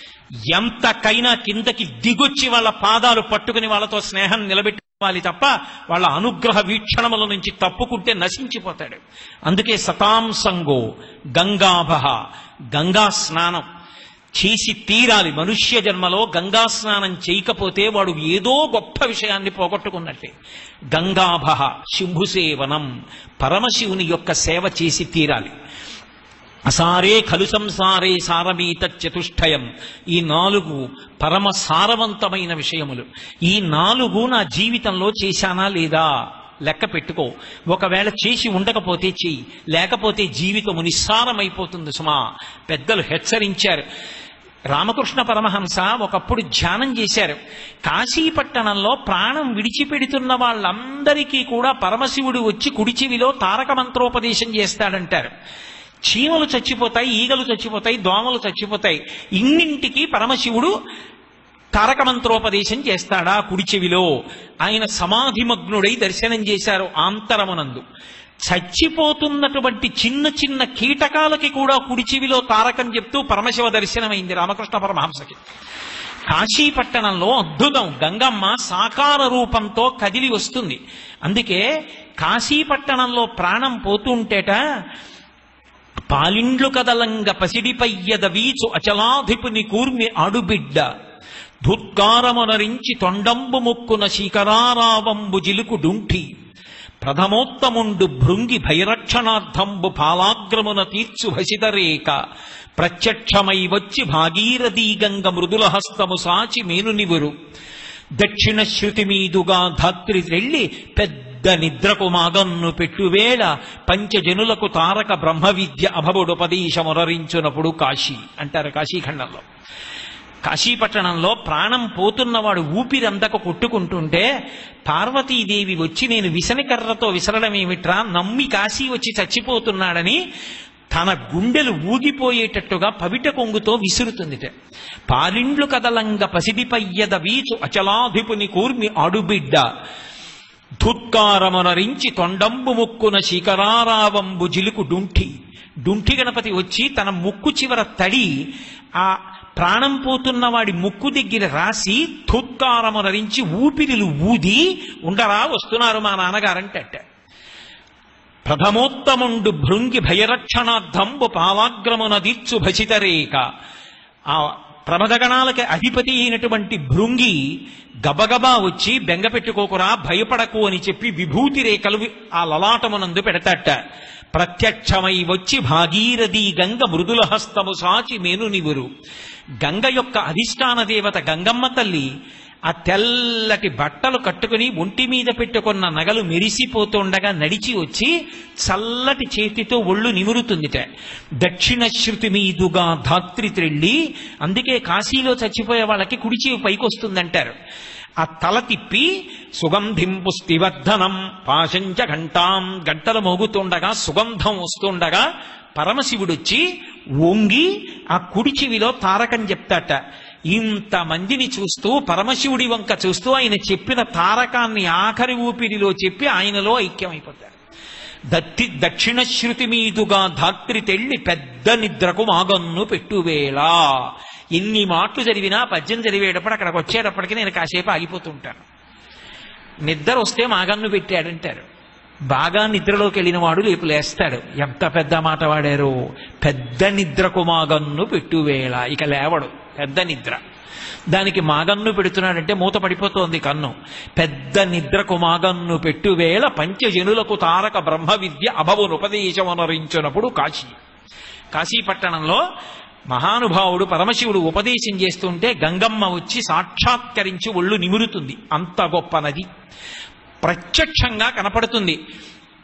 ఎంతకైనా కిందకి దిగొచ్చి వాళ్ళ పాదాలు పట్టుకుని వాళ్ళతో స్నేహం నిలబెట్టుకోవాలి తప్ప వాళ్ళ అనుగ్రహ వీక్షణముల నుంచి తప్పుకుంటే నశించిపోతాడు అందుకే సతాంసంగో గంగాభ గంగా స్నానం చేసి తీరాలి మనుష్య జన్మలో గంగా స్నానం చేయకపోతే వాడు ఏదో గొప్ప విషయాన్ని పోగొట్టుకున్నట్టే గంగాభ శంభుసేవనం పరమశివుని యొక్క సేవ చేసి తీరాలి అసారే ఖలు సంసారే సారమీత చతుష్టయం ఈ నాలుగు పరమ సారవంతమైన విషయములు ఈ నాలుగు నా జీవితంలో చేశానా లేదా లెక్క పెట్టుకో ఒకవేళ చేసి ఉండకపోతే చెయ్యి లేకపోతే జీవితము నిస్సారమైపోతుంది సుమా పెద్దలు హెచ్చరించారు రామకృష్ణ పరమహంస ఒకప్పుడు ధ్యానం చేశారు కాశీపట్టణంలో ప్రాణం విడిచిపెడుతున్న వాళ్ళందరికీ కూడా పరమశివుడు వచ్చి కుడి చెవిలో తారక మంత్రోపదేశం చేస్తాడంటారు చీమలు చచ్చిపోతాయి ఈగలు చచ్చిపోతాయి దోమలు చచ్చిపోతాయి ఇన్నింటికి పరమశివుడు తారక మంత్రోపదేశం చేస్తాడా కుడి చెవిలో ఆయన సమాధిమగ్నుడై దర్శనం చేశారు ఆంతరమునందు చచ్చిపోతున్నటువంటి చిన్న చిన్న కీటకాలకి కూడా కుడి చెవిలో తారకం చెప్తూ పరమశివ దర్శనమైంది రామకృష్ణ పరమహంసకి కాశీపట్టణంలో అద్భుతం గంగమ్మ సాకార రూపంతో కదిలి వస్తుంది అందుకే కాశీపట్టణంలో ప్రాణం పోతుంటేట పాలిండ్లు కదలంగ పసిడిపయ్యద వీచు అచలాధిపుని కూర్మి ఆడుబిడ్డ ధుత్కారమునరించి తొండంబు ముక్కున శీకరారావంబు జిలుకు డుంఠి ప్రథమోత్తముండు భృంగి భైరక్షణార్థంబు పాలాగ్రమున తీర్చు భసితరేక ప్రత్యక్షమై వచ్చి భాగీరథీ గంగ మృదుల హస్తము సాచి మేనునివురు దక్షిణ శృతి మీదుగా ధాత్రి వెళ్ళి పెద్ద నిద్రకు మాగన్ను పెట్టువేళ పంచజనులకు తారక బ్రహ్మ విద్య అభవుడుపదేశమురరించునప్పుడు కాశీ అంటారు కాశీఖండంలో కాశీపట్టణంలో ప్రాణం పోతున్నవాడు ఊపిరందక కొట్టుకుంటుంటే పార్వతీదేవి వచ్చి నేను విసనకర్రతో విసరడమేమిట్రా నమ్మి కాశీ వచ్చి చచ్చిపోతున్నాడని తన గుండెలు ఊగిపోయేటట్టుగా పవిట కొంగుతో విసురుతుందిట పాలిండ్లు కదలంగ పసిడిపయ్యద వీచు అచలాధిపుని కూర్మి ఆడుబిడ్డ ధుత్కారమునరించి తొండంబు ముక్కున శిఖరారావంబు జిలుకు డుంఠి డుంఠి గణపతి వచ్చి తన ముక్కు చివర తడి ఆ ప్రాణం పోతున్న వాడి ముక్కు దగ్గర రాసి ధుత్కారమునరించి ఊపిరిలు ఊది ఉండరా వస్తున్నారు మా నాన్నగారంటే అట్ట ప్రథమోత్తముండు భృంగి భయరక్షణార్థంబు పావాగ్రమున దీర్చు భసితరేక ఆ ప్రమదగణాలకి అధిపతి అయినటువంటి భృంగి గబగబా వచ్చి బెంగ పెట్టుకోకురా భయపడకు అని చెప్పి విభూతి రేఖలు ఆ లలాటమునందు పెడతాట ప్రత్యక్షమై వచ్చి భాగీరథి గంగ మృదుల హస్తము సాచి మేనునివురు గంగ యొక్క అధిష్టాన దేవత గంగమ్మ తల్లి ఆ తెల్లటి బట్టలు కట్టుకుని ఒంటి మీద పెట్టుకున్న నగలు మెరిసిపోతుండగా నడిచి వచ్చి చల్లటి చేతితో ఒళ్ళు నిమురుతుందిట దక్షిణ శృతి మీదుగా ధాత్రి త్రెళ్ళి అందుకే కాశీలో చచ్చిపోయే వాళ్ళకి కుడిచి పైకి వస్తుందంటారు ఆ తల తిప్పి సుగంధిం పుష్టివర్ధనం పాశంచ ఘంటాం గంటలు మోగుతుండగా సుగంధం వస్తుండగా పరమశివుడొచ్చి వంగి ఆ కుడి చెవిలో తారకం చెప్తాట ఇంతమందిని చూస్తూ పరమశివుడి వంక చూస్తూ ఆయన చెప్పిన తారకాన్ని ఆఖరి ఊపిరిలో చెప్పి ఆయనలో ఐక్యమైపోతారు దత్తి దక్షిణ శృతి మీదుగా ధాత్రి తెళ్ళి పెద్ద నిద్రకు మాగన్ను పెట్టువేళ ఎన్ని మాటలు చదివినా పద్యం చదివేటప్పుడు అక్కడికి వచ్చేటప్పటికి నేను కాసేపు ఆగిపోతుంటాను నిద్ర వస్తే మాగన్ను పెట్టాడంటారు బాగా నిద్రలోకి వెళ్ళిన వాడు లేపు లేస్తాడు ఎంత పెద్ద మాట వాడారు పెద్ద నిద్రకు మాగన్ను పెట్టువేళ ఇక లేవడు పెద్ద నిద్ర దానికి మాగన్ను పెడుతున్నాడంటే మూత పడిపోతోంది కన్ను పెద్ద నిద్రకు మాగన్ను పెట్టువేళ పంచజనులకు తారక బ్రహ్మ విద్య అభవునుపదేశమనరించినప్పుడు కాశీ కాశీపట్టణంలో మహానుభావుడు పరమశివుడు ఉపదేశం చేస్తుంటే గంగమ్మ వచ్చి సాక్షాత్కరించి ఒళ్ళు నిమురుతుంది అంత గొప్ప నది ప్రత్యక్షంగా కనపడుతుంది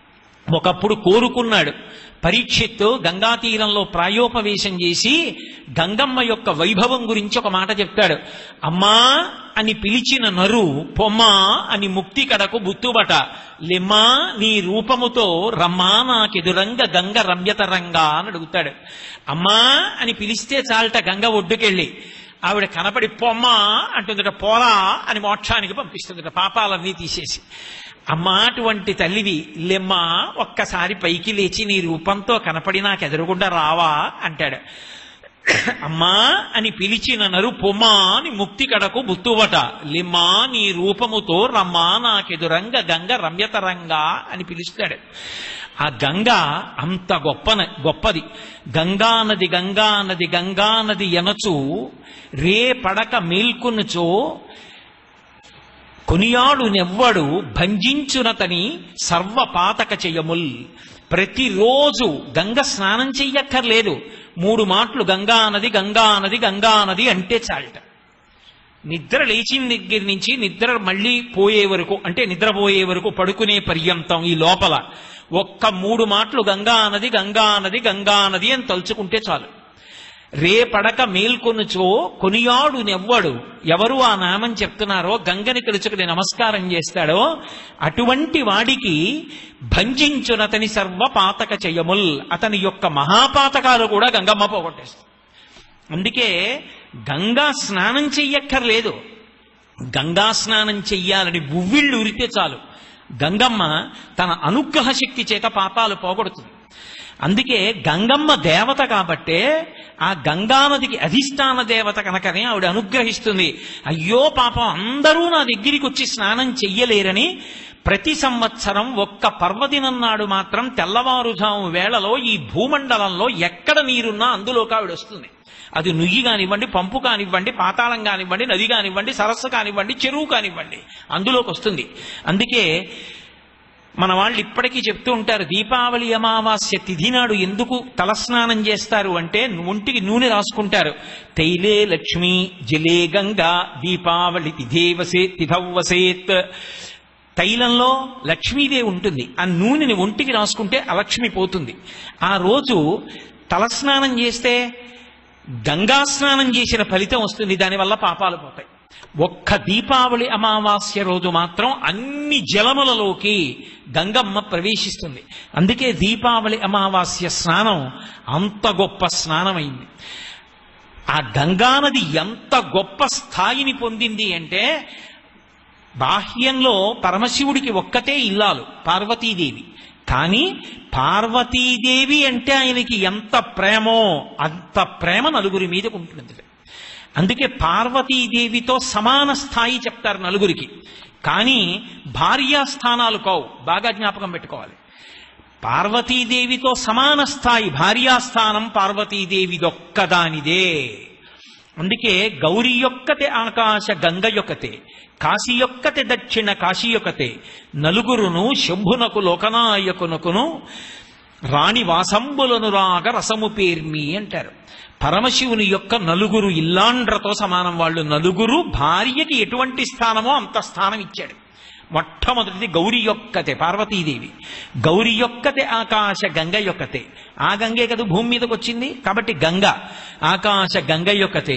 ఒకప్పుడు కోరుకున్నాడు పరీక్షిత్తు గంగా తీరంలో ప్రాయోపవేశం చేసి గంగమ్మ యొక్క వైభవం గురించి ఒక మాట చెప్తాడు అమ్మా అని పిలిచిన నరు పొమ్మా అని ముక్తి కడకు బుత్తుబట లిమ్మా నీ రూపముతో రమ్మా నాకెదురంగ గంగ రమ్యతరంగా అని అడుగుతాడు అమ్మా అని పిలిస్తే చాలట గంగ ఒడ్డుకెళ్ళి ఆవిడ కనపడి పొమ్మా అంటుందట పోరా అని మోక్షానికి పంపిస్తుందట పాపాలన్నీ తీసేసి అమ్మా అటువంటి తల్లివి లెమ్మా ఒక్కసారి పైకి లేచి నీ రూపంతో కనపడి నాకు ఎదురుగుండా రావా అంటాడు అమ్మా అని పిలిచిన నరు పొమ్మా అని ముక్తి కడకు బుత్తువట లిమ్మా నీ రూపముతో రమ్మా నాకెదురంగ గంగ రమ్యతరంగా అని పిలుస్తాడు ఆ గంగ అంత గొప్పన గొప్పది గంగా నది గంగా నది గంగా నది ఎనచు రే పడక మేల్కొనుచో కొనియాడు నెవ్వడు భంజించునతని సర్వపాతక చెయ్యముల్ ప్రతిరోజు గంగ స్నానం చెయ్యక్కర్లేదు మూడు మాటలు గంగా నది గంగా నది గంగా నది అంటే చాలట నిద్ర లేచిన దగ్గర నుంచి నిద్ర మళ్ళీ పోయే వరకు అంటే నిద్రపోయే వరకు పడుకునే పర్యంతం ఈ లోపల ఒక్క మూడు మాటలు గంగా నది గంగా నది గంగా నది అని తలుచుకుంటే చాలు రేపడక మేల్కొనుచో కొనియాడు నెవ్వడు ఎవరు ఆ నామం చెప్తున్నారో గంగని తెలుసుకుని నమస్కారం చేస్తాడో అటువంటి వాడికి భంజించునతని సర్వ పాతక చెయ్యముల్ అతని యొక్క మహాపాతకాలు కూడా గంగమ్మ పోగొట్టేస్తుంది అందుకే గంగా స్నానం చెయ్యక్కర్లేదు గంగా స్నానం చెయ్యాలని ఉవ్విళ్ళు ఉరితే చాలు గంగమ్మ తన అనుగ్రహ శక్తి చేత పాపాలు పోగొడుతుంది అందుకే గంగమ్మ దేవత కాబట్టే ఆ గంగానదికి అధిష్టాన దేవత కనుకనే ఆవిడ అనుగ్రహిస్తుంది అయ్యో పాపం అందరూ నా దగ్గరికి వచ్చి స్నానం చెయ్యలేరని ప్రతి సంవత్సరం ఒక్క పర్వదినం నాడు మాత్రం తెల్లవారుజాము వేళలో ఈ భూమండలంలో ఎక్కడ నీరున్నా అందులోకి ఆవిడ వస్తుంది అది నుయ్యి కానివ్వండి పంపు కానివ్వండి పాతాళం కానివ్వండి నది కానివ్వండి సరస్సు కానివ్వండి చెరువు కానివ్వండి అందులోకి వస్తుంది అందుకే మన వాళ్ళు ఇప్పటికీ చెప్తూ ఉంటారు దీపావళి అమావాస్య తిథి నాడు ఎందుకు తలస్నానం చేస్తారు అంటే ఒంటికి నూనె రాసుకుంటారు తైలే లక్ష్మి జలే గంగా దీపావళి తిథేవసే తిథవ్వసేత్ తైలంలో లక్ష్మీదేవి ఉంటుంది ఆ నూనెని ఒంటికి రాసుకుంటే అలక్ష్మి పోతుంది ఆ రోజు తలస్నానం చేస్తే గంగా స్నానం చేసిన ఫలితం వస్తుంది దానివల్ల పాపాలు పోతాయి ఒక్క దీపావళి అమావాస్య రోజు మాత్రం అన్ని జలములలోకి గంగమ్మ ప్రవేశిస్తుంది అందుకే దీపావళి అమావాస్య స్నానం అంత గొప్ప స్నానమైంది ఆ గంగానది ఎంత గొప్ప స్థాయిని పొందింది అంటే బాహ్యంలో పరమశివుడికి ఒక్కతే ఇల్లాలు పార్వతీదేవి కానీ పార్వతీదేవి అంటే ఆయనకి ఎంత ప్రేమో అంత ప్రేమ నలుగురి మీద ఉంటుంది అందుకే పార్వతీదేవితో సమాన స్థాయి చెప్తారు నలుగురికి కానీ భార్యాస్థానాలు కావు బాగా జ్ఞాపకం పెట్టుకోవాలి పార్వతీదేవితో సమాన స్థాయి భార్యాస్థానం పార్వతీదేవిదొక్కదానిదే అందుకే గౌరీ యొక్కతే ఆకాశ గంగ యొక్కతే కాశీ యొక్కతే దక్షిణ కాశీ యొక్కతే నలుగురును శంభునకు లోకనాయకునకును రాణి వాసంబులను రాగ రసము పేర్మి అంటారు పరమశివుని యొక్క నలుగురు ఇల్లాండ్రతో సమానం వాళ్ళు నలుగురు భార్యకి ఎటువంటి స్థానమో అంత స్థానం ఇచ్చాడు మొట్టమొదటిది గౌరి యొక్కతే పార్వతీదేవి గౌరి యొక్కతే ఆకాశ గంగ యొక్కతే ఆ గంగే కదా భూమి మీదకి వచ్చింది కాబట్టి గంగ ఆకాశ గంగ యొక్కతే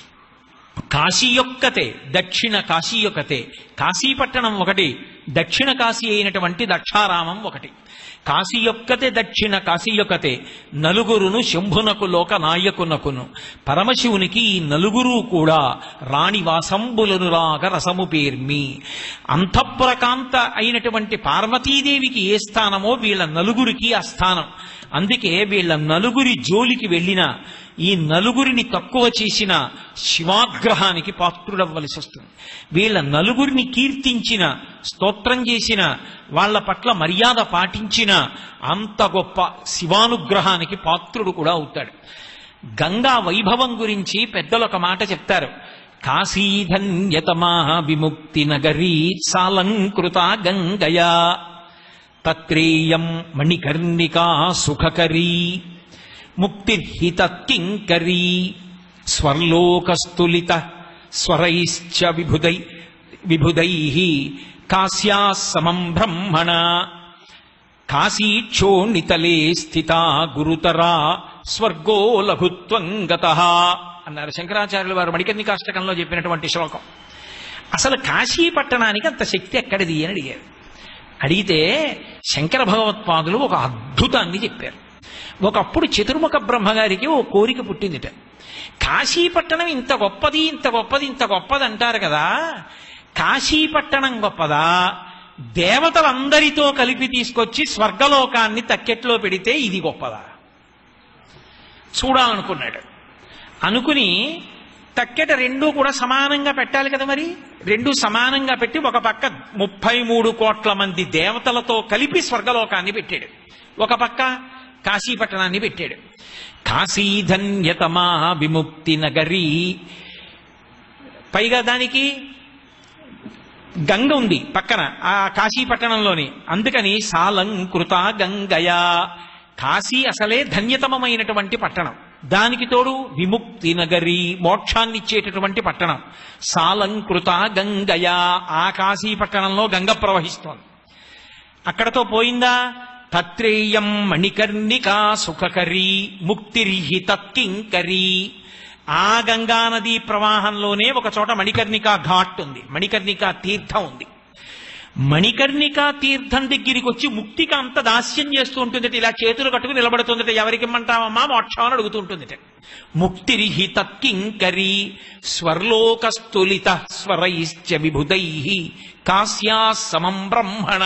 కాశీ యొక్కతే దక్షిణ కాశీ యొక్కతే కాశీపట్టణం ఒకటి దక్షిణ కాశీ అయినటువంటి దక్షారామం ఒకటి కాశీ యొక్కతే దక్షిణ కాశీ యొక్కతే నలుగురును శంభునకు లోక నాయకునకును పరమశివునికి ఈ నలుగురు కూడా రాణి వాసంబులను రాగ రసము పేర్మి అంతఃపురకాంత అయినటువంటి పార్వతీదేవికి ఏ స్థానమో వీళ్ళ నలుగురికి ఆ స్థానం అందుకే వీళ్ళ నలుగురి జోలికి వెళ్ళిన ఈ నలుగురిని తక్కువ చేసిన శివాగ్రహానికి పాత్రుడవ్వలసి వస్తుంది వీళ్ళ నలుగురిని కీర్తించిన స్తోత్రం చేసిన వాళ్ళ పట్ల మర్యాద పాటించిన అంత గొప్ప శివానుగ్రహానికి పాత్రుడు కూడా అవుతాడు గంగా వైభవం గురించి పెద్దలు ఒక మాట చెప్తారు కాశీధన్యతమా విముక్తి నగరీ సాలంకృత గంగయా తత్రేయం మణికర్ణికా సుఖకరీ ముక్తిర్హితకింకరీ స్వర్లోకస్తులిత స్వరైశ్చ విభుదై విభుదై కాశ్యా సమం బ్రహ్మణ కాశీక్షోణితలే స్థిత గురుతరా స్వర్గో లఘుత్వం గత అన్నారు శంకరాచార్యులు వారు మణికర్ణికాష్టకంలో చెప్పినటువంటి శ్లోకం అసలు కాశీ పట్టణానికి అంత శక్తి ఎక్కడిది అని అడిగారు అడిగితే శంకర భగవత్పాదులు ఒక అద్భుతాన్ని చెప్పారు ఒకప్పుడు చతుర్ముఖ బ్రహ్మగారికి ఓ కోరిక పుట్టిందిట కాశీపట్టణం ఇంత గొప్పది ఇంత గొప్పది ఇంత గొప్పది అంటారు కదా కాశీపట్టణం గొప్పదా దేవతలందరితో కలిపి తీసుకొచ్చి స్వర్గలోకాన్ని తక్కెట్లో పెడితే ఇది గొప్పదా చూడాలనుకున్నాడు అనుకుని తక్కెట రెండు కూడా సమానంగా పెట్టాలి కదా మరి రెండు సమానంగా పెట్టి ఒక పక్క ముప్పై మూడు కోట్ల మంది దేవతలతో కలిపి స్వర్గలోకాన్ని పెట్టాడు ఒక పక్క కాశీపట్టణాన్ని పెట్టాడు కాశీధన్యతమా విముక్తి నగరీ పైగా దానికి గంగ ఉంది పక్కన ఆ కాశీ పట్టణంలోని అందుకని సాలంకృత గంగయా కాశీ అసలే ధన్యతమమైనటువంటి పట్టణం దానికి తోడు విముక్తి నగరి మోక్షాన్నిచ్చేటటువంటి పట్టణం సాలంకృత గంగయా ఆ కాశీ పట్టణంలో గంగ ప్రవహిస్తోంది అక్కడతో పోయిందా తత్రేయం మణికర్ణికా సుఖకరీ ముక్తిర్హి తత్కింకరీ ఆ గంగా నదీ ప్రవాహంలోనే ఒక చోట మణికర్ణికా ఘాట్ ఉంది మణికర్ణికా తీర్థం ఉంది మణికర్ణికా తీర్థం దగ్గరికి వచ్చి ముక్తికి అంత దాస్యం చేస్తూ ఉంటుంది ఇలా చేతులు కట్టుకుని నిలబడుతుందట ఎవరికి ఇమ్మంటావమ్మా మోక్షం అని అడుగుతుంటుంది ముక్తిరిహి తత్కింకరీ స్వర్లోకస్థులిత స్వరైశ్చ విభుదై కాశ్యా సమం బ్రహ్మణ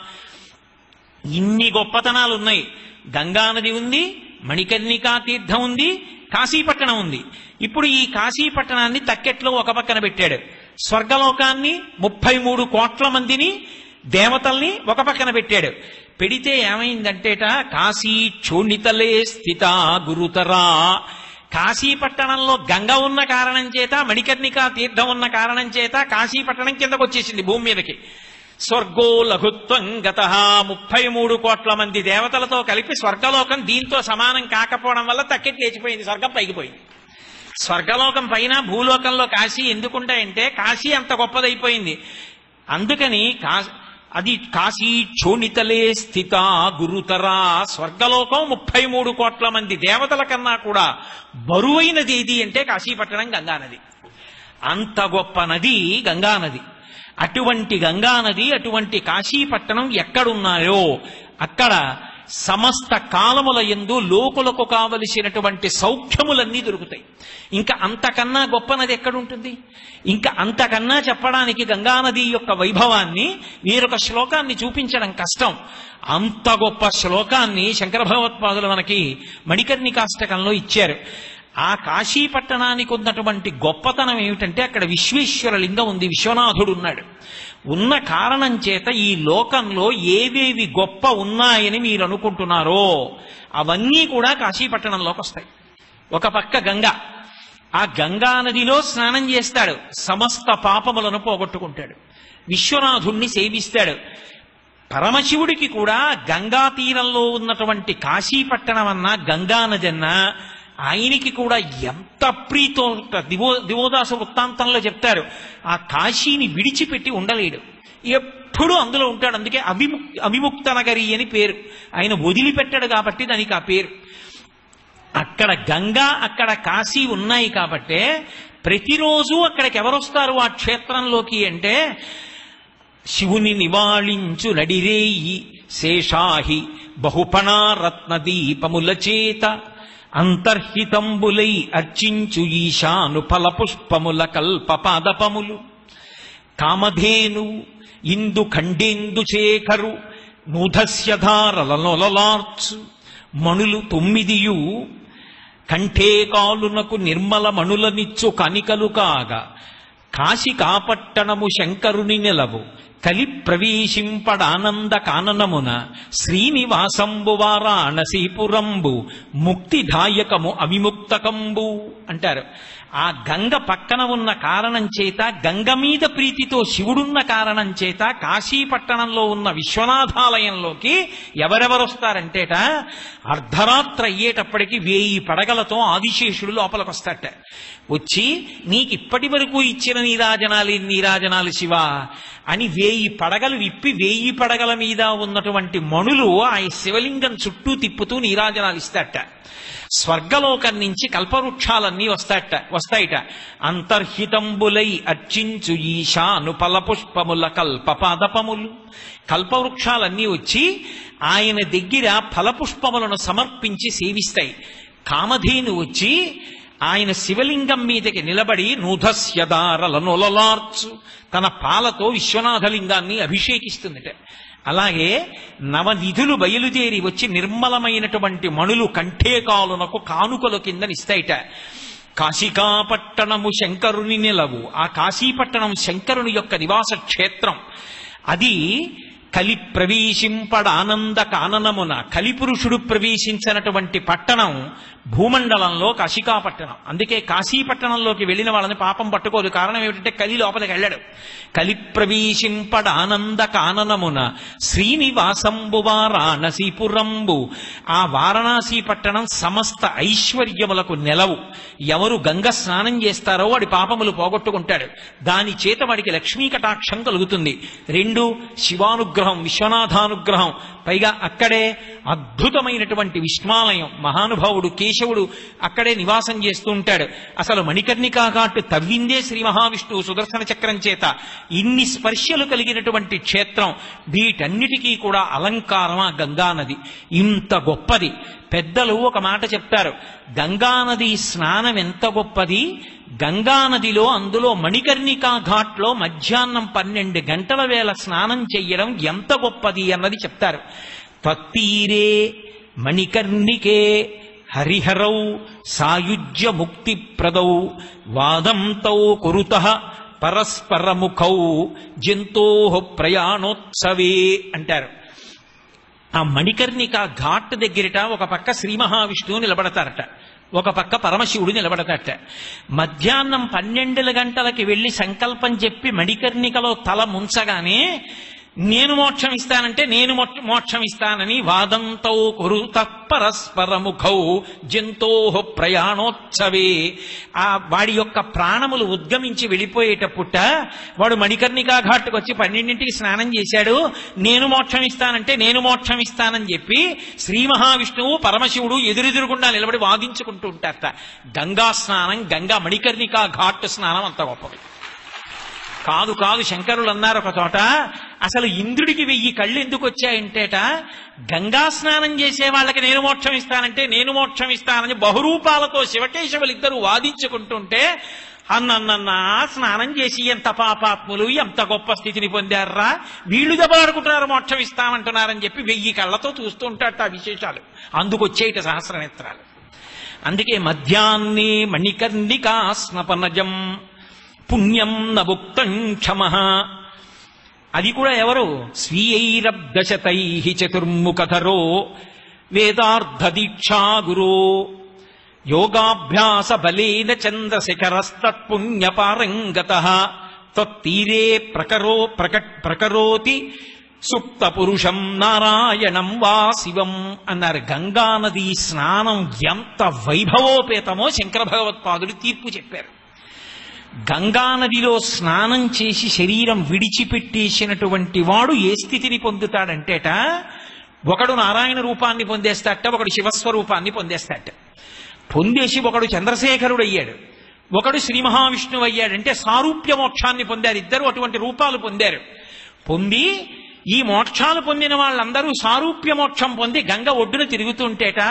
ఇన్ని గొప్పతనాలు ఉన్నాయి గంగానది ఉంది మణికర్ణికా తీర్థం ఉంది కాశీపట్టణం ఉంది ఇప్పుడు ఈ కాశీపట్టణాన్ని తక్కెట్లో ఒక పక్కన పెట్టాడు స్వర్గలోకాన్ని ముప్పై మూడు కోట్ల మందిని దేవతల్ని ఒక పక్కన పెట్టాడు పెడితే ఏమైందంటేట కాశీ చోణితలే స్థిత గురుతరా కాశీపట్టణంలో గంగ ఉన్న కారణం చేత మణికర్ణికా తీర్థం ఉన్న కారణం చేత కాశీపట్టణం కిందకు వచ్చేసింది భూమి మీదకి స్వర్గో లఘుత్వం గత ముప్పై మూడు కోట్ల మంది దేవతలతో కలిపి స్వర్గలోకం దీంతో సమానం కాకపోవడం వల్ల తక్కెట్ లేచిపోయింది స్వర్గం పైకి పోయింది స్వర్గలోకం పైన భూలోకంలో కాశీ ఎందుకుంటాయంటే కాశీ అంత గొప్పదైపోయింది అందుకని కా అది కాశీ చోణితలే స్థిత గురుతరా స్వర్గలోకం ముప్పై మూడు కోట్ల మంది దేవతల కన్నా కూడా బరువైనది ఏది అంటే కాశీపట్టణం గంగానది అంత గొప్ప నది గంగానది అటువంటి గంగానది అటువంటి కాశీపట్టణం ఎక్కడున్నాయో అక్కడ సమస్త కాలముల ఎందు లోకులకు కావలసినటువంటి సౌఖ్యములన్నీ దొరుకుతాయి ఇంకా అంతకన్నా గొప్ప నది ఎక్కడుంటుంది ఇంకా అంతకన్నా చెప్పడానికి గంగానది యొక్క వైభవాన్ని వీరొక శ్లోకాన్ని చూపించడం కష్టం అంత గొప్ప శ్లోకాన్ని శంకర భగవత్పాదులు మనకి మణికర్ణికాష్టకంలో ఇచ్చారు ఆ కాశీ పట్టణానికి ఉన్నటువంటి గొప్పతనం ఏమిటంటే అక్కడ విశ్వేశ్వర లింగం ఉంది విశ్వనాథుడు ఉన్నాడు ఉన్న కారణం చేత ఈ లోకంలో ఏవేవి గొప్ప ఉన్నాయని మీరు అనుకుంటున్నారో అవన్నీ కూడా కాశీ పట్టణంలోకి వస్తాయి ఒక పక్క గంగ ఆ గంగా నదిలో స్నానం చేస్తాడు సమస్త పాపములను పోగొట్టుకుంటాడు విశ్వనాథుణ్ణి సేవిస్తాడు పరమశివుడికి కూడా గంగా తీరంలో ఉన్నటువంటి కాశీపట్టణం అన్నా గంగా నది అన్నా ఆయనకి కూడా ఎంత ప్రీతో దివో దివోదాస వృత్తాంతంలో చెప్తారు ఆ కాశీని విడిచిపెట్టి ఉండలేడు ఎప్పుడూ అందులో ఉంటాడు అందుకే అవిముక్ అవిముక్త నగరి అని పేరు ఆయన వదిలిపెట్టాడు కాబట్టి దానికి ఆ పేరు అక్కడ గంగా అక్కడ కాశీ ఉన్నాయి కాబట్టే ప్రతిరోజు అక్కడికి ఎవరొస్తారు ఆ క్షేత్రంలోకి అంటే శివుని నివాళించు నడిరేయి శేషాహి బహుపణారత్న దీపముల చేత అంతర్హితంబులై అర్చించు ఈశాను ఫల పుష్పముల కల్ప పాదపములు కామధేను ఇందు ఖండేందు చేకరు నూధస్యధారలనొలలార్చు మణులు తొమ్మిదియు కంఠే కాలునకు నిర్మల మణులనిచ్చు కనికలు కాగా కాశి కాపట్టణము శంకరుని నిలవు కలి ప్రవేశింపడానంద కాననమున శ్రీనివాసంబు వారాణసీపురంబు ముక్తిదాయకము అవిముక్తకంబు అంటారు ఆ గంగ పక్కన ఉన్న కారణం చేత గంగ మీద ప్రీతితో శివుడున్న కారణం చేత కాశీపట్టణంలో ఉన్న విశ్వనాథాలయంలోకి ఎవరెవరొస్తారంటేట అర్ధరాత్రి అయ్యేటప్పటికి వేయి పడగలతో ఆదిశేషుడు లోపలికి వస్తాట వచ్చి నీకు ఇప్పటి వరకు ఇచ్చిన నీరాజనాలు నీరాజనాలు శివ అని వేయి పడగలు విప్పి వేయి పడగల మీద ఉన్నటువంటి మణులు ఆ శివలింగం చుట్టూ తిప్పుతూ నీరాజనాలు ఇస్తాట స్వర్గలోకం నుంచి కల్పవృక్షాలన్నీ వస్తాయట వస్తాయిట అంతర్హితంబులై అర్చించు ఈశాను ఫలపుష్పముల కల్పపాదపములు కల్పవృక్షాలన్నీ వచ్చి ఆయన దగ్గర ఫలపుష్పములను సమర్పించి సేవిస్తాయి కామధేను వచ్చి ఆయన శివలింగం మీదకి నిలబడి నూధస్యదారలనొలలార్చు తన పాలతో విశ్వనాథలింగాన్ని అభిషేకిస్తుందట అలాగే నవనిధులు బయలుదేరి వచ్చి నిర్మలమైనటువంటి మణులు కంఠేకాలునకు కానుకల కిందనిస్తాయిట కాశికాపట్టణము శంకరుని నిలవు ఆ కాశీపట్టణం శంకరుని యొక్క నివాస క్షేత్రం అది కలి ప్రవేశింపడ ఆనంద కాననమున కలిపురుషుడు ప్రవేశించినటువంటి పట్టణం భూమండలంలో కాశికాపట్టణం అందుకే కాశీపట్టణంలోకి వెళ్ళిన వాళ్ళని పాపం పట్టుకోదు కారణం ఏమిటంటే కలి లోపలికి వెళ్ళాడు కలి ప్రవేశింపడ ఆనంద కాననమున శ్రీనివాసంబు వారాణసీపురంబు ఆ వారణాసి పట్టణం సమస్త ఐశ్వర్యములకు నెలవు ఎవరు గంగ స్నానం చేస్తారో వాడి పాపములు పోగొట్టుకుంటాడు దాని చేత వాడికి లక్ష్మీ కటాక్షం కలుగుతుంది రెండు శివానుగ్రహం విశ్వనాథానుగ్రహం పైగా అక్కడే అద్భుతమైనటువంటి విష్ణాలయం మహానుభావుడు కేశవుడు అక్కడే నివాసం చేస్తూ ఉంటాడు అసలు మణికర్ణికా ఘాట్ తవ్విందే శ్రీ మహావిష్ణువు సుదర్శన చక్రం చేత ఇన్ని స్పర్శలు కలిగినటువంటి క్షేత్రం వీటన్నిటికీ కూడా అలంకారం ఆ గంగానది ఇంత గొప్పది పెద్దలు ఒక మాట చెప్తారు గంగానది స్నానం ఎంత గొప్పది గంగానదిలో అందులో మణికర్ణికా ఘాట్లో మధ్యాహ్నం పన్నెండు గంటల వేళ స్నానం చెయ్యడం ఎంత గొప్పది అన్నది చెప్తారు తత్తీరే మణికర్ణికే హరిహరౌ సాయుజ్య ముక్తి ప్రదౌ వాదంతౌ కురుత పరస్పరముఖౌ జంతో ప్రయాణోత్సవే అంటారు ఆ మణికర్ణిక ఘాట్ దగ్గరట ఒక పక్క శ్రీ మహావిష్ణువు నిలబడతారట ఒక పక్క పరమశివుడు నిలబడతారట మధ్యాహ్నం పన్నెండుల గంటలకి వెళ్లి సంకల్పం చెప్పి మణికర్ణికలో తల ముంచగానే నేను మోక్షం ఇస్తానంటే నేను మోక్ష- మోక్షం ఇస్తానని వాదంతో కురుత పరస్పరముఖౌ జంతో ప్రయాణోత్సవే ఆ వాడి యొక్క ప్రాణములు ఉద్గమించి వెళ్ళిపోయేటప్పుట వాడు మణికర్ణికా ఘాట్కు వచ్చి పన్నెండింటికి స్నానం చేశాడు నేను మోక్షం ఇస్తానంటే నేను మోక్షం ఇస్తానని చెప్పి శ్రీ మహావిష్ణువు పరమశివుడు ఎదురెదురుగుండా నిలబడి వాదించుకుంటూ ఉంటారట గంగా స్నానం గంగా మణికర్ణికా ఘాట్ స్నానం అంత గొప్పది కాదు కాదు శంకరులు అన్నారు ఒక చోట అసలు ఇంద్రుడికి వెయ్యి కళ్ళు ఎందుకు వచ్చాయంటేట గంగా స్నానం చేసే వాళ్ళకి నేను మోక్షం ఇస్తానంటే నేను మోక్షం ఇస్తానని బహురూపాలతో శివకేశవులు ఇద్దరు వాదించుకుంటుంటే అన్నన్న స్నానం చేసి ఎంత పాపాత్ములు ఎంత గొప్ప స్థితిని పొందారా వీళ్ళు దెబ్బలాడుకుంటున్నారు మోక్షం ఇస్తామంటున్నారని చెప్పి వెయ్యి కళ్ళతో చూస్తూ ఉంటారట ఆ విశేషాలు అందుకొచ్చేట సహస్రనేత్రాలు అందుకే మధ్యాహ్నే మణికర్ణికా స్నపనజం పుణ్యం నభుక్తం క్షమ అది కూడా ఎవరు స్వీయైరబ్దశతై చతుర్ముఖధరో వేదార్థ దీక్షా గురో యోగాభ్యాస బలేన చంద్రశిఖరస్తత్పుణ్యపారంగత తత్తీరే ప్రకరో ప్రకట్ ప్రకరోతి సుప్త పురుషం నారాయణం వా శివం అన్నారు గంగానది స్నానం ఎంత వైభవోపేతమో శంకర భగవత్పాదులు తీర్పు చెప్పారు గంగానదిలో స్నానం చేసి శరీరం విడిచిపెట్టేసినటువంటి వాడు ఏ స్థితిని పొందుతాడంటేట ఒకడు నారాయణ రూపాన్ని పొందేస్తాట ఒకడు శివస్వరూపాన్ని పొందేస్తాట పొందేసి ఒకడు చంద్రశేఖరుడు అయ్యాడు ఒకడు శ్రీ మహావిష్ణువు అయ్యాడంటే సారూప్య మోక్షాన్ని పొందారు ఇద్దరు అటువంటి రూపాలు పొందారు పొంది ఈ మోక్షాలు పొందిన వాళ్ళందరూ సారూప్య మోక్షం పొంది గంగ ఒడ్డున తిరుగుతుంటేట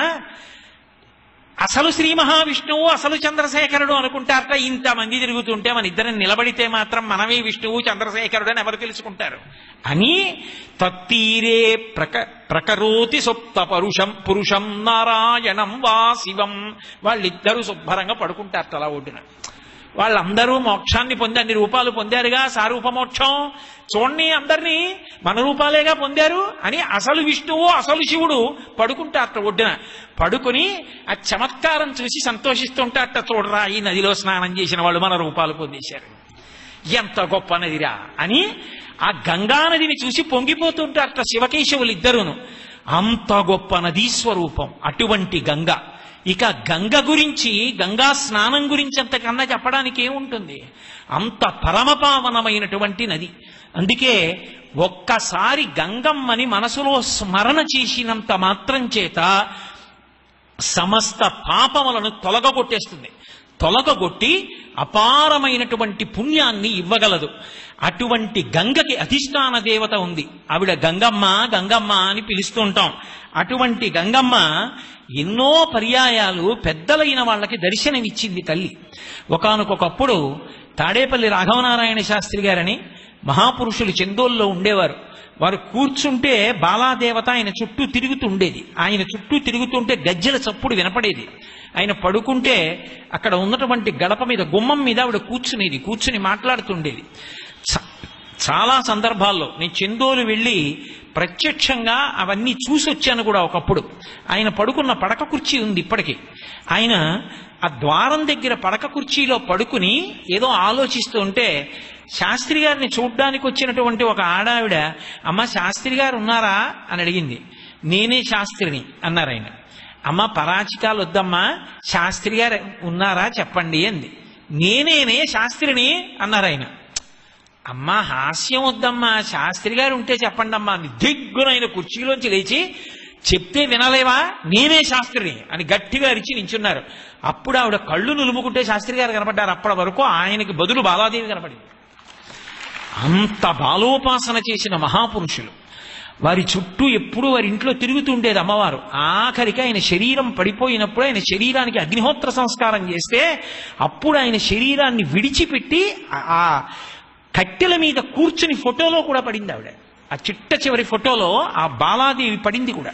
అసలు శ్రీ మహావిష్ణువు అసలు చంద్రశేఖరుడు అనుకుంటారట ఇంతమంది తిరుగుతుంటే మన ఇద్దరం నిలబడితే మాత్రం మనమే విష్ణువు చంద్రశేఖరుడు అని ఎవరు తెలుసుకుంటారు అని తత్తీరే ప్రక ప్రకరోతి సుప్త పరుషం పురుషం నారాయణం వా శివం వాళ్ళిద్దరూ శుభ్రంగా పడుకుంటారట అలా ఒడ్డున వాళ్ళందరూ మోక్షాన్ని పొంది అన్ని రూపాలు పొందారుగా సారూప మోక్షం చూడండి అందరినీ మన రూపాలేగా పొందారు అని అసలు విష్ణువు అసలు శివుడు పడుకుంటారట ఒడ్డున పడుకుని ఆ చమత్కారం చూసి సంతోషిస్తుంటారట చూడరా ఈ నదిలో స్నానం చేసిన వాళ్ళు మన రూపాలు పొందేశారు ఎంత గొప్ప నదిరా అని ఆ గంగా నదిని చూసి పొంగిపోతుంటారట శివకేశవులు ఇద్దరును అంత గొప్ప నదీ స్వరూపం అటువంటి గంగ ఇక గంగ గురించి గంగా స్నానం గురించి అంతకన్నా చెప్పడానికి ఏముంటుంది అంత పరమపావనమైనటువంటి నది అందుకే ఒక్కసారి గంగమ్మని మనసులో స్మరణ చేసినంత మాత్రం చేత సమస్త పాపములను తొలగగొట్టేస్తుంది తొలగగొట్టి అపారమైనటువంటి పుణ్యాన్ని ఇవ్వగలదు అటువంటి గంగకి అధిష్టాన దేవత ఉంది ఆవిడ గంగమ్మ గంగమ్మ అని పిలుస్తూ ఉంటాం అటువంటి గంగమ్మ ఎన్నో పర్యాయాలు పెద్దలైన వాళ్ళకి దర్శనమిచ్చింది తల్లి ఒకానొకప్పుడు తాడేపల్లి రాఘవనారాయణ శాస్త్రి గారని మహాపురుషులు చందోల్లో ఉండేవారు వారు కూర్చుంటే బాలాదేవత ఆయన చుట్టూ తిరుగుతుండేది ఆయన చుట్టూ తిరుగుతుంటే గజ్జెల చప్పుడు వినపడేది ఆయన పడుకుంటే అక్కడ ఉన్నటువంటి గడప మీద గుమ్మం మీద ఆవిడ కూర్చునేది కూర్చుని మాట్లాడుతుండేది చ- చాలా సందర్భాల్లో నేను చందోలు వెళ్ళి ప్రత్యక్షంగా అవన్నీ చూసి వచ్చాను కూడా ఒకప్పుడు ఆయన పడుకున్న పడక కుర్చీ ఉంది ఇప్పటికీ ఆయన ఆ ద్వారం దగ్గర పడక కుర్చీలో పడుకుని ఏదో ఆలోచిస్తూ ఉంటే శాస్త్రి గారిని చూడ్డానికి వచ్చినటువంటి ఒక ఆడావిడ అమ్మ శాస్త్రి గారు ఉన్నారా అని అడిగింది నేనే శాస్త్రిని అన్నారు ఆయన అమ్మ పరాచికాలు వద్దమ్మా శాస్త్రి గారు ఉన్నారా చెప్పండి అంది నేనేనే శాస్త్రిని అన్నారు ఆయన అమ్మా హాస్యం వద్దమ్మా శాస్త్రి గారు ఉంటే చెప్పండి అమ్మా అని దిగ్గునైన కుర్చీలోంచి లేచి చెప్తే వినలేవా నేనే శాస్త్రిని అని గట్టిగా అరిచి నించున్నారు అప్పుడు ఆవిడ కళ్ళు నులుముకుంటే శాస్త్రి గారు కనపడ్డారు అప్పటి వరకు ఆయనకి బదులు బాలాదేవి కనపడింది అంత బాలోపాసన చేసిన మహాపురుషులు వారి చుట్టూ ఎప్పుడూ వారి ఇంట్లో తిరుగుతుండేది అమ్మవారు ఆఖరికి ఆయన శరీరం పడిపోయినప్పుడు ఆయన శరీరానికి అగ్నిహోత్ర సంస్కారం చేస్తే అప్పుడు ఆయన శరీరాన్ని విడిచిపెట్టి ఆ- ఆ కట్టెల మీద కూర్చుని ఫోటోలో కూడా పడింది ఆవిడ ఆ చిట్ట చివరి ఫోటోలో ఆ బాలాదేవి పడింది కూడా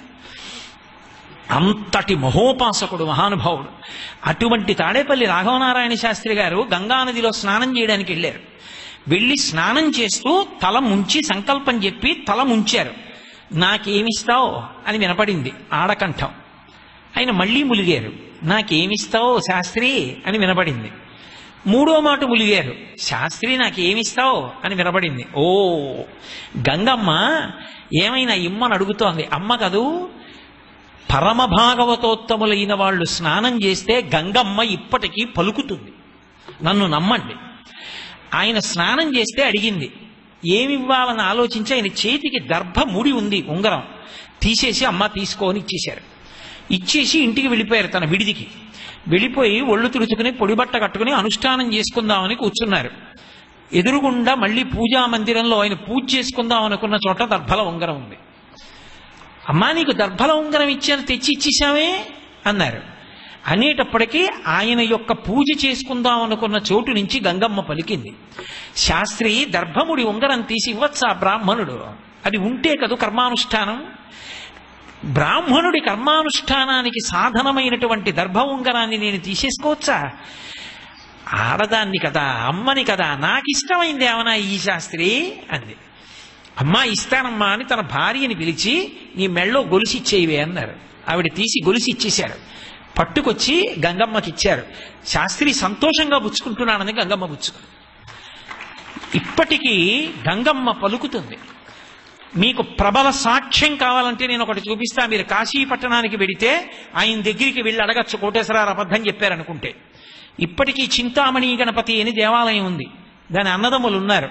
అంతటి మహోపాసకుడు మహానుభావుడు అటువంటి తాడేపల్లి రాఘవనారాయణ శాస్త్రి గారు గంగానదిలో స్నానం చేయడానికి వెళ్ళారు వెళ్ళి స్నానం చేస్తూ తల ముంచి సంకల్పం చెప్పి తల ముంచారు నాకేమిస్తావు అని వినపడింది ఆడకంఠం ఆయన మళ్ళీ ములిగారు నాకేమిస్తావు శాస్త్రి అని వినపడింది మూడో మాట ములిగారు శాస్త్రి నాకేమిస్తావు అని వినపడింది ఓ గంగమ్మ ఏమైనా ఇమ్మని అడుగుతోంది అమ్మ కదూ పరమ భాగవతోత్తములైన వాళ్ళు స్నానం చేస్తే గంగమ్మ ఇప్పటికీ పలుకుతుంది నన్ను నమ్మండి ఆయన స్నానం చేస్తే అడిగింది ఏమివ్వాలని ఆలోచించి ఆయన చేతికి దర్భ ముడి ఉంది ఉంగరం తీసేసి అమ్మ తీసుకొని ఇచ్చేశారు ఇచ్చేసి ఇంటికి వెళ్ళిపోయారు తన విడిదికి వెళ్ళిపోయి ఒళ్ళు తుడుచుకుని పొడిబట్ట కట్టుకుని అనుష్ఠానం చేసుకుందామని కూర్చున్నారు ఎదురుగుండా మళ్ళీ పూజా మందిరంలో ఆయన పూజ చేసుకుందాం అనుకున్న చోట దర్భల ఉంగరం ఉంది అమ్మా నీకు దర్భల ఉంగరం ఇచ్చాను తెచ్చి ఇచ్చేసామే అన్నారు అనేటప్పటికీ ఆయన యొక్క పూజ చేసుకుందాం అనుకున్న చోటు నుంచి గంగమ్మ పలికింది శాస్త్రి దర్భముడి ఉంగరం తీసి ఇవ్వచ్చా బ్రాహ్మణుడు అది ఉంటే కదూ కర్మానుష్ఠానం బ్రాహ్మణుడి కర్మానుష్ఠానానికి సాధనమైనటువంటి దర్భ ఉంగరాన్ని నేను తీసేసుకోవచ్చా ఆడదాన్ని కదా అమ్మని కదా నాకు ఇష్టమైంది ఏమన్నా ఈ శాస్త్రి అంది అమ్మా ఇస్తానమ్మా అని తన భార్యని పిలిచి నీ మెళ్ళో గొలుసు ఇచ్చేయివే అన్నారు ఆవిడ తీసి గొలుసు ఇచ్చేశారు పట్టుకొచ్చి గంగమ్మకి ఇచ్చారు శాస్త్రి సంతోషంగా పుచ్చుకుంటున్నానని గంగమ్మ పుచ్చుకుంది ఇప్పటికీ గంగమ్మ పలుకుతుంది మీకు ప్రబల సాక్ష్యం కావాలంటే నేను ఒకటి చూపిస్తా మీరు కాశీ పట్టణానికి వెడితే ఆయన దగ్గరికి వెళ్ళి అడగచ్చు కోటేశ్వరారు అబద్ధం చెప్పారనుకుంటే ఇప్పటికీ చింతామణి గణపతి అని దేవాలయం ఉంది దాని అన్నదమ్ములు ఉన్నారు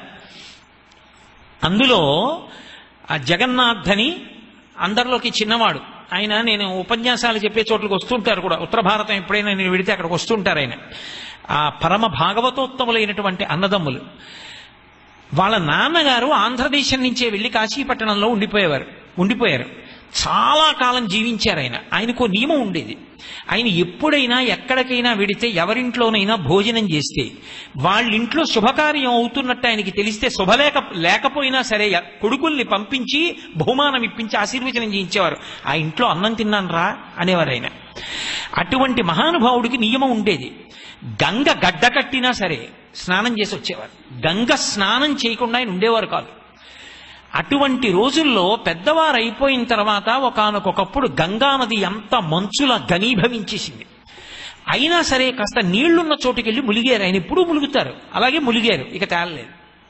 అందులో ఆ జగన్నాథని అందరిలోకి చిన్నవాడు ఆయన నేను ఉపన్యాసాలు చెప్పే చోట్లకి వస్తుంటారు కూడా ఉత్తర భారతం ఎప్పుడైనా నేను వెడితే అక్కడికి వస్తుంటారు ఆయన ఆ పరమ భాగవతోత్తములైనటువంటి అన్నదమ్ములు వాళ్ళ నాన్నగారు ఆంధ్రదేశం నుంచే వెళ్ళి కాశీపట్టణంలో ఉండిపోయేవారు ఉండిపోయారు చాలా కాలం జీవించారు ఆయన ఆయనకు నియమం ఉండేది ఆయన ఎప్పుడైనా ఎక్కడికైనా వెడితే ఎవరింట్లోనైనా భోజనం చేస్తే వాళ్ళ ఇంట్లో శుభకార్యం అవుతున్నట్టు ఆయనకి తెలిస్తే శుభలేక లేకపోయినా సరే కొడుకుల్ని పంపించి బహుమానం ఇప్పించి ఆశీర్వచనం చేయించేవారు ఆ ఇంట్లో అన్నం తిన్నాను రా అనేవారు ఆయన అటువంటి మహానుభావుడికి నియమం ఉండేది గంగ గడ్డ కట్టినా సరే స్నానం చేసి వచ్చేవారు గంగ స్నానం చేయకుండా ఆయన ఉండేవారు కాదు అటువంటి రోజుల్లో పెద్దవారు అయిపోయిన తర్వాత ఒకనకొకప్పుడు గంగానది ఎంత మంచులా ఘనీభవించేసింది అయినా సరే కాస్త నీళ్లున్న చోటుకెళ్ళి ములిగారు ఆయన ఎప్పుడూ ములుగుతారు అలాగే ములిగారు ఇక తేలలేదు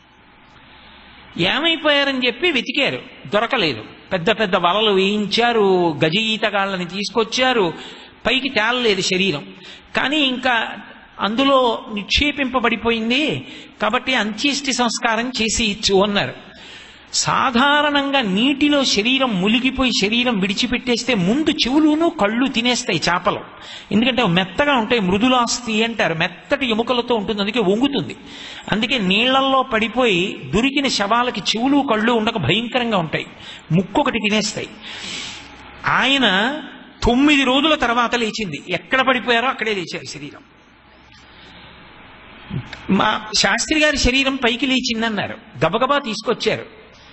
ఏమైపోయారని చెప్పి వెతికారు దొరకలేదు పెద్ద పెద్ద వలలు వేయించారు గజ ఈతగాళ్ళని తీసుకొచ్చారు పైకి తేలలేదు శరీరం కానీ ఇంకా అందులో నిక్షేపింపబడిపోయింది కాబట్టి అంత్యేష్టి సంస్కారం చేసి ఇచ్చు అన్నారు సాధారణంగా నీటిలో శరీరం మునిగిపోయి శరీరం విడిచిపెట్టేస్తే ముందు చెవులును కళ్ళు తినేస్తాయి చేపలు ఎందుకంటే అవి మెత్తగా ఉంటాయి మృదులాస్తి అంటారు మెత్తటి ఎముకలతో ఉంటుంది అందుకే వంగుతుంది అందుకే నీళ్లల్లో పడిపోయి దొరికిన శవాలకి చెవులు కళ్ళు ఉండక భయంకరంగా ఉంటాయి ముక్కు ఒకటి తినేస్తాయి ఆయన తొమ్మిది రోజుల తర్వాత లేచింది ఎక్కడ పడిపోయారో అక్కడే లేచారు శరీరం మా శాస్త్రి గారి శరీరం పైకి లేచిందన్నారు గబగబా తీసుకొచ్చారు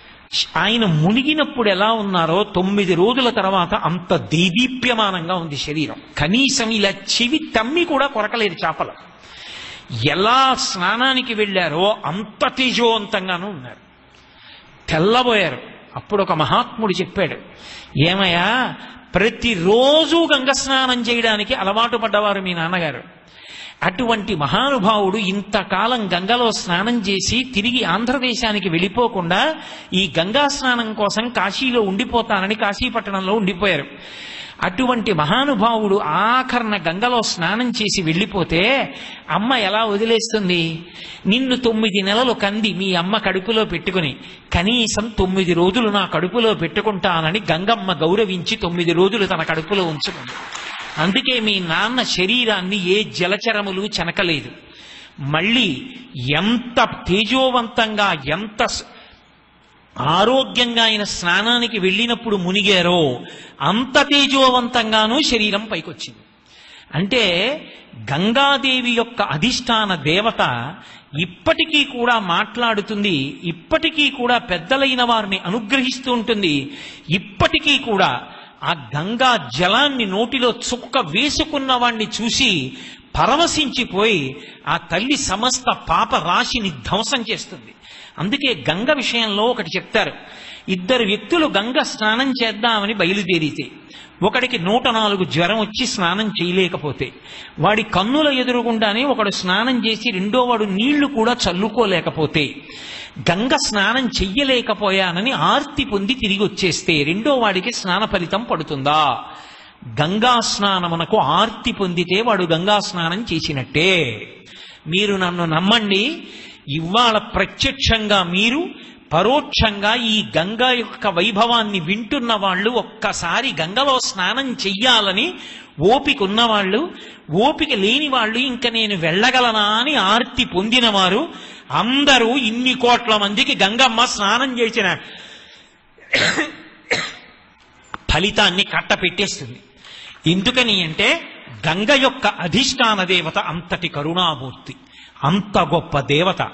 ఆయన మునిగినప్పుడు ఎలా ఉన్నారో తొమ్మిది రోజుల తర్వాత అంత దేదీప్యమానంగా ఉంది శరీరం కనీసం ఇలా చెవి తమ్మి కూడా కొరకలేదు చేపలు ఎలా స్నానానికి వెళ్ళారో అంత తేజోవంతంగానూ ఉన్నారు తెల్లబోయారు అప్పుడు ఒక మహాత్ముడు చెప్పాడు ఏమయ్యా ప్రతిరోజు గంగ స్నానం చేయడానికి అలవాటు పడ్డవారు మీ నాన్నగారు అటువంటి మహానుభావుడు ఇంతకాలం గంగలో స్నానం చేసి తిరిగి ఆంధ్రదేశానికి వెళ్ళిపోకుండా ఈ గంగా స్నానం కోసం కాశీలో ఉండిపోతానని కాశీపట్టణంలో ఉండిపోయారు అటువంటి మహానుభావుడు ఆఖరణ గంగలో స్నానం చేసి వెళ్ళిపోతే అమ్మ ఎలా వదిలేస్తుంది నిన్ను తొమ్మిది నెలలు కంది మీ అమ్మ కడుపులో పెట్టుకుని కనీసం తొమ్మిది రోజులు నా కడుపులో పెట్టుకుంటానని గంగమ్మ గౌరవించి తొమ్మిది రోజులు తన కడుపులో ఉంచుకుంది అందుకే మీ నాన్న శరీరాన్ని ఏ జలచరములు చెనకలేదు మళ్ళీ ఎంత తేజోవంతంగా ఎంత స- ఆరోగ్యంగా ఆయన స్నానానికి వెళ్ళినప్పుడు మునిగారో అంత తేజోవంతంగానూ శరీరం పైకొచ్చింది అంటే గంగాదేవి యొక్క అధిష్టాన దేవత ఇప్పటికీ కూడా మాట్లాడుతుంది ఇప్పటికీ కూడా పెద్దలైన వారిని అనుగ్రహిస్తూ ఉంటుంది ఇప్పటికీ కూడా ఆ గంగా జలాన్ని నోటిలో చుక్క వేసుకున్న వాణ్ణి చూసి పరవశించిపోయి ఆ తల్లి సమస్త పాప రాశిని ధ్వంసం చేస్తుంది అందుకే గంగ విషయంలో ఒకటి చెప్తారు ఇద్దరు వ్యక్తులు గంగ స్నానం చేద్దామని బయలుదేరితే ఒకడికి నూట నాలుగు జ్వరం వచ్చి స్నానం చేయలేకపోతే వాడి కన్నుల ఎదురుగుండానే ఒకడు స్నానం చేసి రెండో వాడు నీళ్లు కూడా చల్లుకోలేకపోతే గంగ స్నానం చెయ్యలేకపోయానని ఆర్తి పొంది తిరిగి వచ్చేస్తే రెండో వాడికి స్నాన ఫలితం పడుతుందా గంగా స్నానమునకు ఆర్తి పొందితే వాడు గంగా స్నానం చేసినట్టే మీరు నన్ను నమ్మండి ఇవాళ ప్రత్యక్షంగా మీరు పరోక్షంగా ఈ గంగ యొక్క వైభవాన్ని వింటున్న వాళ్ళు ఒక్కసారి గంగలో స్నానం చెయ్యాలని ఓపిక ఉన్నవాళ్ళు ఓపిక లేని వాళ్ళు ఇంక నేను వెళ్ళగలనా అని ఆర్తి పొందినవారు అందరూ ఇన్ని కోట్ల మందికి గంగమ్మ స్నానం చేసిన ఫలితాన్ని కట్టపెట్టేస్తుంది ఎందుకని అంటే గంగ యొక్క అధిష్టాన దేవత అంతటి కరుణామూర్తి అంత గొప్ప దేవత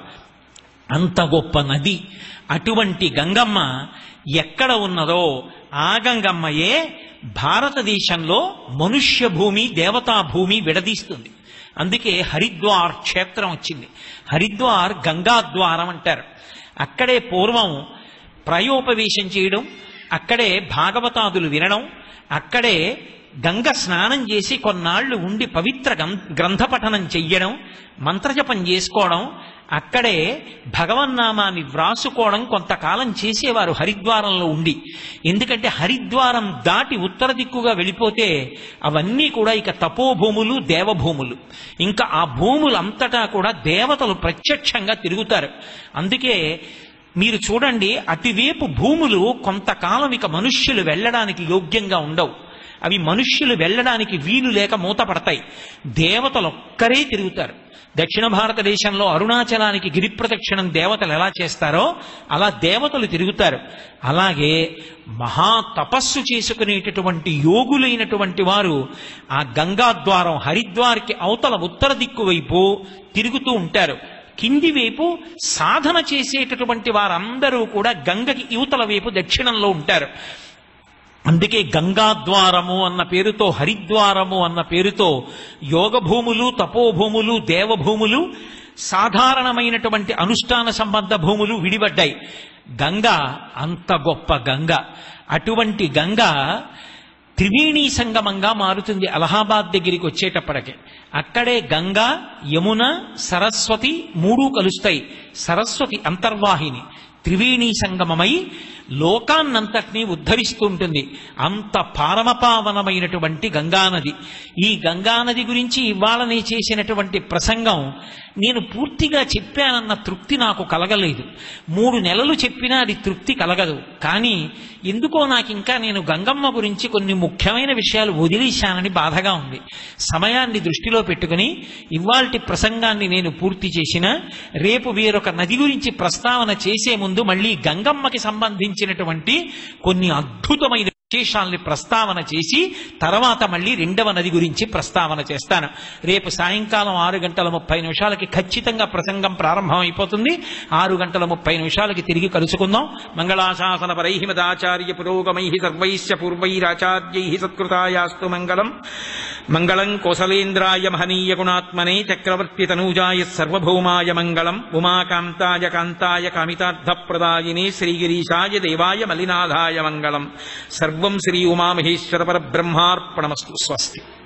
అంత గొప్ప నది అటువంటి గంగమ్మ ఎక్కడ ఉన్నదో ఆ గంగమ్మయే భారతదేశంలో మనుష్య భూమి దేవతా భూమి విడదీస్తుంది అందుకే హరిద్వార్ క్షేత్రం వచ్చింది హరిద్వార్ గంగాద్వారం అంటారు అక్కడే పూర్వం ప్రయోపవేశం చేయడం అక్కడే భాగవతాదులు వినడం అక్కడే గంగ స్నానం చేసి కొన్నాళ్లు ఉండి పవిత్ర గం- గ్రంథ పఠనం చెయ్యడం మంత్రజపం చేసుకోవడం అక్కడే భగవన్నామాన్ని వ్రాసుకోవడం కొంతకాలం చేసేవారు హరిద్వారంలో ఉండి ఎందుకంటే హరిద్వారం దాటి ఉత్తర దిక్కుగా వెళ్ళిపోతే అవన్నీ కూడా ఇక తపోభూములు దేవభూములు ఇంకా ఆ భూములంతటా కూడా దేవతలు ప్రత్యక్షంగా తిరుగుతారు అందుకే మీరు చూడండి అటువైపు భూములు కొంతకాలం ఇక మనుష్యులు వెళ్ళడానికి యోగ్యంగా ఉండవు అవి మనుష్యులు వెళ్ళడానికి వీలు లేక మూతపడతాయి దేవతలు ఒక్కరే తిరుగుతారు దక్షిణ భారతదేశంలో అరుణాచలానికి గిరి ప్రదక్షిణం దేవతలు ఎలా చేస్తారో అలా దేవతలు తిరుగుతారు అలాగే మహా తపస్సు చేసుకునేటటువంటి యోగులైనటువంటి వారు ఆ గంగా ద్వారం హరిద్వార్కి అవతల ఉత్తర దిక్కు వైపు తిరుగుతూ ఉంటారు కింది వైపు సాధన చేసేటటువంటి వారందరూ కూడా గంగకి యువతల వైపు దక్షిణంలో ఉంటారు అందుకే గంగాద్వారము అన్న పేరుతో హరిద్వారము అన్న పేరుతో యోగ భూములు తపోభూములు దేవభూములు సాధారణమైనటువంటి అనుష్ఠాన సంబంధ భూములు విడిపడ్డాయి గంగ అంత గొప్ప గంగ అటువంటి గంగ త్రివేణి సంగమంగా మారుతుంది అలహాబాద్ దగ్గరికి వచ్చేటప్పటికి అక్కడే గంగా యమున సరస్వతి మూడు కలుస్తాయి సరస్వతి అంతర్వాహిని త్రివేణి సంగమమై లోకాన్నంతటినీ ఉద్ధరిస్తూ ఉంటుంది అంత పారమపావనమైనటువంటి గంగానది ఈ గంగానది గురించి ఇవాళ నేను చేసినటువంటి ప్రసంగం నేను పూర్తిగా చెప్పానన్న తృప్తి నాకు కలగలేదు మూడు నెలలు చెప్పినా అది తృప్తి కలగదు కానీ ఎందుకో నాకు ఇంకా నేను గంగమ్మ గురించి కొన్ని ముఖ్యమైన విషయాలు వదిలేశానని బాధగా ఉంది సమయాన్ని దృష్టిలో పెట్టుకుని ఇవాల్టి ప్రసంగాన్ని నేను పూర్తి చేసిన రేపు వేరొక నది గురించి ప్రస్తావన చేసే ముందు మళ్ళీ గంగమ్మకి సంబంధించినటువంటి కొన్ని అద్భుతమైన విశేషాల్ని ప్రస్తావన చేసి తర్వాత మళ్ళీ రెండవ నది గురించి ప్రస్తావన చేస్తాను రేపు సాయంకాలం ఆరు గంటల ముప్పై నిమిషాలకి ఖచ్చితంగా ప్రసంగం ప్రారంభమైపోతుంది ఆరు గంటల ముప్పై నిమిషాలకి తిరిగి కలుసుకుందాం మంగళాశాసన పరై మదాచార్య పురోగమై సర్వైశ్చ పూర్వైరాచార్యై సత్కృతాయాస్తు మంగళం మంగళం కోసలేంద్రాయ మహనీయ గుణాత్మనే చక్రవర్తి తనూజాయ సర్వభౌమాయ మంగళం ఉమాకాంతాయ కాంతాయ కామితార్థప్రదాయినే శ్రీగిరీశాయ దేవాయ మలినాథాయ మంగళం సర్వం శ్రీ ఉమామహేశ్వర పరబ్రహ్మార్పణమస్తు స్వస్తి